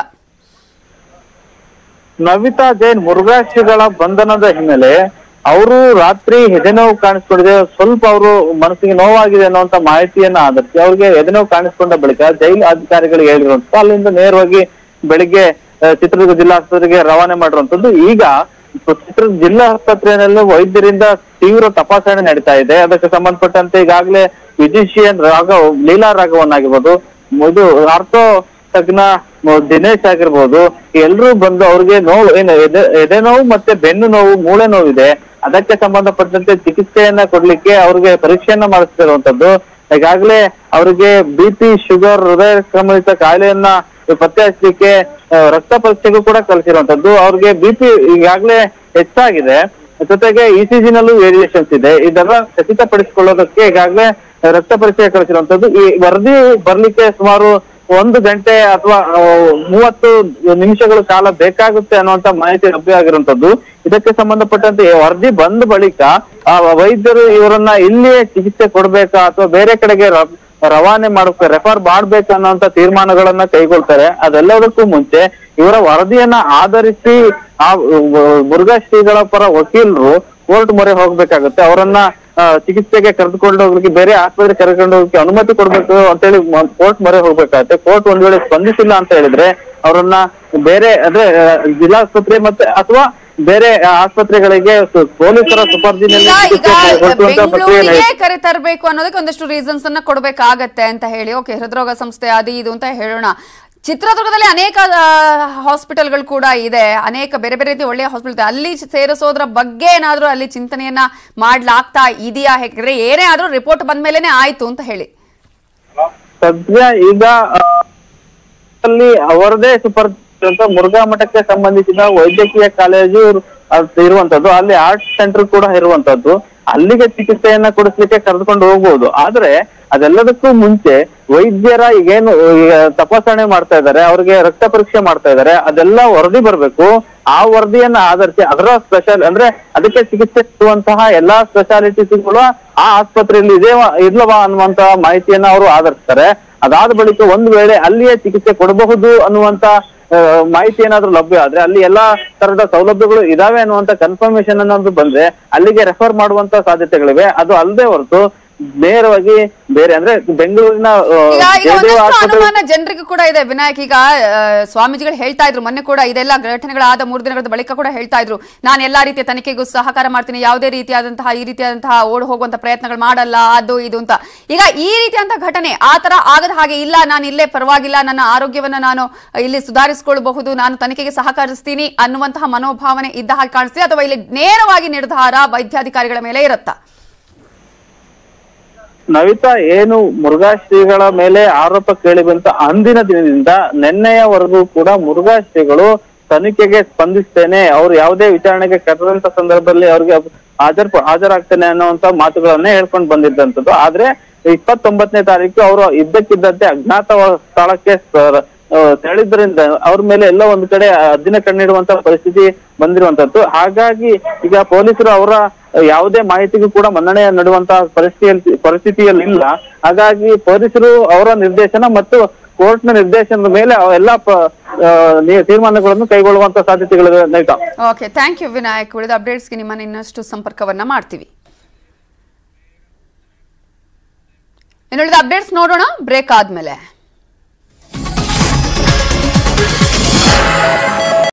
[SPEAKER 2] ನವಿತಾ ಜೈನ್ ಮುರುಘಾಶ್ರೀಗಳ ಬಂಧನದ ಹಿನ್ನೆಲೆ ಅವರು ರಾತ್ರಿ ಎದೆನೋವು ಕಾಣಿಸ್ಕೊಂಡಿದೆ ಸ್ವಲ್ಪ ಅವರು ಮನಸ್ಸಿಗೆ ನೋವಾಗಿದೆ ಅನ್ನುವಂತ ಮಾಹಿತಿಯನ್ನ ಆಧರಿಸಿ ಅವ್ರಿಗೆ ಎದೆನೋವು ಕಾಣಿಸ್ಕೊಂಡ ಬಳಿಕ ಜೈಲು ಅಧಿಕಾರಿಗಳಿಗೆ ಹೇಳಿರುವಂತ ಅಲ್ಲಿಂದ ನೇರವಾಗಿ ಬೆಳಿಗ್ಗೆ ಆ, ಚಿತ್ರದುರ್ಗ ಜಿಲ್ಲಾ ಆಸ್ಪತ್ರೆಗೆ ರವಾನೆ ಮಾಡಿರುವಂತದ್ದು ಈಗ ಚಿತ್ರದುರ್ಗ ಜಿಲ್ಲಾ ಆಸ್ಪತ್ರೆಯಲ್ಲಿ ವೈದ್ಯರಿಂದ ತೀವ್ರ ತಪಾಸಣೆ ನಡೀತಾ ಇದೆ ಅದಕ್ಕೆ ಸಂಬಂಧಪಟ್ಟಂತೆ ಈಗಾಗಲೇ ಫಿಸಿಷಿಯನ್ ರಾಘವ್ ಲೀಲಾ ರಾಘವನ್ ಆಗಿರ್ಬೋದು ಇದು ಆರ್ಥೋ ತಜ್ಞ ಮ- ದಿನೇಶ್ ಆಗಿರ್ಬೋದು ಎಲ್ರೂ ಬಂದು ಅವ್ರಿಗೆ ನೋವು ಏನು ಎದೆ ಎದೆ ನೋವು ಮತ್ತೆ ಬೆನ್ನು ನೋವು ಮೂಳೆ ನೋವಿದೆ ಅದಕ್ಕೆ ಸಂಬಂಧಪಟ್ಟಂತೆ ಚಿಕಿತ್ಸೆಯನ್ನ ಕೊಡ್ಲಿಕ್ಕೆ ಅವ್ರಿಗೆ ಪರೀಕ್ಷೆಯನ್ನ ಮಾಡಿಸ್ತಿರುವಂತದ್ದು ಈಗಾಗಲೇ ಅವ್ರಿಗೆ ಬಿ ಪಿ ಶುಗರ್ ಹೃದಯ ಸಂಬಂಧಿತ ಕಾಯಿಲೆಯನ್ನ ಪತ್ತೆ ಹಚ್ಚಲಿಕ್ಕೆ ಆ, ರಕ್ತ ಪರೀಕ್ಷೆಗೂ ಕೂಡ ಕಲಿಸಿರುವಂತದ್ದು ಅವ್ರಿಗೆ ಬಿ ಪಿ ಈಗಾಗಲೇ ಹೆಚ್ಚಾಗಿದೆ ಜೊತೆಗೆ ಇ ಸಿ ನಲ್ಲೂ ವೇರಿಯೇಷನ್ಸ್ ಇದೆ ಇದೆಲ್ಲ ಖಚಿತಪಡಿಸಿಕೊಳ್ಳೋದಕ್ಕೆ ಈಗಾಗಲೇ ರಕ್ತ ಪರೀಕ್ಷೆ ಕಳಿಸಿರುವಂತದ್ದು ಈ ವರದಿ ಬರ್ಲಿಕ್ಕೆ ಸುಮಾರು ಒಂದು ಗಂಟೆ ಅಥವಾ ಆ, ಮೂವತ್ತು ನಿಮಿಷಗಳ ಕಾಲ ಬೇಕಾಗುತ್ತೆ ಅನ್ನುವಂತ ಮಾಹಿತಿ ಲಭ್ಯ ಆಗಿರುವಂತದ್ದು ಇದಕ್ಕೆ ಸಂಬಂಧಪಟ್ಟಂತೆ ಈ ವರದಿ ಬಂದ ಬಳಿಕ ಆ ವೈದ್ಯರು ಇವರನ್ನ ಇಲ್ಲಿಯೇ ಚಿಕಿತ್ಸೆ ಕೊಡ್ಬೇಕಾ ಅಥವಾ ಬೇರೆ ಕಡೆಗೆ ರ- ರವಾನೆ ಮಾಡಬೇಕು ರೆಫರ್ ಮಾಡ್ಬೇಕು ಅನ್ನೋಂತ ತೀರ್ಮಾನಗಳನ್ನ ಕೈಗೊಳ್ತಾರೆ ಅದೆಲ್ಲದಕ್ಕೂ ಮುಂಚೆ ಇವರ ವರದಿಯನ್ನ ಆಧರಿಸಿ ಆ ಉ- ಮುರುಘಾ ಶ್ರೀಗಳ ಪರ ವಕೀಲರು ಕೋರ್ಟ್ ಮೊರೆ ಹೋಗ್ಬೇಕಾಗುತ್ತೆ ಅವರನ್ನ ಆ, ಚಿಕಿತ್ಸೆಗೆ ಕರೆದುಕೊಂಡು ಹೋಗ್ಲಿಕ್ಕೆ ಬೇರೆ ಆಸ್ಪತ್ರೆ ಕರೆದುಕೊಂಡು ಹೋಗಕ್ಕೆ ಅನುಮತಿ ಕೊಡ್ಬೇಕು ಅಂತೇಳಿ ಕೋರ್ಟ್ ಮೊರೆ ಹೋಗ್ಬೇಕಾಗತ್ತೆ ಕೋರ್ಟ್ ಒಂದ್ ವೇಳೆ ಸ್ಪಂದಿಸಿಲ್ಲ ಅಂತ ಹೇಳಿದ್ರೆ ಅವರನ್ನ ಬೇರೆ ಅಂದ್ರೆ ಆ, ಜಿಲ್ಲಾಸ್ಪತ್ರೆ ಮತ್ತೆ ಅಥವಾ ಬೇರೆ ಆ, ಆಸ್ಪತ್ರೆಗಳಿಗೆ ಸು- ಪೊಲೀಸರ ಸುಪರ್ದಿನಲ್ಲಿ
[SPEAKER 1] ಈಗ ಈಗ
[SPEAKER 2] ಚಿಕಿತ್ಸೆ ಕೊಡಿಸುವಂತ ಪ್ರಕ್ರಿಯೆ
[SPEAKER 1] ಬೆಂಗಳೂರಿಗೆ
[SPEAKER 2] ನಡೆಯುತ್ತೆ.
[SPEAKER 1] ಕರೆ ತರಬೇಕು ಅನ್ನೋದಕ್ಕೆ ಒಂದಷ್ಟು ರೀಸನ್ಸ್ ಅನ್ನ ಕೊಡಬೇಕಾಗತ್ತೆ ಅಂತ ಹೇಳಿ ಓಕೆ ಹೃದ್ರೋಗ ಸಂಸ್ಥೆ ಅದು ಇದು ಅಂತ ಹೇಳೋಣ ಚಿತ್ರದುರ್ಗದಲ್ಲಿ ಅನೇಕ ಹಾಸ್ಪಿಟಲ್ಗಳು ಕೂಡ ಇದೆ ಅನೇಕ ಬೇರೆ ಬೇರೆ ರೀತಿ ಒಳ್ಳೆಯ ಹಾಸ್ಪಿಟಲ್ ಅಲ್ಲಿ ಸೇರಿಸೋದ್ರ ಬಗ್ಗೆ ಏನಾದ್ರೂ ಅಲ್ಲಿ ಚಿಂತನೆಯನ್ನ ಮಾಡ್ಲಾಗ್ತಾ ಇದೆಯಾ ಹೇಗೆ ಏನೇ ಆದ್ರೂ ರಿಪೋರ್ಟ್ ಬಂದ್ಮೇಲೆನೆ ಆಯ್ತು ಅಂತ ಹೇಳಿ
[SPEAKER 2] ಸದ್ಯ ಈಗ ಆ, ಅಲ್ಲಿ ಅವರದೇ ಸೂಪರ್ ಅಂತ ಮುರುಘಾ ಮಠಕ್ಕೆ ಸಂಬಂಧಿಸಿದ ವೈದ್ಯಕೀಯ ಕಾಲೇಜು ಅದು ಇರುವಂತದ್ದು ಅಲ್ಲಿ ಆರ್ಟ್ ಸೆಂಟರ್ ಕೂಡ ಇರುವಂತದ್ದು ಅಲ್ಲಿಗೆ ಚಿಕಿತ್ಸೆಯನ್ನ ಕೊಡಿಸ್ಲಿಕ್ಕೆ ಕರೆದುಕೊಂಡು ಹೋಗ್ಬೋದು ಆದ್ರೆ ಅದೆಲ್ಲದಕ್ಕೂ ಮುಂಚೆ ವೈದ್ಯರ ಈಗೇನು ಈಗ ತಪಾಸಣೆ ಮಾಡ್ತಾ ಇದ್ದಾರೆ ಅವ್ರಿಗೆ ರಕ್ತ ಪರೀಕ್ಷೆ ಮಾಡ್ತಾ ಇದ್ದಾರೆ ಅದೆಲ್ಲ ವರದಿ ಬರ್ಬೇಕು ಆ ವರದಿಯನ್ನ ಆಧರಿಸಿ ಅದರ ಸ್ಪೆಷಲ್ ಅಂದ್ರೆ ಅದಕ್ಕೆ ಚಿಕಿತ್ಸೆ ಕೊಡುವಂತಹ ಎಲ್ಲಾ ಸ್ಪೆಷಾಲಿಟೀಸ್ಗಳು ಆ ಆಸ್ಪತ್ರೆಯಲ್ಲಿ ಇದೆವಾ ಇರ್ಲವಾ ಅನ್ನುವಂತ ಮಾಹಿತಿಯನ್ನ ಅವರು ಆಧರಿಸ್ತಾರೆ ಅದಾದ ಬಳಿಕ ಒಂದು ವೇಳೆ ಅಲ್ಲಿಯೇ ಚಿಕಿತ್ಸೆ ಕೊಡಬಹುದು ಅನ್ನುವಂತ ಆ, ಮಾಹಿತಿ ಏನಾದ್ರೂ ಲಭ್ಯ ಆದ್ರೆ ಅಲ್ಲಿ ಎಲ್ಲಾ ತರದ ಸೌಲಭ್ಯಗಳು ಇದಾವೆ ಅನ್ನುವಂತ ಕನ್ಫರ್ಮೇಶನ್ ಅನ್ನೋದು ಬಂದ್ರೆ ಅಲ್ಲಿಗೆ ರೆಫರ್ ಮಾಡುವಂತ ಸಾಧ್ಯತೆಗಳಿವೆ ಅದು ಅಲ್ಲದೆ ಹೊರತು ನೇರವಾಗಿ ಬೇರೆ ಅಂದ್ರೆ ಬೆಂಗಳೂರಿನ ಆ,
[SPEAKER 1] ಈಗ ಈಗ
[SPEAKER 2] ಜಯದೇವ
[SPEAKER 1] ಒಂದಷ್ಟು
[SPEAKER 2] ಆಸ್ಪತ್ರೆ
[SPEAKER 1] ಅನುಮಾನ ಜನರಿಗೂ ಕೂಡ ಇದೆ ವಿನಾಯಕ್ ಈಗ ಆ, ಸ್ವಾಮೀಜಿಗಳು ಹೇಳ್ತಾ ಇದ್ರು ಮೊನ್ನೆ ಕೂಡ ಇದೆಲ್ಲ ಘಟನೆಗಳಾದ ಮೂರು ದಿನಗಳ ಬಳಿಕ ಕೂಡ ಹೇಳ್ತಾ ಇದ್ರು ನಾನು ಎಲ್ಲಾ ರೀತಿಯ ತನಿಖೆಗೂ ಸಹಕಾರ ಮಾಡ್ತೀನಿ ಯಾವುದೇ ರೀತಿಯಾದಂತಹ ಈ ರೀತಿಯಾದಂತಹ ಓಡ್ ಹೋಗುವಂತ ಪ್ರಯತ್ನಗಳು ಮಾಡಲ್ಲ ಅದು ಇದು ಅಂತ ಈಗ ಈ ರೀತಿಯಂತಹ ಘಟನೆ ಆ ತರ ಆಗದ ಹಾಗೆ ಇಲ್ಲ ನಾನು ಇಲ್ಲೇ ಪರವಾಗಿಲ್ಲ ನನ್ನ ಆರೋಗ್ಯವನ್ನ ನಾನು ಇಲ್ಲಿ ಸುಧಾರಿಸಿಕೊಳ್ಳಬಹುದು ನಾನು ತನಿಖೆಗೆ ಸಹಕರಿಸ್ತೀನಿ ಅನ್ನುವಂತಹ ಮನೋಭಾವನೆ ಇದ್ದ ಹಾಗೆ ಕಾಣಿಸ್ತೀವಿ ಅಥವಾ ಇಲ್ಲಿ ನೇರವಾಗಿ ನಿರ್ಧಾರ ವೈದ್ಯಾಧಿಕಾರಿಗಳ ಮೇಲೆ ಇರುತ್ತಾ
[SPEAKER 2] ನವಿತಾ ಏನು ಮುರುಘಾ ಶ್ರೀಗಳ ಮೇಲೆ ಆರೋಪ ಕೇಳಿ ಬಂತ ಅಂದಿನ ದಿನದಿಂದ ನಿನ್ನೆಯವರೆಗೂ ಕೂಡ ಮುರುಘಾ ಶ್ರೀಗಳು ತನಿಖೆಗೆ ಸ್ಪಂದಿಸ್ತೇನೆ ಅವ್ರು ಯಾವುದೇ ವಿಚಾರಣೆಗೆ ಕರೆದಂತ ಸಂದರ್ಭದಲ್ಲಿ ಅವ್ರಿಗೆ ಹಾಜರ್ ಹಾಜರಾಗ್ತೇನೆ ಅನ್ನುವಂತ ಮಾತುಗಳನ್ನೇ ಹೇಳ್ಕೊಂಡು ಬಂದಿದ್ದಂಥದ್ದು ಆದ್ರೆ ಇಪ್ಪತ್ತೊಂಬತ್ತನೇ ತಾರೀಕು ಅವರು ಇದ್ದಕ್ಕಿದ್ದಂತೆ ಅಜ್ಞಾತ ಸ್ಥಳಕ್ಕೆ ಸ- ಆ, ತೆರಳಿದ್ರಿಂದ ಅವ್ರ ಮೇಲೆ ಎಲ್ಲ ಒಂದು ಕಡೆ ಹದ್ದಿನ ಕಣ್ಣಿಡುವಂತ ಪರಿಸ್ಥಿತಿ ಬಂದಿರುವಂತದ್ದು ಹಾಗಾಗಿ ಈಗ ಪೊಲೀಸರು ಅವರ ಯಾವುದೇ ಮಾಹಿತಿಗೂ ಕೂಡ ಮನ್ನಣೆ ನೀಡುವಂತಹ ಪರಿಸ್ಥಿತಿಯಲ್ಲಿ ಪರಿಸ್ಥಿತಿಯಲ್ಲಿ ಇಲ್ಲ ಹಾಗಾಗಿ ಪೊಲೀಸರು ಅವರ ನಿರ್ದೇಶನ ಮತ್ತು ಕೋರ್ಟ್ನ ನಿರ್ದೇಶನದ ಮೇಲೆ ಎಲ್ಲ ಪ- ಆ, ನಿ- ತೀರ್ಮಾನಗಳನ್ನು ಕೈಗೊಳ್ಳುವಂತ ಸಾಧ್ಯತೆಗಳಿವೆ ನೈತಾ
[SPEAKER 1] ಓಕೆ ಥ್ಯಾಂಕ್ ಯು ವಿನಾಯಕ್ ಉಳಿದ ಅಪ್ಡೇಟ್ಸ್ಗೆ ನಿಮ್ಮನ್ನ ಇನ್ನಷ್ಟು ಸಂಪರ್ಕವನ್ನ ಮಾಡ್ತೀವಿ ಇನ್ನುಳಿದ ಅಪ್ಡೇಟ್ಸ್ ನೋಡೋಣ ಬ್ರೇಕ್ ಆದ್ಮೇಲೆ